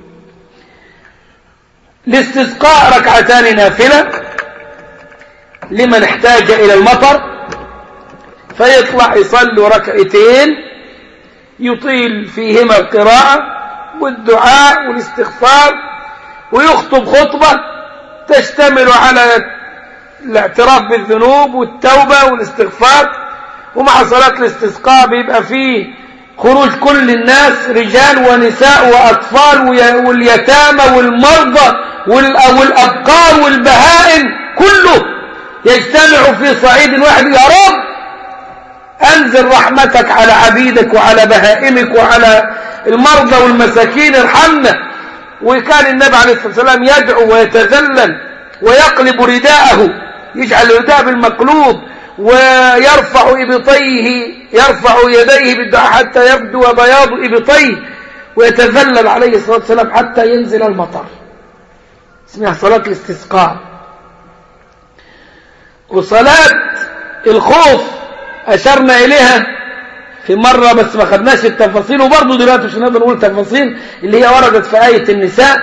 الاستسقاء ركعتان نافلة لمن احتاج إلى المطر فيطلع يصلي ركعتين يطيل فيهما القراءة والدعاء والاستغفار ويخطب خطبة تشتمل على الاعتراف بالذنوب والتوبة والاستغفار ومع صلاة الاستسقاء بيبقى فيه خروج كل الناس رجال ونساء وأطفال واليتامى والمرضى والأبقار والبهائم كله يجتمع في صعيد واحد يا رب أنزل رحمتك على عبيدك وعلى بهائمك وعلى المرضى والمساكين ارحمنا وكان النبي عليه الصلاة والسلام يدعو ويتذلل ويقلب رداءه يجعل الرداء بالمقلوب ويرفع إبطيه يرفع يديه بالدعاء حتى يبدو بياض إبطيه ويتذلل عليه الصلاة والسلام حتى ينزل المطر اسمها صلاة الاستسقاء وصلاة الخوف أشرنا إليها في مرة بس ما خدناش التفاصيل وبرضه دلوقتي مش نقدر نقول تفاصيل اللي هي وردت في آية النساء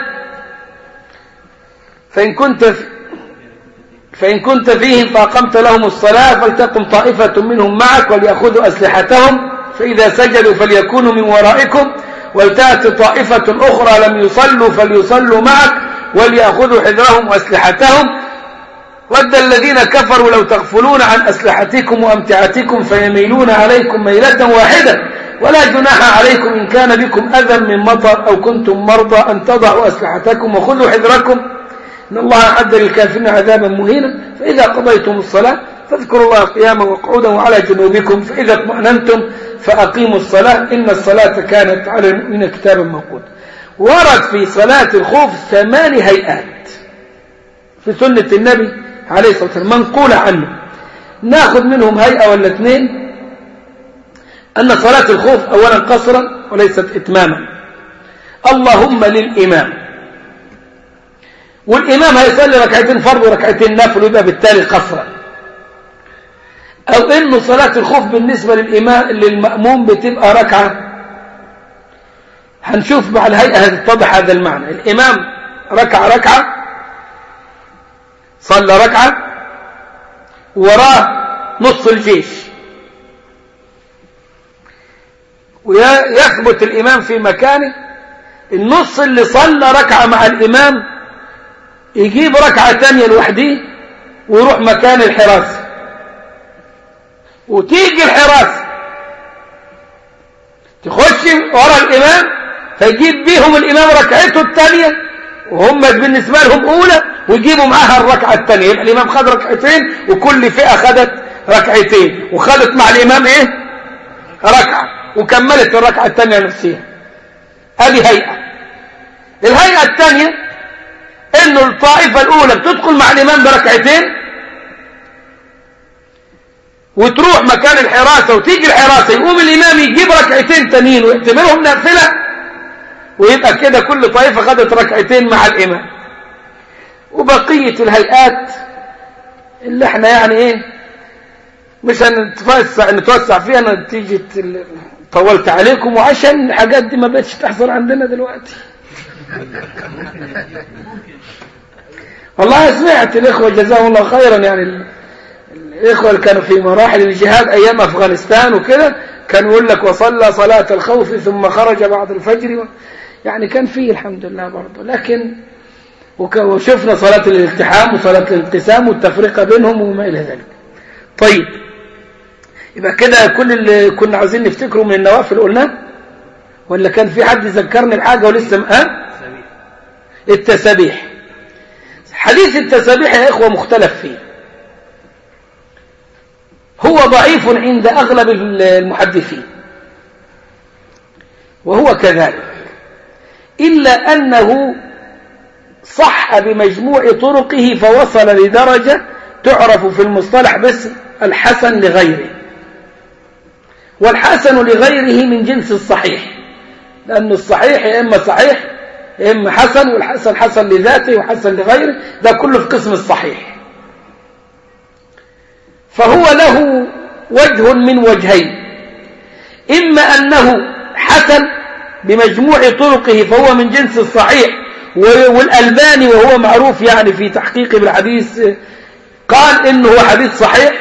فإن كنت في فإن كنت فيهم فأقمت لهم الصلاة فلتقم طائفة منهم معك وليأخذوا أسلحتهم فإذا سجدوا فليكونوا من ورائكم ولتأت طائفة أخرى لم يصلوا فليصلوا معك وليأخذوا حذرهم وأسلحتهم ود الذين كفروا لو تغفلون عن أسلحتكم وأمتعتكم فيميلون عليكم ميلة واحدة ولا جناح عليكم إن كان بكم أذى من مطر أو كنتم مرضى أن تضعوا أسلحتكم وخذوا حذركم إن الله أعد للكافرين عذابا مهينا فإذا قضيتم الصلاة فاذكروا الله قياما وقعودا وعلى جنوبكم فإذا اطمأننتم فأقيموا الصلاة إن الصلاة كانت على المؤمنين كتابا موقوتا ورد في صلاة الخوف ثمان هيئات في سنة النبي عليه الصلاة والسلام منقولة عنه ناخذ منهم هيئة ولا اثنين أن صلاة الخوف أولا قصرا وليست إتماما اللهم للإمام والإمام هيصلي ركعتين فرض وركعتين نفل ويبقى بالتالي قصرا أو إنه صلاة الخوف بالنسبة للإمام للمأموم بتبقى ركعة هنشوف مع الهيئة هتتضح هذا المعنى الإمام ركع ركعة صلى ركعة وراه نص الجيش ويثبت الإمام في مكانه النص اللي صلى ركعة مع الإمام يجيب ركعة تانية لوحده ويروح مكان الحراسة وتيجي الحراسة تخش ورا الإمام فيجيب بيهم الإمام ركعته الثانية وهم بالنسبة لهم أولى ويجيبوا معاها الركعة الثانية يبقى الإمام خد ركعتين وكل فئة خدت ركعتين وخدت مع الإمام إيه ركعة وكملت الركعة الثانية نفسها هذه هيئة الهيئة الثانية إنه الطائفة الأولى بتدخل مع الإمام بركعتين وتروح مكان الحراسة وتيجي الحراسة يقوم الإمام يجيب ركعتين تانيين ويعتبرهم نافلة ويبقى كده كل طائفة خدت ركعتين مع الإمام وبقية الهيئات اللي احنا يعني ايه مش هنتوسع نتوسع فيها نتيجة طولت عليكم وعشان الحاجات دي ما بقتش تحصل عندنا دلوقتي والله سمعت الإخوة جزاهم الله خيرا يعني الإخوة اللي كانوا في مراحل الجهاد أيام أفغانستان وكده كان يقول لك وصلى صلاة الخوف ثم خرج بعد الفجر و... يعني كان فيه الحمد لله برضه لكن وك... وشفنا صلاة الالتحام وصلاة الانقسام والتفرقة بينهم وما إلى ذلك طيب يبقى كده كل اللي كنا عاوزين نفتكره من النوافل قلناه ولا كان في حد يذكرني بحاجة ولسه ها التسابيح حديث التسابيح يا إخوة مختلف فيه هو ضعيف عند أغلب المحدثين وهو كذلك إلا أنه صح بمجموع طرقه فوصل لدرجة تعرف في المصطلح بس الحسن لغيره والحسن لغيره من جنس الصحيح لأن الصحيح يا إما صحيح يا إما حسن والحسن حسن لذاته وحسن لغيره ده كله في قسم الصحيح فهو له وجه من وجهين إما أنه حسن بمجموع طرقه فهو من جنس الصحيح والألباني وهو معروف يعني في تحقيق بالحديث قال إنه هو حديث صحيح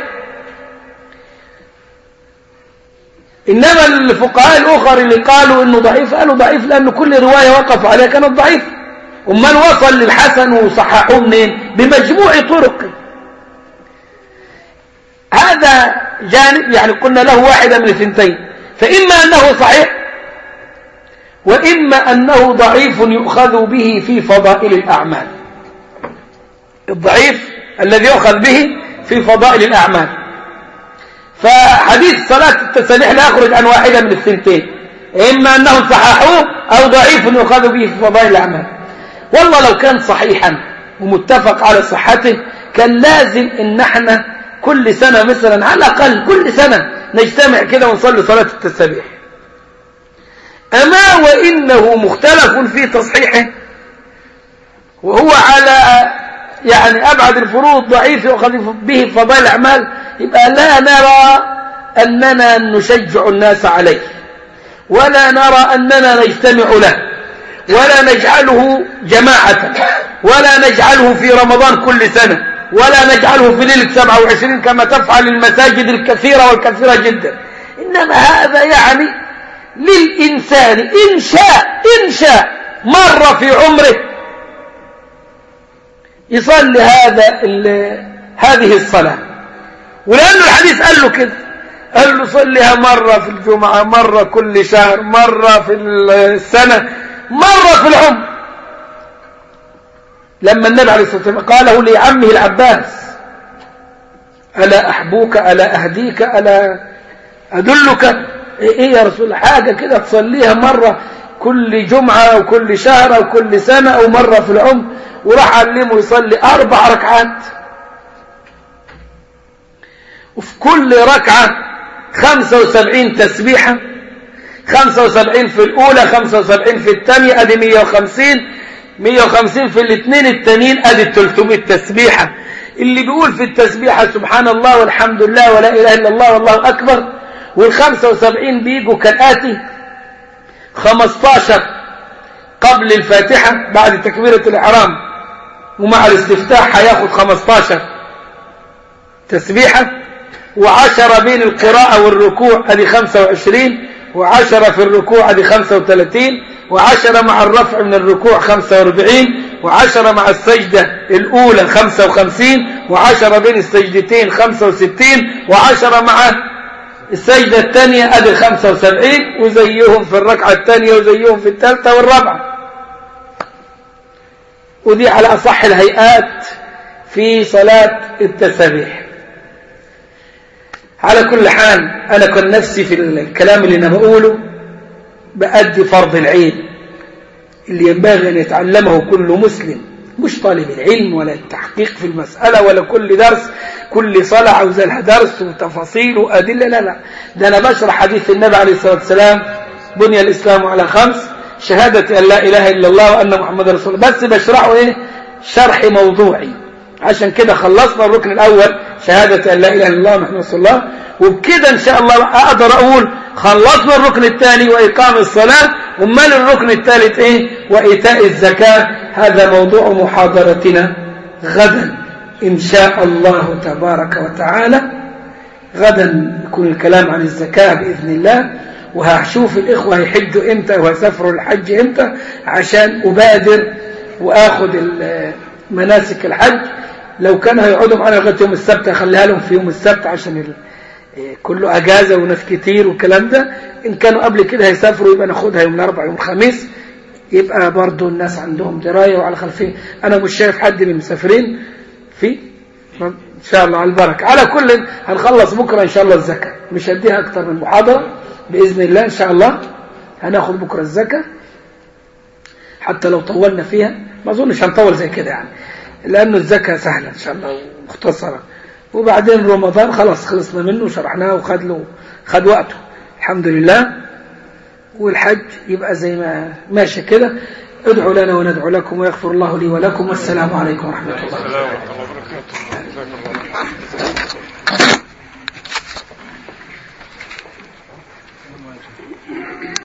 إنما الفقهاء الأخر اللي قالوا إنه ضعيف قالوا ضعيف لأن كل رواية وقف عليها كانت ضعيف أمال وصل للحسن وصححوه منين بمجموع طرقه هذا جانب يعني قلنا له واحدة من الثنتين فإما أنه صحيح وإما أنه ضعيف يؤخذ به في فضائل الأعمال الضعيف الذي يؤخذ به في فضائل الأعمال فحديث صلاة التسبيح لا يخرج عن واحدة من الثنتين إما أنهم صححوه أو ضعيف يؤخذ به في فضائل الأعمال والله لو كان صحيحا ومتفق على صحته كان لازم إن احنا كل سنة مثلا على الأقل كل سنة نجتمع كده ونصلي صلاة التسبيح أما وإنه مختلف في تصحيحه وهو على يعني أبعد الفروض ضعيف يؤخذ به فضائل الأعمال يبقى لا نرى أننا نشجع الناس عليه ولا نرى أننا نجتمع له ولا نجعله جماعة ولا نجعله في رمضان كل سنة ولا نجعله في ليلة 27 كما تفعل المساجد الكثيرة والكثيرة جدا إنما هذا يعني للإنسان إن شاء إن شاء مرة في عمره يصلي هذا هذه الصلاة ولأنه الحديث قال له كده قال له صليها مرة في الجمعة مرة كل شهر مرة في السنة مرة في العمر لما النبي عليه الصلاة والسلام قاله لعمه العباس ألا أحبوك ألا أهديك ألا أدلك إيه يا رسول الله حاجة كده تصليها مرة كل جمعة أو كل شهر أو كل سنة أو مرة في العمر وراح علمه يصلي أربع ركعات وفي كل ركعة خمسة وسبعين تسبيحة خمسة وسبعين في الأولى خمسة وسبعين في الثانية أدي مية وخمسين مية وخمسين في الاثنين التانيين أدي التلتمية تسبيحة اللي بيقول في التسبيحة سبحان الله والحمد لله ولا إله إلا الله والله أكبر والخمسة وسبعين بيجوا كالآتي خمستاشر قبل الفاتحة بعد تكبيرة الإحرام ومع الاستفتاح هياخد خمستاشر تسبيحة وعشرة بين القراءة والركوع هذه خمسة وعشرين وعشرة في الركوع دي خمسة وثلاثين وعشرة مع الرفع من الركوع خمسة واربعين وعشرة مع السجدة الأولى خمسة وخمسين وعشرة بين السجدتين خمسة وستين وعشرة مع السجدة الثانية أدي خمسة وسبعين وزيهم في الركعة الثانية وزيهم في الثالثة والرابعة ودي على أصح الهيئات في صلاة التسابيح على كل حال أنا كان نفسي في الكلام اللي أنا بقوله بأدي فرض العين اللي ينبغي أن يتعلمه كل مسلم مش طالب العلم ولا التحقيق في المسألة ولا كل درس كل صلاة عاوز لها درس وتفاصيل وأدلة لا لا ده أنا بشرح حديث النبي عليه الصلاة والسلام بني الإسلام على خمس شهادة أن لا إله إلا الله وأن محمد رسول الله بس بشرحه إيه شرح موضوعي عشان كده خلصنا الركن الأول شهادة أن لا إله إلا الله محمد رسول الله وبكده إن شاء الله أقدر أقول خلصنا الركن الثاني وإقام الصلاة ومال الركن الثالث إيه وإيتاء الزكاة هذا موضوع محاضرتنا غدا إن شاء الله تبارك وتعالى غدا يكون الكلام عن الزكاة بإذن الله وهشوف الإخوة هيحجوا إمتى وهيسافروا الحج إمتى عشان أبادر وآخذ مناسك الحج لو كانوا هيقعدوا معانا لغاية يوم السبت أخليها لهم في يوم السبت عشان ال... كله أجازة وناس كتير والكلام ده إن كانوا قبل كده هيسافروا يبقى ناخدها يوم الأربع يوم الخميس يبقى برضو الناس عندهم دراية وعلى خلفية أنا مش شايف حد من المسافرين في إن شاء الله على البركة على كل هنخلص بكرة إن شاء الله الزكاة مش هديها أكتر من محاضرة بإذن الله إن شاء الله هناخد بكرة الزكاة حتى لو طولنا فيها ما أظنش هنطول زي كده يعني لأنه الزكاة سهلة إن شاء الله ومختصرة وبعدين رمضان خلاص خلصنا منه وشرحناه وخد له خد وقته الحمد لله والحج يبقى زي ما ماشي كده ادعوا لنا وندعو لكم ويغفر الله لي ولكم والسلام عليكم ورحمة الله السلام ورحمة الله وبركاته جزاك الله